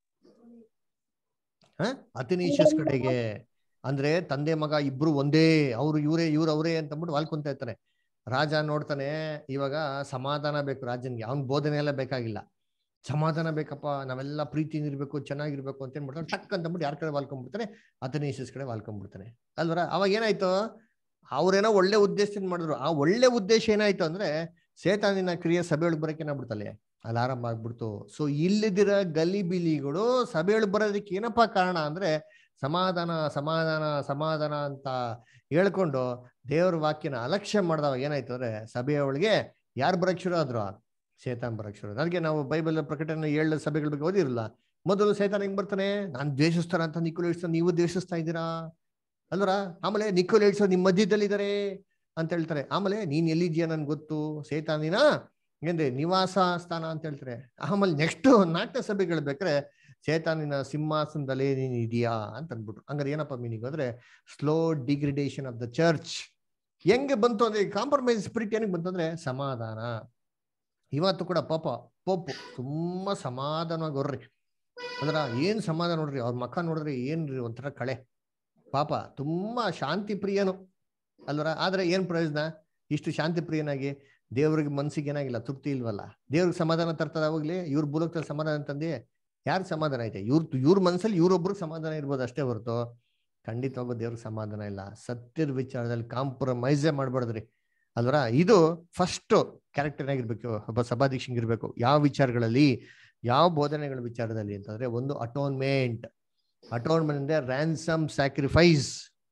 ಹ ಅಥನೇಷಿಯಸ್ ಕಡೆಗೆ ಅಂದ್ರೆ ತಂದೆ ಮಗ ಇಬ್ರು ಒಂದೇ ಅವ್ರು ಇವರೇ ಇವ್ರು ಅವರೇ ಅಂತ ಅಂದ್ಬಿಟ್ಟು ವಾಲ್ಕೊಂತ ಇರ್ತಾನೆ ರಾಜ ನೋಡ್ತಾನೆ ಇವಾಗ ಸಮಾಧಾನ ಬೇಕು ರಾಜನ್ಗೆ ಅವ್ನ್ ಬೋಧನೆ ಎಲ್ಲ ಬೇಕಾಗಿಲ್ಲ ಸಮಾಧಾನ ಬೇಕಪ್ಪ ನಾವೆಲ್ಲ ಪ್ರೀತಿಯಿಂದ ಇರ್ಬೇಕು ಚೆನ್ನಾಗಿರ್ಬೇಕು ಅಂತ ಏನ್ ಮಾಡ್ತಾನೆ ಟಕ್ ಅಂತ ಅಂದ್ಬಿಟ್ಟು ಯಾರ ಕಡೆ ವಾಲ್ಕೊಂಡ್ಬಿಡ್ತಾನೆ ಅಥನೇಷಿಯಸ್ ಕಡೆ ವಾಲ್ಕೊಂಡ್ಬಿಡ್ತಾನೆ ಅಲ್ವರ ಅವಾಗ ಏನಾಯ್ತು ಅವ್ರೇನೋ ಒಳ್ಳೆ ಉದ್ದೇಶದಿಂದ ಮಾಡಿದ್ರು ಆ ಒಳ್ಳೆ ಉದ್ದೇಶ ಏನಾಯ್ತು ಅಂದ್ರೆ ಸೇತಾನಿನ ಕ್ರಿಯೆ ಸಭೆಯೊಳಗೆ ಬರಕ್ಕೆ ಏನಾಗ್ಬಿಡ್ತಲ್ಲಿ ಅಲ್ಲಿ ಆರಂಭ ಆಗ್ಬಿಡ್ತು ಸೊ ಇಲ್ಲಿದಿರ ಗಲಿಬಿಲಿಗಳು ಸಭೆಯೊಳಗೆ ಬರೋದಕ್ಕೆ ಏನಪ್ಪಾ ಕಾರಣ ಅಂದ್ರೆ ಸಮಾಧಾನ ಸಮಾಧಾನ ಸಮಾಧಾನ ಅಂತ ಹೇಳ್ಕೊಂಡು ದೇವ್ರ ವಾಕ್ಯನ ಅಲಕ್ಷ್ಯ ಮಾಡಿದವಾಗ ಏನಾಯ್ತು ಅಂದ್ರೆ ಸಭೆಯ ಒಳಗೆ ಯಾರು ಬರಕ್ ಶುರು ಆದ್ರು ಸೇತಾನ್ ಬರಕ್ ಶುರು ನನಗೆ ನಾವು ಬೈಬಲ್ ಪ್ರಕಟಣೆ ಏಳು ಸಭೆಗಳ ಬಗ್ಗೆ ಓದಿರಲ್ಲ ಮೊದಲು ಸೇತಾನ್ ಹೆಂಗ್ ಬರ್ತಾನೆ ನಾನ್ ದ್ವೇಷಿಸ್ತಾರ ಅಂತ ನಿಖುಲ್ ಹೇಳ್ತಾನೆ ನೀವು ದ್ವೇಷಿಸ್ತಾ ಇದ್ದೀರಾ ಅಲ್ವರ ಆಮೇಲೆ ನಿಖುಲ್ ಹೇಳ್ಸೋ ನಿಮ್ ಮಧ್ಯದಲ್ಲಿ ಇದಾರೆ ಅಂತ ಹೇಳ್ತಾರೆ ಆಮೇಲೆ ನೀನ್ ಎಲ್ಲಿದ್ಯಾ ನನ್ಗೆ ಗೊತ್ತು ಸೇತಾನಿನ ಏನ್ರಿ ನಿವಾಸ ಸ್ಥಾನ ಅಂತ ಹೇಳ್ತಾರೆ ಆಮೇಲೆ ನೆಕ್ಸ್ಟ್ ನಾಟ್ಯ ಸಭೆಗಳು ಬೇಕಾರೆ ಸೇತಾನಿನ ಸಿಂಹಾಸನದಲ್ಲಿ ನೀನ್ ಇದೆಯಾ ಅಂತ ಅಂದ್ಬಿಟ್ರು ಹಂಗಾರೆ ಏನಪ್ಪ ಮೀನಿಂಗ್ ಅಂದ್ರೆ slow degradation of the church ಹೆಂಗೆ ಬಂತು ಅಂದ್ರೆ ಕಾಂಪ್ರಮೈಸ್ ಸ್ಪಿರಿಟ್ ಏನಕ್ಕೆ ಬಂತು ಅಂದ್ರೆ ಸಮಾಧಾನ ಇವತ್ತು ಕೂಡ ಪಾಪ ಪೋಪು ತುಂಬಾ ಸಮಾಧಾನವಾಗಿ ಹೊರ್ರಿ ಅಂದ್ರ ಏನ್ ಸಮಾಧಾನ ನೋಡ್ರಿ ಅವ್ರ ಮಕ್ಕ ನೋಡ್ರಿ ಏನ್ರಿ ಒಂಥರ ಕಳೆ ಪಾಪ ತುಂಬಾ ಶಾಂತಿ ಪ್ರಿಯನು ಅಲ್ವರ ಆದ್ರೆ ಏನ್ ಪ್ರಯೋಜನ ಇಷ್ಟು ಶಾಂತಿ ಪ್ರಿಯನಾಗಿ ದೇವ್ರಿಗೆ ಮನ್ಸಿಗೆ ಏನಾಗಿಲ್ಲ ತೃಪ್ತಿ ಇಲ್ವಲ್ಲ ದೇವ್ರಿಗೆ ಸಮಾಧಾನ ತರ್ತದ ಹೋಗ್ಲಿ ಇವ್ರ ಬುಲಕದಲ್ಲಿ ಸಮಾಧಾನ ತಂದಿ ಯಾರ್ ಸಮಾಧಾನ ಐತೆ ಇವ್ರ ಇವ್ರ ಮನ್ಸಲ್ಲಿ ಇವ್ರೊಬ್ರಿಗೆ ಸಮಾಧಾನ ಇರ್ಬೋದು ಅಷ್ಟೇ ಹೊರತು ಖಂಡಿತವಾಗೂ ದೇವ್ರಿಗೆ ಸಮಾಧಾನ ಇಲ್ಲ ಸತ್ಯದ ವಿಚಾರದಲ್ಲಿ ಕಾಂಪ್ರಮೈಸೇ ಮಾಡ್ಬಾರ್ದ್ರಿ ಅಲ್ವರ ಇದು ಫಸ್ಟ್ ಕ್ಯಾರೆಕ್ಟರ್ ಆಗಿರ್ಬೇಕು ಒಬ್ಬ ಸಭಾಧೀಶಂಗ್ ಇರ್ಬೇಕು ಯಾವ ವಿಚಾರಗಳಲ್ಲಿ ಯಾವ ಬೋಧನೆಗಳ ವಿಚಾರದಲ್ಲಿ ಅಂತಂದ್ರೆ ಒಂದು ಅಟೋನ್ಮೆಂಟ್ ಅಟೋನ್ಮೆಂಟ್ ಅಂದ್ರೆ ರ್ಯಾನ್ಸಮ್ ಸ್ಯಾಕ್ರಿಫೈಸ್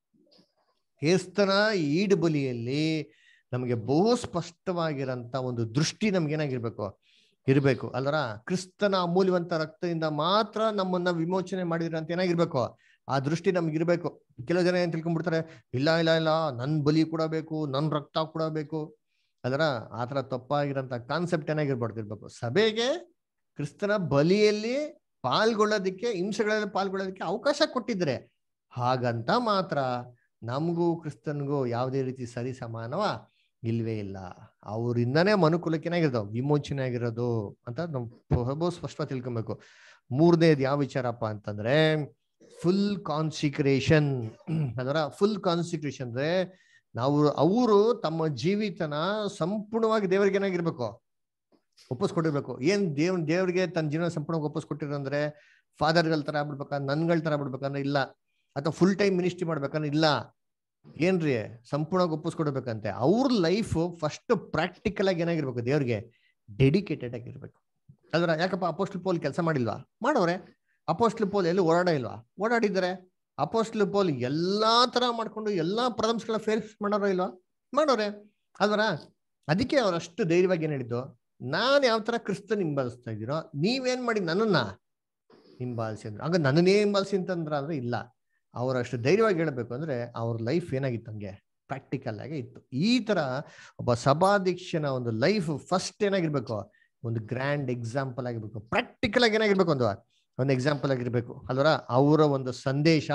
ಕ್ರಿಸ್ತನ ಈಡು ಬಲಿಯಲ್ಲಿ ನಮಗೆ ಬಹು ಸ್ಪಷ್ಟವಾಗಿರಂತ ಒಂದು ದೃಷ್ಟಿ ನಮ್ಗೆ ಏನಾಗಿರ್ಬೇಕು ಇರ್ಬೇಕು ಅಲ್ವರ ಕ್ರಿಸ್ತನ ಅಮೂಲ್ಯವಂತ ರಕ್ತದಿಂದ ಮಾತ್ರ ನಮ್ಮನ್ನ ವಿಮೋಚನೆ ಮಾಡಿದ್ರೆ ಅಂತ ಏನಾಗಿರ್ಬೇಕು ಆ ದೃಷ್ಟಿ ನಮ್ಗೆ ಇರ್ಬೇಕು ಕೆಲವು ಜನ ಏನ್ ತಿಳ್ಕೊಂಡ್ಬಿಡ್ತಾರೆ ಇಲ್ಲ ಇಲ್ಲ ಇಲ್ಲ ನನ್ ಬಲಿ ಕೂಡ ಬೇಕು ನನ್ ರಕ್ತ ಕೂಡ ಬೇಕು ಅದರ ಆತರ ತಪ್ಪಾಗಿರಂತ ಕಾನ್ಸೆಪ್ಟ್ ಏನಾಗಿರ್ಬಾರ್ದು ಇರ್ಬೇಕು ಸಭೆಗೆ ಕ್ರಿಸ್ತನ ಬಲಿಯಲ್ಲಿ ಪಾಲ್ಗೊಳ್ಳೋದಿಕ್ಕೆ ಹಿಂಸೆಗಳಲ್ಲಿ ಪಾಲ್ಗೊಳ್ಳೋದಕ್ಕೆ ಅವಕಾಶ ಕೊಟ್ಟಿದ್ರೆ ಹಾಗಂತ ಮಾತ್ರ ನಮಗೂ ಕ್ರಿಸ್ತನ್ಗೂ ಯಾವುದೇ ರೀತಿ ಸರಿ ಸಮಾನವ ಇಲ್ವೇ ಇಲ್ಲ ಅವರಿಂದನೇ ಮನುಕುಲಕ್ಕೆ ಏನಾಗಿರೋದು ವಿಮೋಚನೆ ಆಗಿರೋದು ಅಂತ ನಾವು ಬಹು ಸ್ಪಷ್ಟ ತಿಳ್ಕೊಬೇಕು ಮೂರನೇದು ಯಾವ ವಿಚಾರಪ್ಪ ಅಂತಂದ್ರೆ ಫುಲ್ ಕಾನ್ಸಿಕ್ರೇಷನ್ ಅದರ ಫುಲ್ ಕಾನ್ಸಿಕ್ರೇಷನ್ ಅಂದ್ರೆ ನಾವು ಅವರು ತಮ್ಮ ಜೀವಿತನ ಸಂಪೂರ್ಣವಾಗಿ ದೇವರಿಗೆ ಏನಾಗಿರ್ಬೇಕು ಒಪ್ಪಿಸ್ಕೊಟ್ಟಿರ್ಬೇಕು ಏನ್ ದೇವ್ ದೇವ್ರಿಗೆ ತನ್ನ ಜೀವನ ಸಂಪೂರ್ಣವಾಗಿ ಒಪ್ಪಿಸ್ಕೊಟ್ಟಿರೋ ಅಂದ್ರೆ ಫಾದರ್ಗಳ ತರ ಆಗ್ಬಿಡ್ಬೇಕ ನನ್ಗಳ ತರ ಬಿಡ್ಬೇಕಂದ್ರೆ ಇಲ್ಲ ಅಥವಾ ಫುಲ್ ಟೈಮ್ ಮಿನಿಸ್ಟ್ರಿ ಮಾಡ್ಬೇಕಂದ್ರೆ ಇಲ್ಲ ಏನ್ರಿ ಸಂಪೂರ್ಣವಾಗಿ ಒಪ್ಪಿಸ್ಕೊಡ್ಬೇಕಂತೆ ಅವ್ರ ಲೈಫ್ ಫಸ್ಟ್ ಪ್ರಾಕ್ಟಿಕಲ್ ಆಗಿ ಏನಾಗಿರ್ಬೇಕು ದೇವ್ರಿಗೆ ಡೆಡಿಕೇಟೆಡ್ ಆಗಿರ್ಬೇಕು ಅಲ್ರ ಯಾಕಪ್ಪ ಅಪೋಸ್ಟಲ್ ಪೋಲ್ ಕೆಲಸ ಮಾಡಿಲ್ವಾ ಮಾಡೋರೆ ಅಪೋಸ್ಟಲ್ ಪೋಲ್ ಎಲ್ಲೂ ಓಡಾಡ ಇಲ್ವಾ ಓಡಾಡಿದ್ದಾರೆ ಅಪೋಸ್ಟಲ್ ಪೋಲ್ ಎಲ್ಲಾ ತರ ಮಾಡ್ಕೊಂಡು ಎಲ್ಲಾ ಪ್ರಾಬ್ಲಮ್ಸ್ಗಳ ಫೇಸ್ ಮಾಡೋರ ಇಲ್ವಾ ಮಾಡೋರೆ ಅಲ್ವರ ಅದಕ್ಕೆ ಅವ್ರಷ್ಟು ಧೈರ್ಯವಾಗಿ ಏನ್ ಹೇಳಿದ್ದು ನಾನ್ ಯಾವ ತರ ಕ್ರಿಸ್ತನ್ ಹಿಂಬಾಲಿಸ್ತಾ ಇದ್ದೀನೋ ನೀವೇನ್ ಮಾಡಿ ನನ್ನನ್ನ ಹಿಂಬಾಲಿಸಿ ಅಂದ್ರೆ ಹಂಗ ನನ್ನನ್ನೇ ಹಿಂಬಾಲಿಸಿ ಅಂತಂದ್ರ ಅಂದ್ರೆ ಇಲ್ಲ ಅವರಷ್ಟು ಧೈರ್ಯವಾಗಿ ಹೇಳ್ಬೇಕು ಅಂದ್ರೆ ಅವ್ರ ಲೈಫ್ ಏನಾಗಿತ್ತು ಹಂಗೆ ಪ್ರಾಕ್ಟಿಕಲ್ ಆಗಿ ಇತ್ತು ಈ ತರ ಒಬ್ಬ ಸಭಾಧ್ಯಕ್ಷನ ಒಂದು ಲೈಫ್ ಫಸ್ಟ್ ಏನಾಗಿರ್ಬೇಕು ಒಂದು ಗ್ರ್ಯಾಂಡ್ ಎಕ್ಸಾಂಪಲ್ ಆಗಿರ್ಬೇಕು ಪ್ರಾಕ್ಟಿಕಲ್ ಆಗಿ ಏನಾಗಿರ್ಬೇಕು ಒಂದು ಒಂದು ಎಕ್ಸಾಂಪಲ್ ಆಗಿರ್ಬೇಕು ಅಲ್ವರ ಅವರ ಒಂದು ಸಂದೇಶ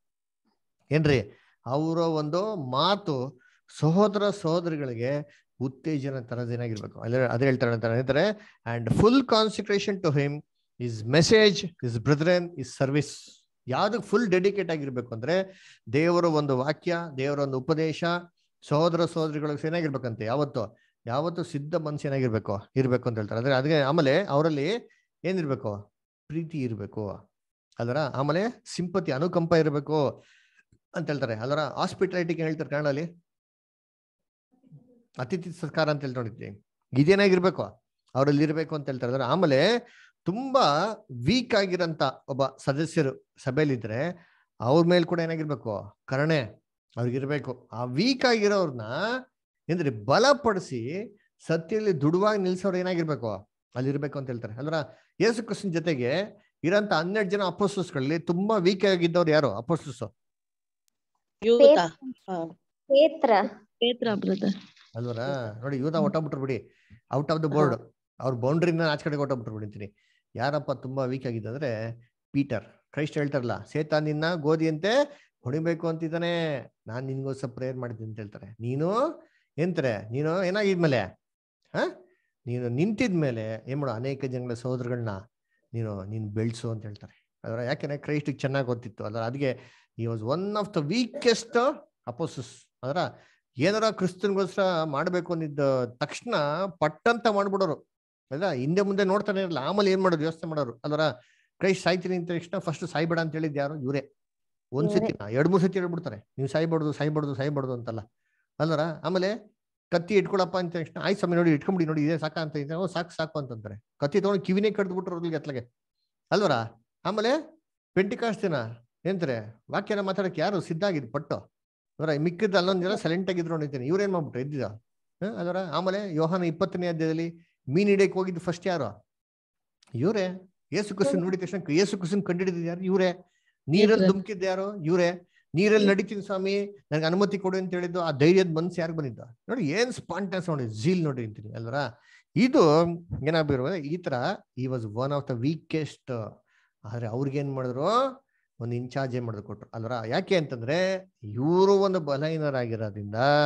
ಏನ್ರಿ ಅವರ ಒಂದು ಮಾತು ಸಹೋದರ ಸಹೋದರಿಗಳಿಗೆ ಉತ್ತೇಜನ ತರದೇನಾಗಿರ್ಬೇಕು ಅದೇ ಅದೇ ಹೇಳ್ತಾರೆ ಅಂತ ಹೇಳ್ತಾರೆ and full concentration to him is message is brethren is service ಯಾವ್ದಕ್ಕೆ ಫುಲ್ ಡೆಡಿಕೇಟ್ ಆಗಿರ್ಬೇಕು ಅಂದ್ರೆ ದೇವರ ಒಂದು ವಾಕ್ಯ ದೇವರ ಒಂದು ಉಪದೇಶ ಸಹೋದರ ಸಹೋದರಿಗಳಿಗೆ ಏನಾಗಿರ್ಬೇಕಂತೆ ಯಾವತ್ತು ಯಾವತ್ತು ಸಿದ್ಧ ಮನಸ್ಸು ಏನಾಗಿರ್ಬೇಕು ಇರ್ಬೇಕು ಅಂತ ಹೇಳ್ತಾರೆ ಅಂದ್ರೆ ಅದಕ್ಕೆ ಆಮೇಲೆ ಅವರಲ್ಲಿ ಏನಿರ್ಬೇಕು ಪ್ರೀತಿ ಇರಬೇಕು ಅದರ ಆಮೇಲೆ ಸಿಂಪತಿ ಅನುಕಂಪ ಇರಬೇಕು ಅಂತ ಹೇಳ್ತಾರೆ ಅದರ ಹಾಸ್ಪಿಟಾಲಿಟಿಗೆ ಹೇಳ್ತಾರೆ ಕನ್ನಡಲ್ಲಿ ಅತಿಥಿ ಸತ್ಕಾರ ಅಂತ ಹೇಳಿ ನೋಡಿದ್ವಿ ಇದೇನಾಗಿರ್ಬೇಕು ಅವರಲ್ಲಿ ಇರ್ಬೇಕು ಅಂತ ಹೇಳ್ತಾರೆ ಅದರ ಆಮೇಲೆ ತುಂಬಾ ವೀಕ್ ಆಗಿರಂತ ಒಬ್ಬ ಸದಸ್ಯರು ಸಭೆಯಲ್ಲಿದ್ರೆ ಅವ್ರ ಮೇಲೆ ಕೂಡ ಏನಾಗಿರ್ಬೇಕು ಕರುಣೆ ಅವ್ರಿಗಿರ್ಬೇಕು ಆ ವೀಕ್ ಆಗಿರೋರ್ನ ಏನ್ರಿ ಬಲಪಡಿಸಿ ಸತ್ಯದಲ್ಲಿ ದುಡುವಾಗಿ ನಿಲ್ಸೋರು ಏನಾಗಿರ್ಬೇಕು ಅಲ್ಲಿರ್ಬೇಕು ಅಂತ ಹೇಳ್ತಾರೆ ಅಲ್ರ ಯೇಸು ಕ್ರಿಸ್ತನ್ ಜೊತೆಗೆ ಇರಂತ ಹನ್ನೆರಡು ಜನ ಅಪೋಸ್ಟರ್ಸ್ಗಳಲ್ಲಿ ತುಂಬಾ ವೀಕ್ ಆಗಿದ್ದವ್ರು ಯಾರು ಅಪೋಸ್ಟರ್ಸ್ ಪೇತ್ರ ಪೇತ್ರ ಬ್ರದರ್ ಅಲ್ವರ ನೋಡಿ ಯೂದ ಹೊಟ್ಟೋಗ್ಬಿಟ್ರು ಬಿಡಿ ಔಟ್ ಆಫ್ ದ ಬೋರ್ಡ್ ಅವ್ರ ಬೌಂಡ್ರಿನ ಆಚೆ ಕಡೆಗೆ ಹೊಟ್ಟೋಗ್ಬಿಟ್ರು ಬಿಡಿಂತೀನಿ ಯಾರಪ್ಪ ತುಂಬಾ ವೀಕ್ ಆಗಿದ್ದಂದ್ರೆ ಪೀಟರ್ ಕ್ರೈಸ್ಟ್ ಹೇಳ್ತಾರಲ್ಲ ಸೇತ ನಿನ್ನ ಗೋಧಿಯಂತೆ ಹೊಡಿಬೇಕು ಅಂತಿದ್ದಾನೆ ನಾನ್ ನಿನ್ಗೋಸ್ಕರ ಪ್ರೇಯರ್ ಮಾಡಿದ್ದೀನಿ ಅಂತ ಹೇಳ್ತಾರೆ ನೀನು ಎಂತಾರೆ ನೀನು ಏನಾಗಿದ್ಮೇಲೆ ಹ ನೀನು ನಿಂತಿದ್ಮೇಲೆ ಏನ್ ಮಾಡು ಅನೇಕ ಜನಗಳ ಸಹೋದರಗಳನ್ನ ನೀನು ನೀನು ಬೆಳೆಸು ಅಂತ ಹೇಳ್ತಾರೆ ಅದರ ಯಾಕೆಂದ್ರೆ ಕ್ರೈಸ್ಟಿಗೆ ಚೆನ್ನಾಗಿ ಗೊತ್ತಿತ್ತು ಅದರ ಅದಕ್ಕೆ he was one of the weakest ಅಪೋಸಸ್ ಅದರ ಏನಾರ ಕ್ರಿಸ್ತನ್ಗೋಸ್ಕರ ಮಾಡ್ಬೇಕು ಅಂದಿದ್ದ ತಕ್ಷಣ ಪಟ್ಟಂತ ಮಾಡ್ಬಿಡೋರು ಅಲ್ಲ ಹಿಂದೆ ಮುಂದೆ ನೋಡ್ತಾನೆ ಇರಲ್ಲ ಆಮೇಲೆ ಏನ್ ಮಾಡೋದು ಯೋಚನೆ ಮಾಡೋರು ಅದರ ಕ್ರೈಸ್ಟ್ ಸಾಯ್ತೀನಿ ಅಂತ ತಕ್ಷಣ ಫಸ್ಟ್ ಸಾಯ್ಬೇಡ ಅಂತ ಹೇಳಿದ್ ಯಾರು ಇವರೇ ಒಂದ್ ಸತಿ ಎರಡ್ ಮೂರ್ ಸತಿ ಹೇಳ್ಬಿಡ್ತಾರೆ ನೀವು ಸಾಯ್ಬಾರ್ದು ಸಾಯ್ಬಾರ್ದು ಸಾಯ್ಬಾರ್ದು ಅಂತಲ್ಲ ಅಲ್ಲರ ಆಮೇಲೆ ಕತ್ತಿ ಇಟ್ಕೊಳಪ್ಪ ಅಂತ ತಕ್ಷಣ ಆಯ್ತು ಸ್ವಾಮಿ ನೋಡಿ ಇಟ್ಕೊಂಬಿಡಿ ನೋಡಿ ಇದೇ ಸಾಕ ಅಂತ ಇದ್ರೆ ಓ ಸಾಕು ಸಾಕು ಅಂತಂತಾರೆ ಕತ್ತಿ ತಗೊಂಡು ಕಿವಿನೇ ಕಡ್ದು ಬಿಟ್ರು ಅವ್ರಿಗೆ ಎತ್ಲಗೆ ಅಲ್ವರ ಆಮೇಲೆ ಪೆಂಟಿಕಾಸ್ಟ್ ದಿನ ಏನಂತಾರೆ ವಾಕ್ಯನ ಮಾತಾಡಕ್ಕೆ ಯಾರು ಸಿದ್ಧ ಆಗಿದ್ ಪಟ್ಟು ಅವರ ಮಿಕ್ಕಿದ ಅಲ್ಲೊಂದ್ ಜನ ಸೈಲೆಂಟ್ ಆಗಿದ್ರು ನೋಡಿದ್ದೇನೆ ಇವ್ರೇನ್ ಮಾಡ್ಬಿಟ್ರು ಎದ್ದಿದ ಅದರ ಆಮೇಲೆ ಯೋಹಾನ ಇಪ್ಪತ್ತನೇ ಅಧ್ಯಾಯದಲ್ಲಿ ಮೀನ್ ಹಿಡಿಯಕ್ಕೆ ಹೋಗಿದ್ದು ಫಸ್ಟ್ ಯಾರು ಇವರೇ ಏಸು ಕುಸಿನ್ ನೋಡಿದ ತಕ್ಷಣ ಏಸು ಕುಸಿನ್ ಕಂಡಿಡಿದ ಯಾರು ಇವರೇ ನೀರಲ್ಲಿ ಧುಮುಕಿದ್ದ ಯಾರು ಇವರೇ ನೀರಲ್ಲಿ ನಡಿತೀನಿ ಸ್ವಾಮಿ ನನಗೆ ಅನುಮತಿ ಕೊಡು ಅಂತ ಹೇಳಿದ್ದು ಆ ಧೈರ್ಯದ ಮನ್ಸು ಯಾರು ಬಂದಿದ್ದ ನೋಡಿ ಏನ್ ಸ್ಪಾಂಟನ್ಸ್ ನೋಡಿ ಜೀಲ್ ನೋಡಿ ಅಂತೀನಿ ಅಲ್ವರ ಇದು ಏನಾಗ್ಬಿರುವ ಈ ತರ he was one of the weakest ಆದ್ರೆ ಅವ್ರಿಗೆ ಏನ್ ಮಾಡಿದ್ರು ಒಂದು ಇನ್ಚಾರ್ಜ್ ಏನ್ ಮಾಡಿದ್ರು ಕೊಟ್ರು ಅಲ್ವರ ಯಾಕೆ ಅಂತಂದ್ರೆ ಇವರು ಒಂದು ಬಲಹೀನರಾಗಿರೋದ್ರಿಂದ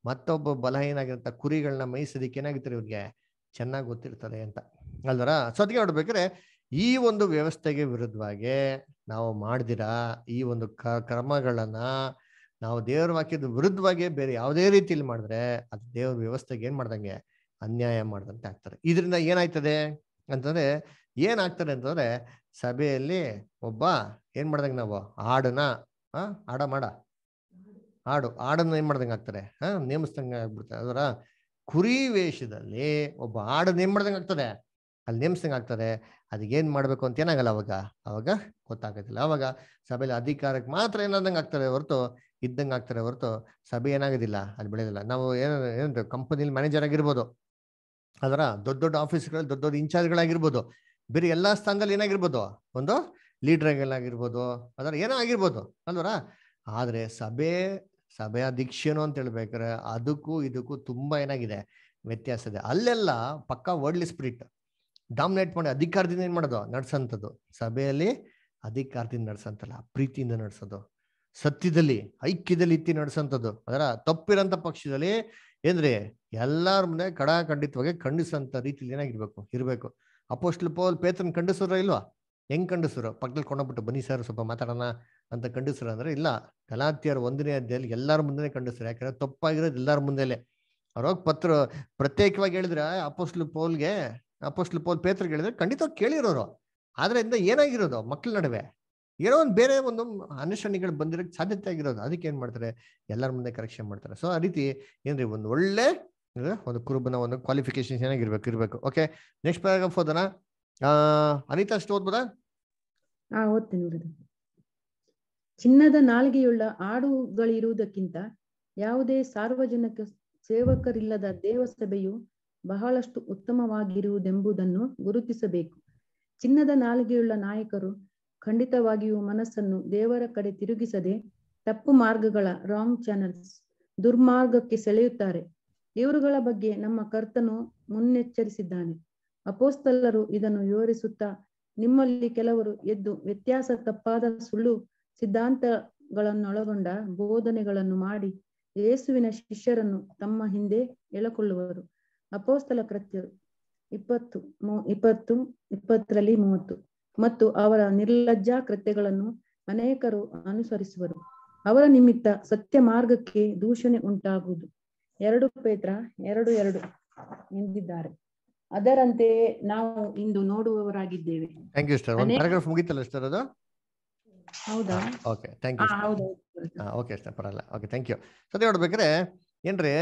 ಮತ್ತೊಬ್ಬ ಬಲಹೀನಾಗಿರಂತ ಕುರಿಗಳನ್ನ ಮೇಯಿಸೋದಕ್ಕೆ ಏನಾಗಿರ್ತಾರೆ ಇವ್ರಿಗೆ ಚೆನ್ನಾಗಿ ಗೊತ್ತಿರ್ತದೆ ಅಂತ ಅಲ್ವರ ಸೊ ಅದಕ್ಕೆ ನೋಡ್ಬೇಕಾದ್ರೆ ಈ ಒಂದು ವ್ಯವಸ್ಥೆಗೆ ವಿರುದ್ಧವಾಗಿ ನಾವು ಮಾಡ್ದಿರಾ ಈ ಒಂದು ಕ ಕ್ರಮಗಳನ್ನ ನಾವು ದೇವರ ವಾಕ್ಯದ ವಿರುದ್ಧವಾಗಿ ಬೇರೆ ಯಾವುದೇ ರೀತಿಯಲ್ಲಿ ಮಾಡಿದ್ರೆ ಅದು ದೇವ್ರ ವ್ಯವಸ್ಥೆಗೆ ಏನ್ ಮಾಡ್ದಂಗೆ ಅನ್ಯಾಯ ಮಾಡ್ದಂತೆ ಆಗ್ತಾರೆ ಇದರಿಂದ ಏನಾಯ್ತದೆ ಅಂತಂದ್ರೆ ಏನಾಗ್ತದೆ ಅಂತಂದ್ರೆ ಸಭೆಯಲ್ಲಿ ಒಬ್ಬ ಏನ್ ಮಾಡ್ದಂಗೆ ನಾವು ಹಾಡನ್ನ ಆ ಹಾಡ ಮಾಡ ಹಾಡು ಹಾಡನ್ನ ಏನ್ ಮಾಡ್ದಂಗೆ ಆಗ್ತಾರೆ ಹಾ ನೇಮಿಸ್ದಂಗೆ ಆಗ್ಬಿಡ್ತಾರೆ ಅದರ ಕುರಿ ವೇಷದಲ್ಲಿ ಒಬ್ಬ ಹಾಡನ್ನ ಏನ್ ಮಾಡ್ದಂಗೆ ಆಗ್ತದೆ ಅಲ್ಲಿ ನೇಮಿಸ್ದಂಗೆ ಆಗ್ತದೆ ಅದಕ್ಕೇನ್ ಮಾಡ್ಬೇಕು ಅಂತ ಏನಾಗಲ್ಲ ಅವಾಗ ಅವಾಗ ಗೊತ್ತಾಗೋದಿಲ್ಲ ಅವಾಗ ಸಭೆಯಲ್ಲಿ ಅಧಿಕಾರಕ್ಕೆ ಮಾತ್ರ ಏನಾದಂಗೆ ಆಗ್ತಾರೆ ಹೊರತು ಇದ್ದಂಗೆ ಆಗ್ತಾರೆ ಹೊರತು ಸಭೆ ಏನಾಗೋದಿಲ್ಲ ಅಲ್ಲಿ ಬೆಳೆಯೋದಿಲ್ಲ ನಾವು ಏನು ಏನು ಕಂಪನಿಲಿ ಮ್ಯಾನೇಜರ್ ಆಗಿರ್ಬೋದು ಅದರ ದೊಡ್ಡ ದೊಡ್ಡ ಆಫೀಸ್ಗಳಲ್ಲಿ ದೊಡ್ಡ ದೊಡ್ಡ ಇನ್ಚಾರ್ಜ್ಗಳಾಗಿರ್ಬೋದು ಬೇರೆ ಎಲ್ಲಾ ಸ್ಥಾನದಲ್ಲಿ ಏನಾಗಿರ್ಬೋದು ಒಂದು ಲೀಡ್ರ್ಗಳಾಗಿರ್ಬೋದು ಅದರ ಏನೋ ಆಗಿರ್ಬೋದು ಅಲ್ವರ ಆದ್ರೆ ಸಭೆ ಸಭೆಯ ದೀಕ್ಷೆನು ಅಂತ ಹೇಳ್ಬೇಕಾರೆ ಅದಕ್ಕೂ ಇದಕ್ಕೂ ತುಂಬಾ ಏನಾಗಿದೆ ವ್ಯತ್ಯಾಸ ಇದೆ ಅಲ್ಲೆಲ್ಲ ಪಕ್ಕಾ ವರ್ಡ್ಲಿ ಸ್ಪಿರಿಟ್ ಡಾಮಿನೇಟ್ ಮಾಡಿ ಅಧಿಕಾರದಿಂದ ಏನ್ ಮಾಡೋದು ನಡ್ಸಂಥದ್ದು ಸಭೆಯಲ್ಲಿ ಅಧಿಕಾರದಿಂದ ನಡ್ಸಂತಲ್ಲ ಪ್ರೀತಿಯಿಂದ ನಡ್ಸೋದು ಸತ್ಯದಲ್ಲಿ ಐಕ್ಯದಲ್ಲಿ ಇತ್ತಿ ನಡ್ಸಂಥದ್ದು ಅದರ ತಪ್ಪಿರಂತ ಪಕ್ಷದಲ್ಲಿ ಏನ್ರಿ ಎಲ್ಲಾರ ಮುಂದೆ ಕಡ ಖಂಡಿತವಾಗಿ ಖಂಡಿಸಂತ ರೀತಿಲಿ ಏನಾಗಿರ್ಬೇಕು ಇರ್ಬೇಕು ಅಪೋಸ್ಟ್ಲ್ ಪೋಲ್ ಪೇತ್ರನ್ ಖಂಡಿಸಿದ್ರ ಇಲ್ವಾ ಹೆಂಗ್ ಖಂಡಿಸ್ರು ಪಕ್ಕದಲ್ಲಿ ಕೊಂಡೋಗ್ಬಿಟ್ಟು ಬನ್ನಿ ಸರ್ ಸ್ವಲ್ಪ ಮಾತಾಡೋಣ ಅಂತ ಖಂಡಿಸ್ರು ಅಂದ್ರೆ ಇಲ್ಲ ಗಲಾತಿಯರ ಒಂದನೇ ಅಧ್ಯಾಯಲ್ಲಿ ಎಲ್ಲಾರ ಮುಂದೆನೆ ಖಂಡಿಸ್ರು ಯಾಕಂದ್ರೆ ತಪ್ಪಾಗಿರೋದು ಎಲ್ಲಾರ ಮುಂದೆಲೆ ಅವ್ರೋಗ ಪತ್ರ ಪ್ರತ್ಯೇಕವಾಗಿ ಹೇಳಿದ್ರೆ ಅಪೋಸ್ಟ್ಲ್ ಪೋಲ್ಗೆ ಅಪೋಸ್ಟ್ಲ್ ಪೋಲ್ ಪೇತ್ರಗೆ ಹೇಳಿದ್ರೆ ಖಂಡಿತವಾಗಿ ಕೇಳಿರೋರು ಆದ್ರೆ ಇಂದ ಏನಾಗಿರೋದು ಮಕ್ಳ ನಡುವೆ ಏನೋ ಒಂದು ಬೇರೆ ಒಂದು ಅನುಷ್ಠಾನಿಗಳು ಬಂದಿರೋಕ್ಕೆ ಸಾಧ್ಯತೆ ಆಗಿರೋದು ಅದಕ್ಕೆ ಏನ್ ಮಾಡ್ತಾರೆ ಎಲ್ಲರ ಮುಂದೆ ಕರೆಕ್ಷನ್ ಮಾಡ್ತಾರೆ ಸೊ ಆ ರೀತಿ ಏನ್ರಿ ಒಂದು ಒಳ್ಳೆ ಅಂದ್ರೆ ಒಂದು ಕುರುಬನ ಒಂದು ಕ್ವಾಲಿಫಿಕೇಶನ್ ಚೆನ್ನಾಗಿರ್ಬೇಕು ಇರ್ಬೇಕು ಓಕೆ ನೆಕ್ಸ್ಟ್ ಪ್ಯಾರಾಗ್ರಾಫ್ ಓದೋಣ ಆ ಅನಿತಾ ಅಷ್ಟು ಓದ್ಬೋದಾ ಹಾ ಓದ್ತೇನೆ ಬ್ರದರ್ ಚಿನ್ನದ ನಾಲ್ಗೆಯುಳ್ಳ ಆಡುಗಳಿರುವುದಕ್ಕಿಂತ ಯಾವುದೇ ಸಾರ್ವಜನಿಕ ಸೇವಕರಿಲ್ಲದ ದೇವಸಭೆಯು ಬಹಳಷ್ಟು ಉತ್ತಮವಾಗಿರುವುದೆಂಬುದನ್ನು ಗುರುತಿಸಬೇಕು ಚಿನ್ನದ ನಾಲಿಗೆಯುಳ್ಳ ನಾಯಕರು ಖಂಡಿತವಾಗಿಯೂ ಮನಸ್ಸನ್ನು ದೇವರ ಕಡೆ ತಿರುಗಿಸದೆ ತಪ್ಪು ಮಾರ್ಗಗಳ ರಾಂಗ್ ಚಾನಲ್ಸ್ ದುರ್ಮಾರ್ಗಕ್ಕೆ ಸೆಳೆಯುತ್ತಾರೆ ಇವರುಗಳ ಬಗ್ಗೆ ನಮ್ಮ ಕರ್ತನು ಮುನ್ನೆಚ್ಚರಿಸಿದ್ದಾನೆ ಅಪೋಸ್ತಲರು ಇದನ್ನು ವಿವರಿಸುತ್ತಾ ನಿಮ್ಮಲ್ಲಿ ಕೆಲವರು ಎದ್ದು ವ್ಯತ್ಯಾಸ ತಪ್ಪಾದ ಸುಳ್ಳು ಸಿದ್ಧಾಂತಗಳನ್ನೊಳಗೊಂಡ ಬೋಧನೆಗಳನ್ನು ಮಾಡಿ ಯೇಸುವಿನ ಶಿಷ್ಯರನ್ನು ತಮ್ಮ ಹಿಂದೆ ಎಳಕೊಳ್ಳುವರು ಅಪೋಸ್ತಲ ಕೃತ್ಯರು ಇಪ್ಪತ್ತು ಮೂ- ಇಪ್ಪತ್ತು ಇಪ್ಪತ್ತರಲ್ಲಿ ಮೂವತ್ತು ಮತ್ತು ಅವರ ನಿರ್ಲಜ್ಜಾ ಕೃತ್ಯಗಳನ್ನು ಅನೇಕರು ಅನುಸರಿಸುವರು ಅವರ ನಿಮಿತ್ತ ಸತ್ಯ ಮಾರ್ಗಕ್ಕೆ ದೂಷಣೆ ಉಂಟಾಗುವುದು ಎರಡು ಪೇತ್ರ ಎರಡು ಎರಡು ಎಂದಿದ್ದಾರೆ ಅದರಂತೆಯೇ ನಾವು ಇಂದು ನೋಡುವವರಾಗಿದ್ದೇವೆ ಥ್ಯಾಂಕ್ ಯು ಸರ್ ಒಂದು ಅನೇಕ- ಪ್ಯಾರಾಗ್ರಾಫ್ ಮುಗಿತಲ್ಲ ಸರ್ ಅದು ಹೌದಾ ಓಕೆ ಥ್ಯಾಂಕ್ ಹಾ ಯು ಹೌದು ಓಕೆ ಸರ್ ಪರವಾಗಿಲ್ಲ ಓಕೆ ಥ್ಯಾಂಕ್ ಯು ಸದ್ಯ ನೋಡ್ಬೇಕಾದ್ರೆ ಏನ್ರಿ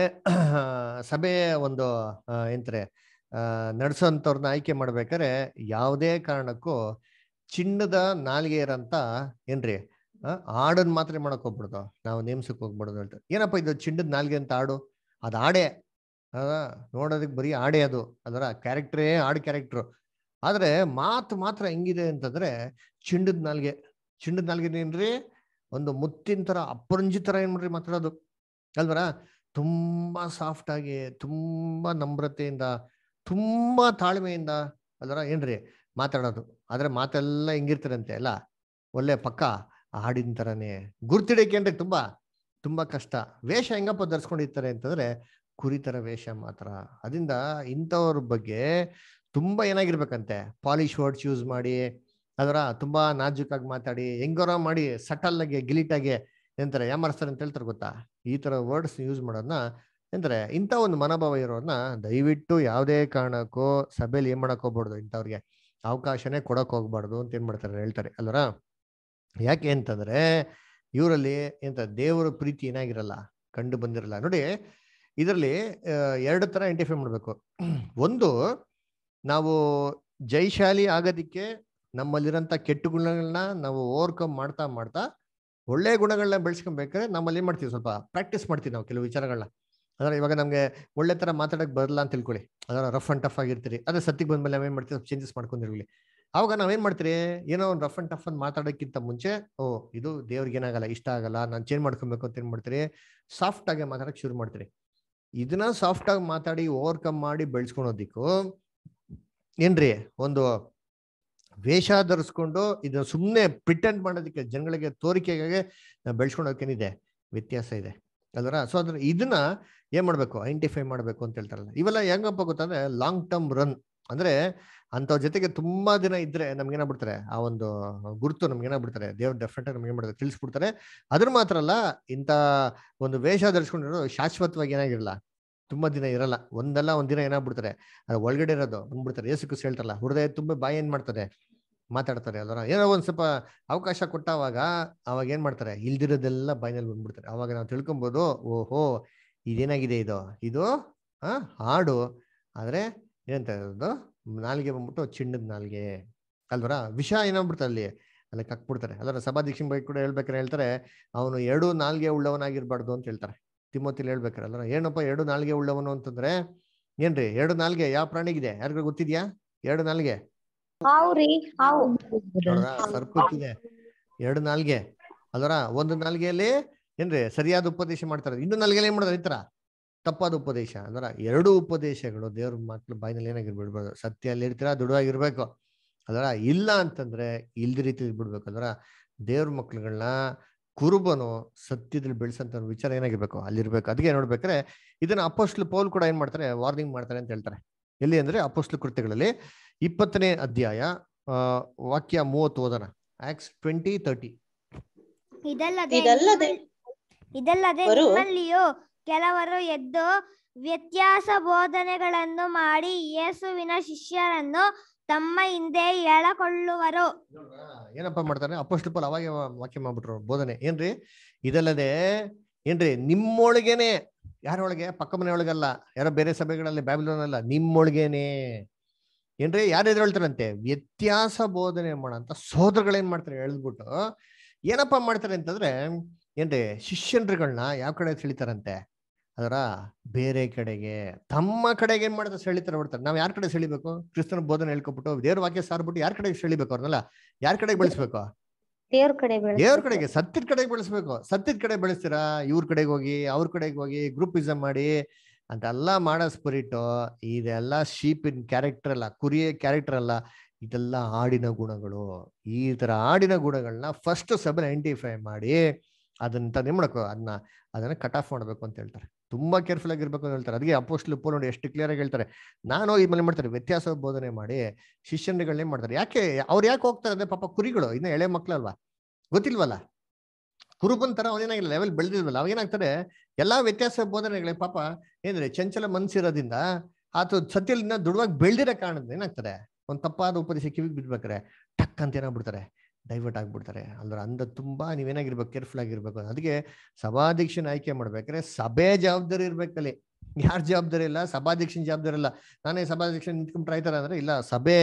ಸಭೆ ಒಂದು ಆ, ಏನ್ತ್ರೆ ನಡೆಸೋಂಥವ್ರನ್ನ ಆಯ್ಕೆ ಮಾಡ್ಬೇಕಾದ್ರೆ ಯಾವುದೇ ಕಾರಣಕ್ಕೂ ಚಿನ್ನದ ನಾಲ್ಗೆ ಇರಂತ ಏನ್ರಿ ಆ, ಹಾಡನ್ ಮಾತ್ರ ಮಾಡಕ್ ಹೋಗ್ಬಿಡ್ದು ನಾವು ನೇಮ್ಸಕ್ ಹೋಗ್ಬಿಡೋದು ಹೇಳ್ತಾರೆ ಏನಪ್ಪ ಇದು ಚಿನ್ನದ ನಾಲ್ಗೆ ಅಂತ ಹಾಡು ಅದು ಹಾಡೇ ಅದ ನೋಡೋದಕ್ಕೆ ಬರೀ ಹಾಡೇ ಅದು ಅದರ ಕ್ಯಾರೆಕ್ಟ್ರೇ ಹಾಡು ಕ್ಯಾರೆಕ್ಟ್ರು ಆದ್ರೆ ಮಾತು ಮಾತ್ರ ಹೆಂಗಿದೆ ಅಂತಂದ್ರೆ ಚಿನ್ನದ ನಾಲ್ಗೆ ಚಿನ್ನದ ನಾಲ್ಗೆ ಏನ್ರಿ ಒಂದು ಮುತ್ತಿನ ತರ ಅಪರಂಜಿ ತರ ಏನ್ ಮಾಡ್ರಿ ಮಾತಾಡೋದು ಅಲ್ವರ ತುಂಬಾ ಸಾಫ್ಟ್ ಆಗಿ ತುಂಬಾ ನಮ್ರತೆಯಿಂದ ತುಂಬಾ ತಾಳ್ಮೆಯಿಂದ ಅಲ್ವರ ಏನ್ರಿ ಮಾತಾಡೋದು ಆದ್ರೆ ಮಾತೆಲ್ಲ ಹೆಂಗಿರ್ತಾರಂತೆ ಅಲ್ಲ ಒಳ್ಳೆ ಪಕ್ಕ ಹಾಡಿನ ತರನೇ ಗುರ್ತಿಡಕೇನ್ರಿ ತುಂಬಾ ತುಂಬಾ ಕಷ್ಟ ವೇಷ ಹೆಂಗಪ್ಪ ಧರಿಸ್ಕೊಂಡಿರ್ತಾರೆ ಅಂತಂದ್ರೆ ಕುರಿ ತರ ವೇಷ ಮಾತ್ರ ಅದರಿಂದ ಇಂಥವ್ರ ಬಗ್ಗೆ ತುಂಬಾ ಏನಾಗಿರ್ಬೇಕಂತೆ ಪಾಲಿಶ್ ವರ್ಡ್ಸ್ ಯೂಸ್ ಮಾಡಿ ಅದರ ತುಂಬಾ ನಾಜೂಕಾಗಿ ಮಾತಾಡಿ ಹೆಂಗಾರ ಮಾಡಿ ಸಟಲ್ ಆಗಿ ಗಿಲಿಟಾಗಿ ಎಂತಾರೆ ಯಾಮಾರಿಸ್ತಾರೆ ಅಂತ ಹೇಳ್ತಾರೆ ಗೊತ್ತಾ ಈ ತರ ವರ್ಡ್ಸ್ ಯೂಸ್ ಮಾಡೋದನ್ನ ಎಂತಾರೆ ಇಂಥ ಒಂದು ಮನೋಭಾವ ಇರೋರ್ನ ದಯವಿಟ್ಟು ಯಾವುದೇ ಕಾರಣಕ್ಕೂ ಸಭೆಯಲ್ಲಿ ಏನ್ ಮಾಡಕ್ ಹೋಗ್ಬಾರ್ದು ಇಂಥವ್ರಿಗೆ ಅವಕಾಶನೇ ಕೊಡಕ್ ಹೋಗ್ಬಾರ್ದು ಅಂತ ಏನ್ ಮಾಡ್ತಾರೆ ಹೇಳ್ತಾರೆ ಅಲ್ವರ ಯಾಕೆ ಅಂತಂದ್ರೆ ಇವರಲ್ಲಿ ಎಂತ ದೇವರ ಪ್ರೀತಿ ಏನಾಗಿರಲ್ಲ ಕಂಡು ಬಂದಿರಲ್ಲ ನೋಡಿ ಇದರಲ್ಲಿ ಎರಡು ತರ ಐಡೆಂಟಿಫೈ ಮಾಡ್ಬೇಕು ಒಂದು ನಾವು ಜೈಶಾಲಿ ಆಗೋದಿಕ್ಕೆ ನಮ್ಮಲ್ಲಿರೋಂಥ ಕೆಟ್ಟ ಗುಣಗಳನ್ನ ನಾವು ಓವರ್ಕಮ್ ಮಾಡ್ತಾ ಮಾಡ್ತಾ ಒಳ್ಳೆ ಗುಣಗಳನ್ನ ಬೆಳೆಸ್ಕೊಬೇಕಾದ್ರೆ ನಮ್ಮಲ್ಲಿ ಏನ್ ಮಾಡ್ತೀವಿ ಸ್ವಲ್ಪ ಪ್ರಾಕ್ಟೀಸ್ ಮಾಡ್ತೀವಿ ನಾವು ಕೆಲವು ವಿಚಾರಗಳನ್ನ ಅಂದ್ರೆ ಇವಾಗ ನಮ್ಗೆ ಒಳ್ಳೆ ತರ ಮಾತಾಡಕ್ ಬರಲ್ಲ ಅಂತ ತಿಳ್ಕೊಳ್ಳಿ ಅದರ ರಫ್ ಅಂಡ್ ಟಫ್ ಆಗಿರ್ತೀರಿ ಅದೇ ಸತ್ತಿಗೆ ಬಂದ್ಮೇಲೆ ನಾವೇನ್ ಮಾಡ್ತೀವಿ ಚೇಂಜಸ್ ಮಾಡ್ಕೊಂಡಿರ್ಲಿ ಅವಾಗ ನಾವೇನ್ ಮಾಡ್ತೀರಿ ಏನೋ ಒಂದು ರಫ್ ಅಂಡ್ ಟಫ್ ಅಂತ ಮಾತಾಡೋಕ್ಕಿಂತ ಮುಂಚೆ ಓ ಇದು ದೇವ್ರಿಗೆ ಏನಾಗಲ್ಲ ಇಷ್ಟ ಆಗಲ್ಲ ನಾನು ಚೇಂಜ್ ಮಾಡ್ಕೊಬೇಕು ಅಂತ ಏನ್ ಮಾಡ್ತೀರಿ ಸಾಫ್ಟ್ ಆಗಿ ಮಾತಾಡಕ್ ಶುರು ಮಾಡ್ತೀರಿ ಇದನ್ನ ಸಾಫ್ಟ್ ಆಗಿ ಮಾತಾಡಿ ಓವರ್ಕಮ್ ಮಾಡಿ ಬೆಳೆಸ್ಕೊಳೋದಿಕ್ಕೂ ಏನ್ರಿ ಒಂದು ವೇಷ ಧರಿಸ್ಕೊಂಡು ಇದನ್ನ ಸುಮ್ಮನೆ ಪ್ರಿಟೆಂಡ್ ಮಾಡೋದಕ್ಕೆ ಜನಗಳಿಗೆ ತೋರಿಕೆಗೆ ಬೆಳೆಸ್ಕೊಂಡೋಕೇನಿದೆ ವ್ಯತ್ಯಾಸ ಇದೆ ಅಲ್ವರ ಸೊ ಅದ್ರ ಇದನ್ನ ಏನ್ ಮಾಡ್ಬೇಕು ಐಡೆಂಟಿಫೈ ಮಾಡ್ಬೇಕು ಅಂತ ಹೇಳ್ತಾರಲ್ಲ ಇವೆಲ್ಲ ಹೆಂಗಪ್ಪ ಗೊತ್ತಂದ್ರೆ ಲಾಂಗ್ ಟರ್ಮ್ ರನ್ ಅಂದ್ರೆ ಅಂತವ್ರ ಜೊತೆಗೆ ತುಂಬಾ ದಿನ ಇದ್ರೆ ನಮ್ಗೆ ಏನಾಗ್ಬಿಡ್ತಾರೆ ಆ ಒಂದು ಗುರುತು ನಮ್ಗೆ ಏನಾಗ್ಬಿಡ್ತಾರೆ ದೇವ್ರ ಡೆಫಿನೆಟ್ ನಮ್ಗೆ ಏನ್ ಮಾಡ್ತಾರೆ ತಿಳಿಸ್ಬಿಡ್ತಾರೆ ಅದ್ರ ಮಾತ್ರ ಅಲ್ಲ ಇಂಥ ಒಂದು ವೇಷ ಧರಿಸ್ಕೊಂಡಿರೋ ಶಾಶ್ವತವಾಗಿ ಏನಾಗಿರಲ್ಲ ತುಂಬಾ ದಿನ ಇರಲ್ಲ ಒಂದಲ್ಲ ಒಂದ್ ದಿನ ಏನಾಗ್ಬಿಡ್ತಾರೆ ಅದ್ರ ಒಳಗಡೆ ಇರೋದು ಬಂದ್ಬಿಡ್ತಾರೆ ಏಸು ಕ್ರಿಸ್ತ ಹೇಳ್ತಾರಲ್ಲ ಹೃದಯ ತುಂಬಾ ಬಾಯಿ ಏನ್ ಮಾಡ್ತಾರೆ ಮಾತಾಡ್ತಾರೆ ಅಲ್ವರ ಏನೋ ಒಂದ್ ಸ್ವಲ್ಪ ಅವಕಾಶ ಕೊಟ್ಟಾವಾಗ ಅವಾಗ ಏನ್ ಮಾಡ್ತಾರೆ ಇಲ್ದಿರೋದೆಲ್ಲ ಬಾಯಿನಲ್ಲಿ ಬಂದ್ಬಿಡ್ತಾರೆ ಅವಾಗ ನಾವು ತಿಳ್ಕೊಬೋದು ಓಹೋ ಇದೇನಾಗಿದೆ ಇದು ಇದು ಆ ಹಾಡು ಆದ್ರೆ ಏನಂತ ಇರೋದು ನಾಲ್ಗೆ ಬಂದ್ಬಿಟ್ಟು ಚಿನ್ನದ ನಾಲ್ಗೆ ಅಲ್ವರ ವಿಷ ಏನಾಗ್ಬಿಡ್ತಾರೆ ಅಲ್ಲಿ ಅಲ್ಲಿ ಕಕ್ಬಿಡ್ತಾರೆ ಅಲ್ವರ ಸಭಾಧೀಕ್ಷಿನ ಬಗ್ಗೆ ಕೂಡ ಹೇಳ್ಬೇಕಾರೆ ಹೇಳ್ತಾರೆ ಅವನು ಎರಡು ನಾಲ್ಗೆ ಉಳ್ಳವನಾಗಿರ್ಬಾರ್ದು ಅಂತ ಹೇಳ್ತಾರೆ ತಿಮ್ಮತಿಲಿ ಹೇಳ್ಬೇಕಾರೆ ಅಲ್ವರ ಏನಪ್ಪ ಎರಡು ನಾಲ್ಗೆ ಉಳ್ಳವನು ಅಂತಂದ್ರೆ ಏನ್ರಿ ಎರಡು ನಾಲ್ಗೆ ಯಾವ ಪ್ರಾಣಿಗಿದೆ ಯಾರಿಗೂ ಗೊತ್ತಿದ್ಯಾ ಎರಡು ನಾಲ್ಗೆ ಹಾವ್ರಿ ಹಾವು ನೋಡ್ರಾ ಸರ್ಪಕ್ಕಿದೆ ಎರಡು ನಾಲ್ಗೆ ಅದರ ಒಂದು ನಾಲ್ಗೆಯಲ್ಲಿ ಏನ್ರಿ ಸರಿಯಾದ ಉಪದೇಶ ಮಾಡ್ತಾರೆ ಇನ್ನು ನಾಲ್ಗೆಯಲ್ಲಿ ಏನ್ ಮಾಡೋದು ಈ ತರ ತಪ್ಪಾದ ಉಪದೇಶ ಅಂದ್ರ ಎರಡು ಉಪದೇಶಗಳು ದೇವ್ರ ಮಕ್ಳು ಬಾಯಿನಲ್ಲಿ ಏನಾಗಿರ್ಬಿಡ್ಬಾರ್ದು ಸತ್ಯ ಅಲ್ಲಿ ಇರ್ತೀರಾ ದುಡುವಾಗಿರ್ಬೇಕು ಅದರ ಇಲ್ಲ ಅಂತಂದ್ರೆ ಇಲ್ದ ರೀತಿ ಬಿಡ್ಬೇಕು ಅದರ ದೇವ್ರ ಮಕ್ಳುಗಳನ್ನ ಕುರುಬನು ಸತ್ಯದಲ್ಲಿ ಬೆಳೆಸಂತ ಒಂದು ವಿಚಾರ ಏನಾಗಿರ್ಬೇಕು ಅಲ್ಲಿರ್ಬೇಕು ಅದಕ್ಕೆ ನೋಡ್ಬೇಕಾದ್ರೆ ಇದನ್ನ ಅಪೋಸ್ಟ್ಲು ಪೌಲ್ ಕೂಡ ಏನ್ ಮಾಡ್ತಾರೆ ವಾರ್ನಿಂಗ್ ಮಾಡ್ತಾರೆ ಅಂತ ಹೇಳ್ತಾರೆ ಎಲ್ಲಿ ಅಂದ್ರೆ ಅಪೋಸ್ಟ್ಲು ಕೃತ್ಯಗಳಲ್ಲಿ ಇಪ್ಪತ್ತನೇ ಅಧ್ಯಾಯ ಆ, ವಾಕ್ಯ ಮೂವತ್ತು ಓದೋಣ ಆಕ್ಸ್ ಟ್ವೆಂಟಿ ತರ್ಟಿ ಇದಲ್ಲದೆ ಇದಲ್ಲದೆ ನಿಮ್ಮಲ್- ಇದಲ್ಲದೆ ವರು- ನಿಮ್ಮಲ್ಲಿಯೂ ಕೆಲವರು ಎದ್ದು ವ್ಯತ್ಯಾಸ ಬೋಧನೆಗಳನ್ನು ಮಾಡಿ ಯೇಸುವಿನ ಶಿಷ್ಯರನ್ನು ತಮ್ಮ ಹಿಂದೆ ಎಳಕೊಳ್ಳುವರು ಏನಪ್ಪಾ ಮಾಡ್ತಾರೆ ಅಪೋಸ್ಟ್ಲು ಪೌಲ್ ಅವಾಗ ವಾಕ್ಯ ಮಾಡ್ಬಿಟ್ರು ಬೋಧನೆ ಏನ್ರಿ ಇದಲ್ಲದೆ ಏನ್ರಿ ನಿಮ್ಮೊಳಗೇನೆ ಯಾರೊಳಗೆ ಪಕ್ಕ ಮನೆಯೊಳಗಲ್ಲ ಯಾರೋ ಬೇರೆ ಸಭೆಗಳಲ್ಲಿ ಬ್ಯಾಬಿಲೋನ್ ಅಲ್ಲ ನಿಮ್ಮೊಳಗೇನೆ ಏನ್ರಿ ಯಾರು ಎದುರು ಹೇಳ್ತಾರಂತೆ ವ್ಯತ್ಯಾಸ ಬೋಧನೆ ಮಾಡಂತ ಸೋದರಗಳೇನ್ ಮಾಡ್ತಾರೆ ಎಳ್ದ್ಬಿಟ್ಟು ಏನಪ್ಪಾ ಮಾಡ್ತಾರೆ ಅಂತಂದ್ರೆ ಏನ್ರಿ ಶಿಷ್ಯನ್ರುಗಳನ್ನ ಯಾವ ಕಡೆ ಸೆಳಿತಾರಂತೆ ಅದರ ಬೇರೆ ಕಡೆಗೆ ತಮ್ಮ ಕಡೆಗೆ ಏನ್ ಮಾಡ್ತಾರೆ ಸೆಳಿತಾರೆ ಬಿಡ್ತಾರೆ ನಾವ್ ಯಾರ ಕಡೆ ಸೆಳಿಬೇಕು ಕ್ರಿಸ್ತನ ಬೋಧನೆ ಹೇಳ್ಕೊಬಿಟ್ಟು ದೇವ್ರ ವಾಕ್ಯ ಸಾರ್ಬಿಟ್ಟು ಯಾರ ಕಡೆಗೆ ಸೆಳಿಬೇಕು ಅವ್ರನ್ನೆಲ್ಲ ಯಾರ ಕಡೆಗೆ ಬೆಳೆಸ್ಬೇಕು ದೇವ್ರ ಕಡೆ ಬೆಳೆಸ್ಬೇಕು. ದೇವ್ರ ಕಡೆಗೆ ಸತ್ಯದ ಕಡೆಗೆ ಬೆಳೆಸ್ಬೇಕು ಸತ್ಯದ ಕಡೆ ಬೆಳೆಸ್ತೀರಾ ಇವ್ರ ಕಡೆಗೆ ಹೋಗಿ ಅವ್ರ ಕಡೆಗೆ ಹೋಗಿ ಗ್ರೂಪಿಸಮ್ ಮಾಡಿ ಅಂತೆಲ್ಲ ಮಾಡೋ ಸ್ಪಿರಿಟ್ ಇದೆಲ್ಲ ಶೀಪಿನ ಕ್ಯಾರೆಕ್ಟರ್ ಅಲ್ಲ ಕುರಿಯ ಕ್ಯಾರೆಕ್ಟರ್ ಅಲ್ಲ ಇದೆಲ್ಲ ಆಡಿನ ಗುಣಗಳು ಈ ತರ ಆಡಿನ ಗುಣಗಳನ್ನ ಫಸ್ಟ್ ಸಬ್ ಐಡೆಂಟಿಫೈ ಮಾಡಿ ಅದನ್ನ ಏನ್ ಮಾಡಬೇಕು ಅದನ್ನ ಅದನ್ನ ಕಟ್ ಆಫ್ ಮಾಡ್ಬೇಕು ಅಂತ ಹೇಳ್ತಾರೆ ತುಂಬಾ ಕೇರ್ಫುಲ್ ಆಗಿರ್ಬೇಕು ಅಂತ ಹೇಳ್ತಾರೆ ಅದಕ್ಕೆ ಅಪೋಸ್ಟ್ಲು ಪೋಲ್ ನೋಡಿ ಎಷ್ಟು ಕ್ಲಿಯರ್ ಆಗಿ ಹೇಳ್ತಾರೆ ನಾನು ಈ ಮೇಲೆ ಮಾಡ್ತಾರೆ ವ್ಯತ್ಯಾಸ ಬೋಧನೆ ಮಾಡಿ ಶಿಷ್ಯನ್ಗಳನ್ನೇ ಮಾಡ್ತಾರೆ ಯಾಕೆ ಅವ್ರು ಯಾಕೆ ಹೋಗ್ತಾರೆ ಅಂದ್ರೆ ಪಾಪ ಕುರಿಗಳು ಇನ್ನ ಎಳೆ ಮಕ್ಳಲ್ವಾ ಗೊತ್ತಿಲ್ವಲ್ಲ ಕುರುಬನ್ ತರ ಅವನೇನಾಗಿಲ್ಲ ಲೆವೆಲ್ ಬೆಳೆದಿಲ್ವಲ್ಲ ಅವಾಗ ಏನಾಗ್ತಾರೆ ಎಲ್ಲಾ ವ್ಯತ್ಯಾಸ ಬೋಧನೆಗಳೇ ಪಾಪ ಏನ್ರಿ ಚಂಚಲ ಮನ್ಸಿರೋದ್ರಿಂದ ಆತ ಸತ್ಯಲಿಂದ ದುಡುವಾಗಿ ಬೆಳ್ದಿರೋ ಕಾರಣದಿಂದ ಏನಾಗ್ತಾರೆ ಒಂದ್ ತಪ್ಪಾದ ಉಪದೇಶ ಕಿವಿಗೆ ಬಿಡ್ಬೇಕಾರೆ ಟಕ್ ಅಂತ ಏನಾಗ್ಬಿಡ್ತಾರೆ ಡೈವರ್ಟ್ ಆಗ್ಬಿಡ್ತಾರೆ ಅಂದ್ರೆ ಅಂದ ತುಂಬಾ ನೀವೇನಾಗಿರ್ಬೇಕು ಕೇರ್ಫುಲ್ ಆಗಿರ್ಬೇಕು ಅದಕ್ಕೆ ಸಭಾಧ್ಯಕ್ಷನ ಆಯ್ಕೆ ಮಾಡ್ಬೇಕಾದ್ರೆ ಸಭೆ ಜವಾಬ್ದಾರಿ ಇರ್ಬೇಕಲ್ಲಿ ಯಾರ ಜವಾಬ್ದಾರಿ ಇಲ್ಲ ಸಭಾಧ್ಯಕ್ಷನ ಜವಾಬ್ದಾರಿ ಇಲ್ಲ ನಾನೇ ಸಭಾಧ್ಯಕ್ಷ ನಿಂತ್ಕೊಂಡ್ರೆ ಆಯ್ತಾರ ಅಂದ್ರೆ ಇಲ್ಲ ಸಭೆ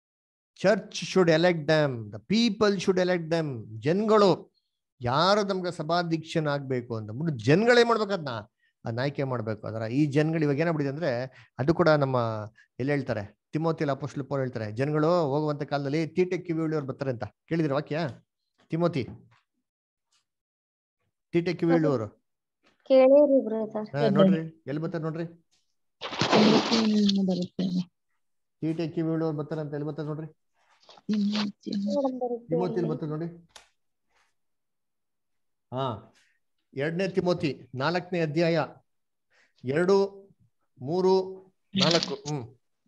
church should elect them the people should elect them ಜನಗಳು ಯಾರು ನಮ್ಗೆ ಸಭಾಧ್ಯಕ್ಷನ ಆಗ್ಬೇಕು ಅಂತ ಜನಗಳೇ ಮಾಡ್ಬೇಕು ಅದನ್ನ ಅದನ್ನ ಆಯ್ಕೆ ಮಾಡ್ಬೇಕು ಅದರ ಈ ಜನಗಳು ಇವಾಗ ಏನಾಗ್ಬಿಟ್ಟಿದೆ ಅಂದ್ರೆ ಅದು ಕೂಡ ನಮ್ಮ ಎಲ್ಲಿ ಹೇಳ್ತಾರೆ ತಿಮೋತಿಯಲ್ಲಿ ಅಪೋಸ್ಟ್ಲು ಪೌಲ್ ಹೇಳ್ತಾರೆ ಜನಗಳು ಹೋಗುವಂತ ಕಾಲದಲ್ಲಿ ತೀಟೆ ಕಿವಿ ಉಳಿಯೋರು ಬರ್ತಾರೆ ಅಂತ ಕೇಳಿದಿರ ವಾಕ್ಯ ತಿಮೋತಿ ತೀಟೆ ಕಿವಿ ಉಳಿಯೋರು ಕೇಳೇರಿ ಬ್ರದರ್ ಹಾ ನೋಡ್ರಿ ಎಲ್ಲಿ ಬರ್ತಾರೆ ನೋಡ್ರಿ ಬರುತ್ತೆ ತೀಟೆ ಕಿವಿ ಉಳಿಯೋರು ಬರ್ತಾರೆ ಅಂತ ಎಲ್ಲಿ ಬರ್ತಾರೆ ನೋಡ್ರಿ ತಿಮೋತಿಲಿ ಬರ್ತಾರೆ ನೋಡಿ ಹಾ ಎರಡನೇ ತಿಮೋತಿ ನಾಲ್ಕನೇ ಅಧ್ಯಾಯ ಎರಡು ಮೂರು ನಾಲ್ಕು ಹ್ಮ್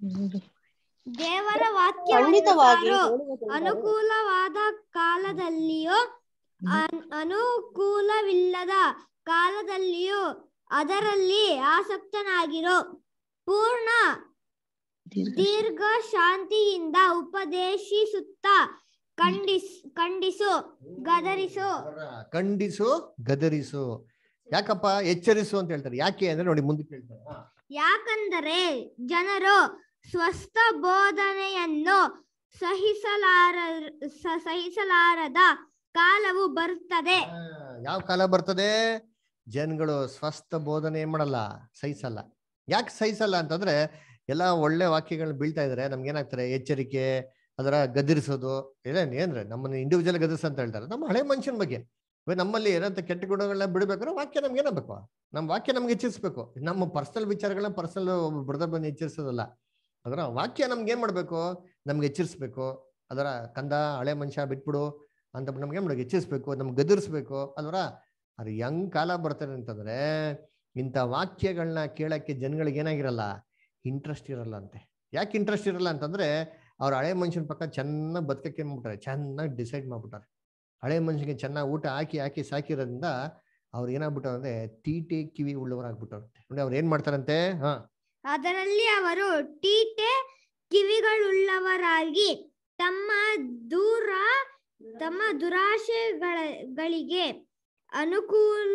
ದೇವರ ಖಂಡಿತವಾಗಿ ವಾಕ್ಯ ಅನುಕೂಲವಾದ ಕಾಲದಲ್ಲಿಯೂ ಅನ್- ಅನುಕೂಲವಿಲ್ಲದ ಕಾಲದಲ್ಲಿಯೂ ಅದರಲ್ಲಿ ಆಸಕ್ತನಾಗಿರೋ ಪೂರ್ಣ ದೀರ್ಘ ಶಾಂತಿಯಿಂದ ಉಪದೇಶಿಸುತ್ತಾ ಖಂಡಿಸ್ ಖಂಡಿಸು ಗದರಿಸು ಖಂಡಿಸು ಗದರಿಸು ಯಾಕಪ್ಪ ಎಚ್ಚರಿಸು ಅಂತ ಹೇಳ್ತಾರೆ ಯಾಕೆ ಅಂದ್ರೆ ನೋಡಿ ಮುಂದಕ್ಕೆ ಹೇಳ್ತಾರೆ ಹಾ. ಯಾಕಂದರೆ ಜನರು ಸ್ವಸ್ಥ ಬೋಧನೆಯನ್ನು ಸಹಿಸಲಾರ ಸ- ಸಹಿಸಲಾರದ ಕಾಲವು ಬರುತ್ತದೆ ಯಾವ ಕಾಲ ಬರ್ತದೆ ಜನಗಳು ಸ್ವಸ್ಥ ಬೋಧನೆ ಏನ್ ಮಾಡಲ್ಲ ಸಹಿಸಲ್ಲ ಯಾಕೆ ಸಹಿಸಲ್ಲ ಅಂತಂದ್ರೆ ಎಲ್ಲ ಒಳ್ಳೆ ವಾಕ್ಯಗಳನ್ನ ಬೀಳ್ತಾ ಇದಾರೆ ನಮ್ಗೆ ಏನಾಗ್ತಾರೆ ಎಚ್ಚರಿಕೆ ಅದರ ಗದರಿಸೋದು ಏನೇನ್ ಏನ್ರೆ ನಮ್ಮನ್ನ ಇಂಡಿವಿಜುವಲ್ ಗದರ್ಸ ಅಂತ ಹೇಳ್ತಾರೆ ನಮ್ಮ ಹಳೆ ಮನುಷ್ಯನ ಬಗ್ಗೆ ಇವಾಗ ನಮ್ಮಲ್ಲಿ ಏನಂತ ಕೆಟ್ಟ ಗುಣಗಳನ್ನ ಬಿಡ್ಬೇಕಾದ್ರೆ ವಾಕ್ಯ ನಮ್ಗೆ ಏನಾಗಬೇಕು ನಮ್ಮ ವಾಕ್ಯ ನಮ್ಗೆ ಎಚ್ಚರಿಸ್ಬೇಕು ನಮ್ಮ ಪರ್ಸನಲ್ ವಿಚಾರಗಳನ್ನ ಪರ್ಸನಲ್ ಬ್ರದರ್ ಬಂದು ಎಚ್ಚರಿಸೋದಲ್ಲ ಅದರ ವಾಕ್ಯ ನಮ್ಗೆ ಏನ್ ಮಾಡ್ಬೇಕು ನಮ್ಗೆ ಎಚ್ಚರಿಸ್ಬೇಕು ಅದರ ಕಂದ ಹಳೆ ಮನುಷ್ಯ ಬಿಟ್ಬಿಡು ಅಂತ ನಮ್ಗೆ ಏನ್ ಮಾಡ್ಬೇಕು ಎಚ್ಚರಿಸ್ಬೇಕು ನಮ್ಗೆ ಗದರಿಸ್ಬೇಕು ಅದರ ಅದು ಹೆಂಗ್ ಕಾಲ ಬರ್ತಾರೆ ಅಂತಂದ್ರೆ ಇಂಥ ವಾಕ್ಯಗಳನ್ನ ಕೇಳಕ್ಕೆ ಜನಗಳಿಗೆ ಏನಾಗಿರಲ್ಲ ಇಂಟ್ರೆಸ್ಟ್ ಇರಲ್ಲ ಅಂತೆ ಯಾಕೆ ಇಂಟ್ರೆಸ್ಟ್ ಇರಲ್ಲ ಅಂತಂದ್ರೆ ಅವ್ರ ಹಳೆ ಮನುಷ್ಯನ ಪಕ್ಕ ಚೆನ್ನಾಗಿ ಬದುಕಕ್ಕೆ ಏನ್ ಮಾಡ್ಬಿಟ್ಟಾರೆ ಚೆನ್ನಾಗಿ ಡಿಸೈಡ್ ಮಾಡ್ಬಿಟ್ಟಾರೆ ಹಳೆ ಮನುಷ್ಯನಿಗೆ ಚೆನ್ನಾಗಿ ಊಟ ಹಾಕಿ ಹಾಕಿ ಸಾಕಿರೋದ್ರಿಂದ ಅವ್ರು ಏನಾಗ್ಬಿಟ್ಟವ್ರು ಅಂದ್ರೆ ತೀಟೆ ಕಿವಿ ಉಳ್ಳವರಾಗ್ಬಿಟ್ಟವ್ರಂತೆ ಅಂದ್ರೆ ಅವ್ರು ಏನ್ ಮಾಡ್ತಾರಂತೆ ಹಾ ಅದರಲ್ಲಿ ಅವರು ಟೀಟೆ ಕಿವಿಗಳುಳ್ಳವರಾಗಿ ತಮ್ಮ ದೂರ ತಮ್ಮ ದುರಾಶೆಗಳಿಗೆ ಅನುಕೂಲ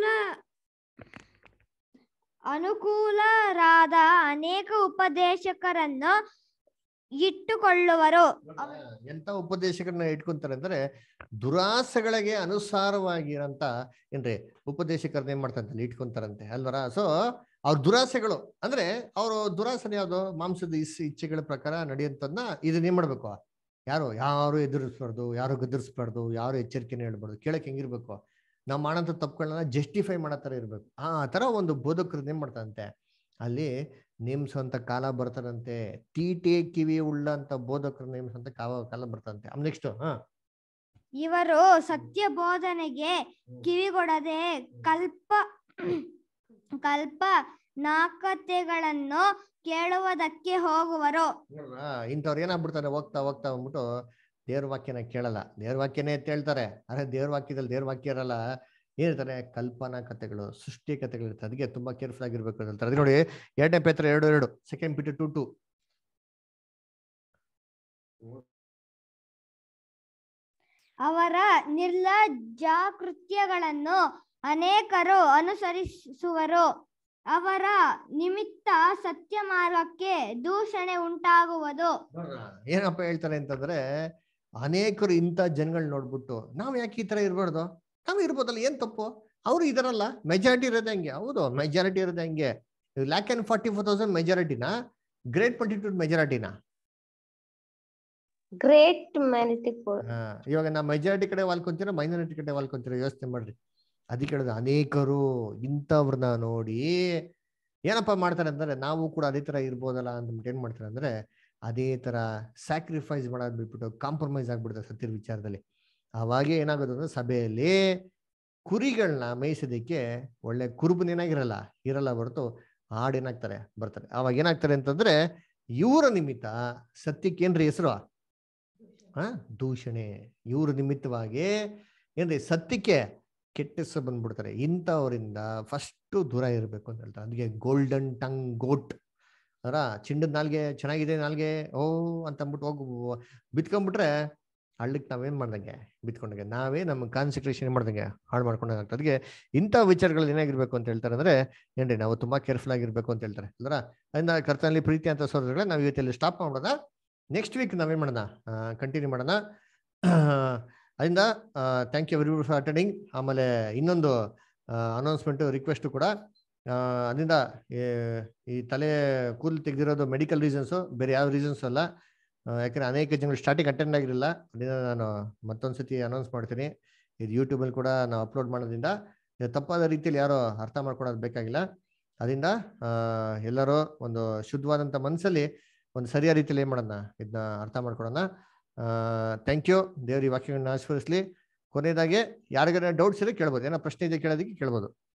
ಅನುಕೂಲರಾದ ಅನೇಕ ಉಪದೇಶಕರನ್ನು ಇಟ್ಟುಕೊಳ್ಳುವರು ಎಂತ ಉಪದೇಶಗಳನ್ನ ಇಟ್ಕೊಂತಾರೆ ಅಂದ್ರೆ ದುರಾಸೆಗಳಿಗೆ ಅನುಸಾರವಾಗಿರಂತ ಏನ್ರಿ ಉಪದೇಶಕರನ್ನ ಏನ್ ಮಾಡ್ತಾರಂತೆ ಇಟ್ಕೊಂತಾರಂತೆ ಅಲ್ವರ ಸೊ ಅವ್ರ ದುರಾಸೆಗಳು ಅಂದ್ರೆ ಅವರು ದುರಾಸನೆ ಯಾವ್ದು ಮಾಂಸದ ಇಸ್ ಇಚ್ಛೆಗಳ ಪ್ರಕಾರ ನಡೆಯುತ್ತದನ್ನ ಇದನ್ನ ಏನ್ ಮಾಡ್ಬೇಕು ಯಾರು ಯಾರು ಎದುರಿಸ್ಬಾರ್ದು ಯಾರು ಗದರಿಸ್ಬಾರ್ದು ಯಾರು ಎಚ್ಚರಿಕೆನ ಹೇಳ್ಬಾರ್ದು ಕೇಳಕ್ ಹೆಂಗಿರ್ಬೇಕು ನಾವು ಮಾಡೋಂಥ ತಪ್ಪುಗಳನ್ನ ಜಸ್ಟಿಫೈ ಮಾಡೋ ಥರ ಇರ್ಬೇಕು ಆ ತರ ಒಂದು ಬೋಧಕರನ್ನ ಏನ್ ಮಾಡ್ತಾರಂತೆ ಅಲ್ಲಿ ನೇಮ್ಸೋಂತ ಕಾಲ ಬರ್ತಾರಂತೆ ತೀಟೆ ಕಿವಿ ಉಳ್ಳಂತ ಬೋಧಕರು ನೇಮಿಸುವಂತ ಕಾಲ ಕಾಲ ಬರ್ತಂತೆ ನೆಕ್ಸ್ಟ್ ಹಾ ಇವರು ಸತ್ಯ ಬೋಧನೆಗೆ ಕಿವಿಗೊಡದೆ ಕಲ್ಪ ಕಲ್ಪ ನಾಕತೆಗಳನ್ನು ಕೇಳುವುದಕ್ಕೆ ಹೋಗುವರು ನೋಡ್ರಾ ಇಂಥವ್ರು ಏನಾಗ್ಬಿಡ್ತಾರೆ ಹೋಗ್ತಾ ಹೋಗ್ತಾ ಬಂದ್ಬಿಟ್ಟು ದೇವ್ರ ವಾಕ್ಯನ ಕೇಳಲ್ಲ ದೇವ್ರ ವಾಕ್ಯನೇ ಅಂತ ಹೇಳ್ತಾರೆ ಅರೆ ದೇವ್ರ ವಾಕ್ಯದಲ್ಲಿ ದೇವ್ರ ವಾಕ್ಯ ಇರಲ್ಲ ಏನಿರ್ತಾರೆ ಕಲ್ಪನಾ ಕಥೆಗಳು ಸೃಷ್ಟಿ ಕಥೆಗಳು ಇರ್ತದೆ ಅದಕ್ಕೆ ತುಂಬಾ ಕೇರ್ಫುಲ್ ಆಗಿರ್ಬೇಕು ಅಂತ ಹೇಳ್ತಾರೆ ಅದೇ ನೋಡಿ ಎರಡನೇ ಪೇತ್ರ ಎರಡು ಎರಡು ಸೆಕೆಂಡ್ ಪಿಟು ಟು ಟು ಅವರ ನಿರ್ಲಜ್ಜಾಕೃತ್ಯಗಳನ್ನು ಅನೇಕರು ಅನುಸರಿಸುವರು ಅವರ ನಿಮಿತ್ತ ಸತ್ಯ ಮಾರ್ಗಕ್ಕೆ ದೂಷಣೆ ಉಂಟಾಗುವುದು ನೋಡ್ರಾ ಏನಪ್ಪ ಹೇಳ್ತಾರೆ ಅಂತಂದ್ರೆ ಅನೇಕರು ಇಂಥ ಜನಗಳು ನೋಡ್ಬಿಟ್ಟು ನಾವ್ ಯಾಕೆ ಈ ತರ ಇರ್ಬಾರ್ದು ನಾವ್ ಇರ್ಬೋದಲ್ಲ ಏನ್ ತಪ್ಪು ಅವ್ರು ಇದರಲ್ಲ ಮೆಜಾರಿಟಿ ಇರೋದೇ ಹಂಗೆ ಹೌದು ಮೆಜಾರಿಟಿ ಇರೋದೇ ಹಂಗೆ lakh and forty four thousand ಮೆಜಾರಿಟಿನ ಗ್ರೇಟ್ ಮಲ್ಟಿಟ್ಯೂಡ್ ಮೆಜಾರಿಟಿನ ಗ್ರೇಟ್ ಮ್ಯಾನಿಟಿ ಫೋರ್ ಹಾ ಇವಾಗ ನಾ ಮೆಜಾರಿಟಿ ಕಡೆ ವಾಲ್ಕೊಂತೀರ ಮೈನಾರಿಟಿ ಕಡೆ ವಾಲ್ಕೊಂತೀರ ಯೋಚನೆ ಮಾಡ್ರಿ ಅದಕ್ಕೆ ಹೇಳೋದು ಅನೇಕರು ಇಂಥವ್ರನ್ನ ನೋಡಿ ಏನಪ್ಪ ಮಾಡ್ತಾರೆ ಅಂದ್ರೆ ನಾವು ಕೂಡ ಅದೇ ತರ ಇರ್ಬೋದಲ್ಲ ಅಂದ್ಬಿಟ್ಟು ಏನ್ ಮಾಡ್ತಾರೆ ಅಂದ್ರೆ ಅದೇ ತರ ಸ್ಯಾಕ್ರಿಫೈಸ್ ಮಾಡೋದ್ ಬಿಟ್ಬಿಟ್ಟು ಕಾಂಪ್ರಮೈಸ್ ಆಗ್ಬಿಡ್ತಾರೆ ಸತ್ಯದ ವಿಚಾರದಲ್ಲಿ ಅವಾಗೆ ಏನಾಗೋದು ಅಂದ್ರೆ ಸಭೆಯಲ್ಲಿ ಕುರಿಗಳನ್ನ ಮೇಯಿಸೋದಕ್ಕೆ ಒಳ್ಳೆ ಕುರುಬನೇನಾಗಿರಲ್ಲ ಇರಲ್ಲ ಹೊರತು ಹಾಡೇನಾಗ್ತಾರೆ ಬರ್ತಾರೆ ಅವಾಗ ಏನಾಗ್ತಾರೆ ಅಂತಂದ್ರೆ ಇವರ ನಿಮಿತ್ತ ಸತ್ಯಕ್ಕೆ ಏನ್ರಿ ಹೆಸರು ಆ ದೂಷಣೆ ಇವ್ರ ನಿಮಿತ್ತವಾಗಿ ಏನ್ರಿ ಸತ್ಯಕ್ಕೆ ಕೆಟ್ಟ ಹೆಸರು ಬಂದ್ಬಿಡ್ತಾರೆ ಇಂಥವರಿಂದ ಫಸ್ಟ್ ದೂರ ಇರಬೇಕು ಅಂತ ಹೇಳ್ತಾರೆ ಅದಕ್ಕೆ ಗೋಲ್ಡನ್ ಟಂಗ್ ಗೋಟ್ ಅದರ ಚಿಂಡದ ನಾಲ್ಗೆ ಚೆನ್ನಾಗಿದೆ ನಾಲ್ಗೆ ಓ ಅಂತ ಅಂದ್ಬಿಟ್ಟು ಹೋಗಿ ಬಿತ್ಕೊಂಡ್ಬಿಟ್ರೆ ಹಳ್ಳಕ್ಕೆ ನಾವೇನ್ ಮಾಡ್ದಂಗೆ ಬಿತ್ಕೊಂಡಂಗೆ ನಾವೇ ನಮ್ಮ ಕಾನ್ಸಂಟ್ರೇಷನ್ ಮಾಡ್ದಂಗೆ ಹಾಳು ಮಾಡ್ಕೊಂಡಂಗೆ ಆಗ್ತದೆ ಅದಕ್ಕೆ ಇಂಥ ವಿಚಾರಗಳು ಏನಾಗಿರ್ಬೇಕು ಅಂತ ಹೇಳ್ತಾರೆ ಅಂದ್ರೆ ಏನ್ರಿ ನಾವು ತುಂಬಾ ಕೇರ್ಫುಲ್ ಆಗಿರ್ಬೇಕು ಅಂತ ಹೇಳ್ತಾರೆ ಅಲ್ರ ಅದನ್ನ ಕರ್ತನಲ್ಲಿ ಪ್ರೀತಿ ಅಂತ ಸೋದರಗಳೇ ನಾವು ಇವತ್ತಲ್ಲಿ ಸ್ಟಾಪ್ ಮಾಡೋಣ ನೆಕ್ಸ್ಟ್ ವೀಕ್ ನಾವೇನ್ ಮಾಡೋಣ ಕಂಟಿನ್ಯೂ ಮಾಡೋಣ ಅದರಿಂದ thank you very much for attending ಆಮೇಲೆ ಇನ್ನೊಂದು ಅನೌನ್ಸ್ಮೆಂಟ್ ರಿಕ್ವೆಸ್ಟ್ ಕೂಡ ಆ, ಅದರಿಂದ ಏ- ಈ ತಲೆ ಕೂದಲು ತೆಗೆದಿರೋದು ಮೆಡಿಕಲ್ ರೀಸನ್ಸು ಬೇರೆ ಯಾವ ರೀಸನ್ಸ್ ಅಲ್ಲ ಆ, ಯಾಕಂದ್ರೆ ಅನೇಕ ಜನಗಳು ಸ್ಟಾರ್ಟಿಂಗ್ ಅಟೆಂಡ್ ಆಗಿರಲಿಲ್ಲ ಅದರಿಂದ ನಾನು ಮತ್ತೊಂದ್ಸತಿ ಅನೌನ್ಸ್ ಮಾಡ್ತೀನಿ ಇದು ಯೂಟ್ಯೂಬಲ್ಲಿ ಕೂಡ ನಾವು ಅಪ್ಲೋಡ್ ಮಾಡೋದ್ರಿಂದ ಇದು ತಪ್ಪಾದ ರೀತಿಯಲ್ಲಿ ಯಾರು ಅರ್ಥ ಮಾಡ್ಕೊಳೋದು ಬೇಕಾಗಿಲ್ಲ ಅದರಿಂದ ಆ, ಎಲ್ಲರೂ ಒಂದು ಶುದ್ಧವಾದಂಥ ಮನಸ್ಸಲ್ಲಿ ಒಂದು ಸರಿಯಾದ ರೀತಿಯಲ್ಲಿ ಏನು ಮಾಡೋಣ ಇದನ್ನ ಅರ್ಥ ಮಾಡ್ಕೊಳ್ಳೋಣ ಥ್ಯಾಂಕ್ ಯು ದೇವ್ರ ಈ ವಾಕ್ಯಗಳನ್ನ ಆಶೀರ್ವದಿಸ್ಲಿ ಕೊನೆಯದಾಗಿ ಯಾರಿಗಾರ ಡೌಟ್ಸ್ ಇದ್ರೆ ಕೇಳ್ಬೋದು ಏನೋ ಪ್ರಶ್ನೆ ಇದೆ ಕೇಳೋದಕ್ಕೆ ಕೇಳ್ಬೋದು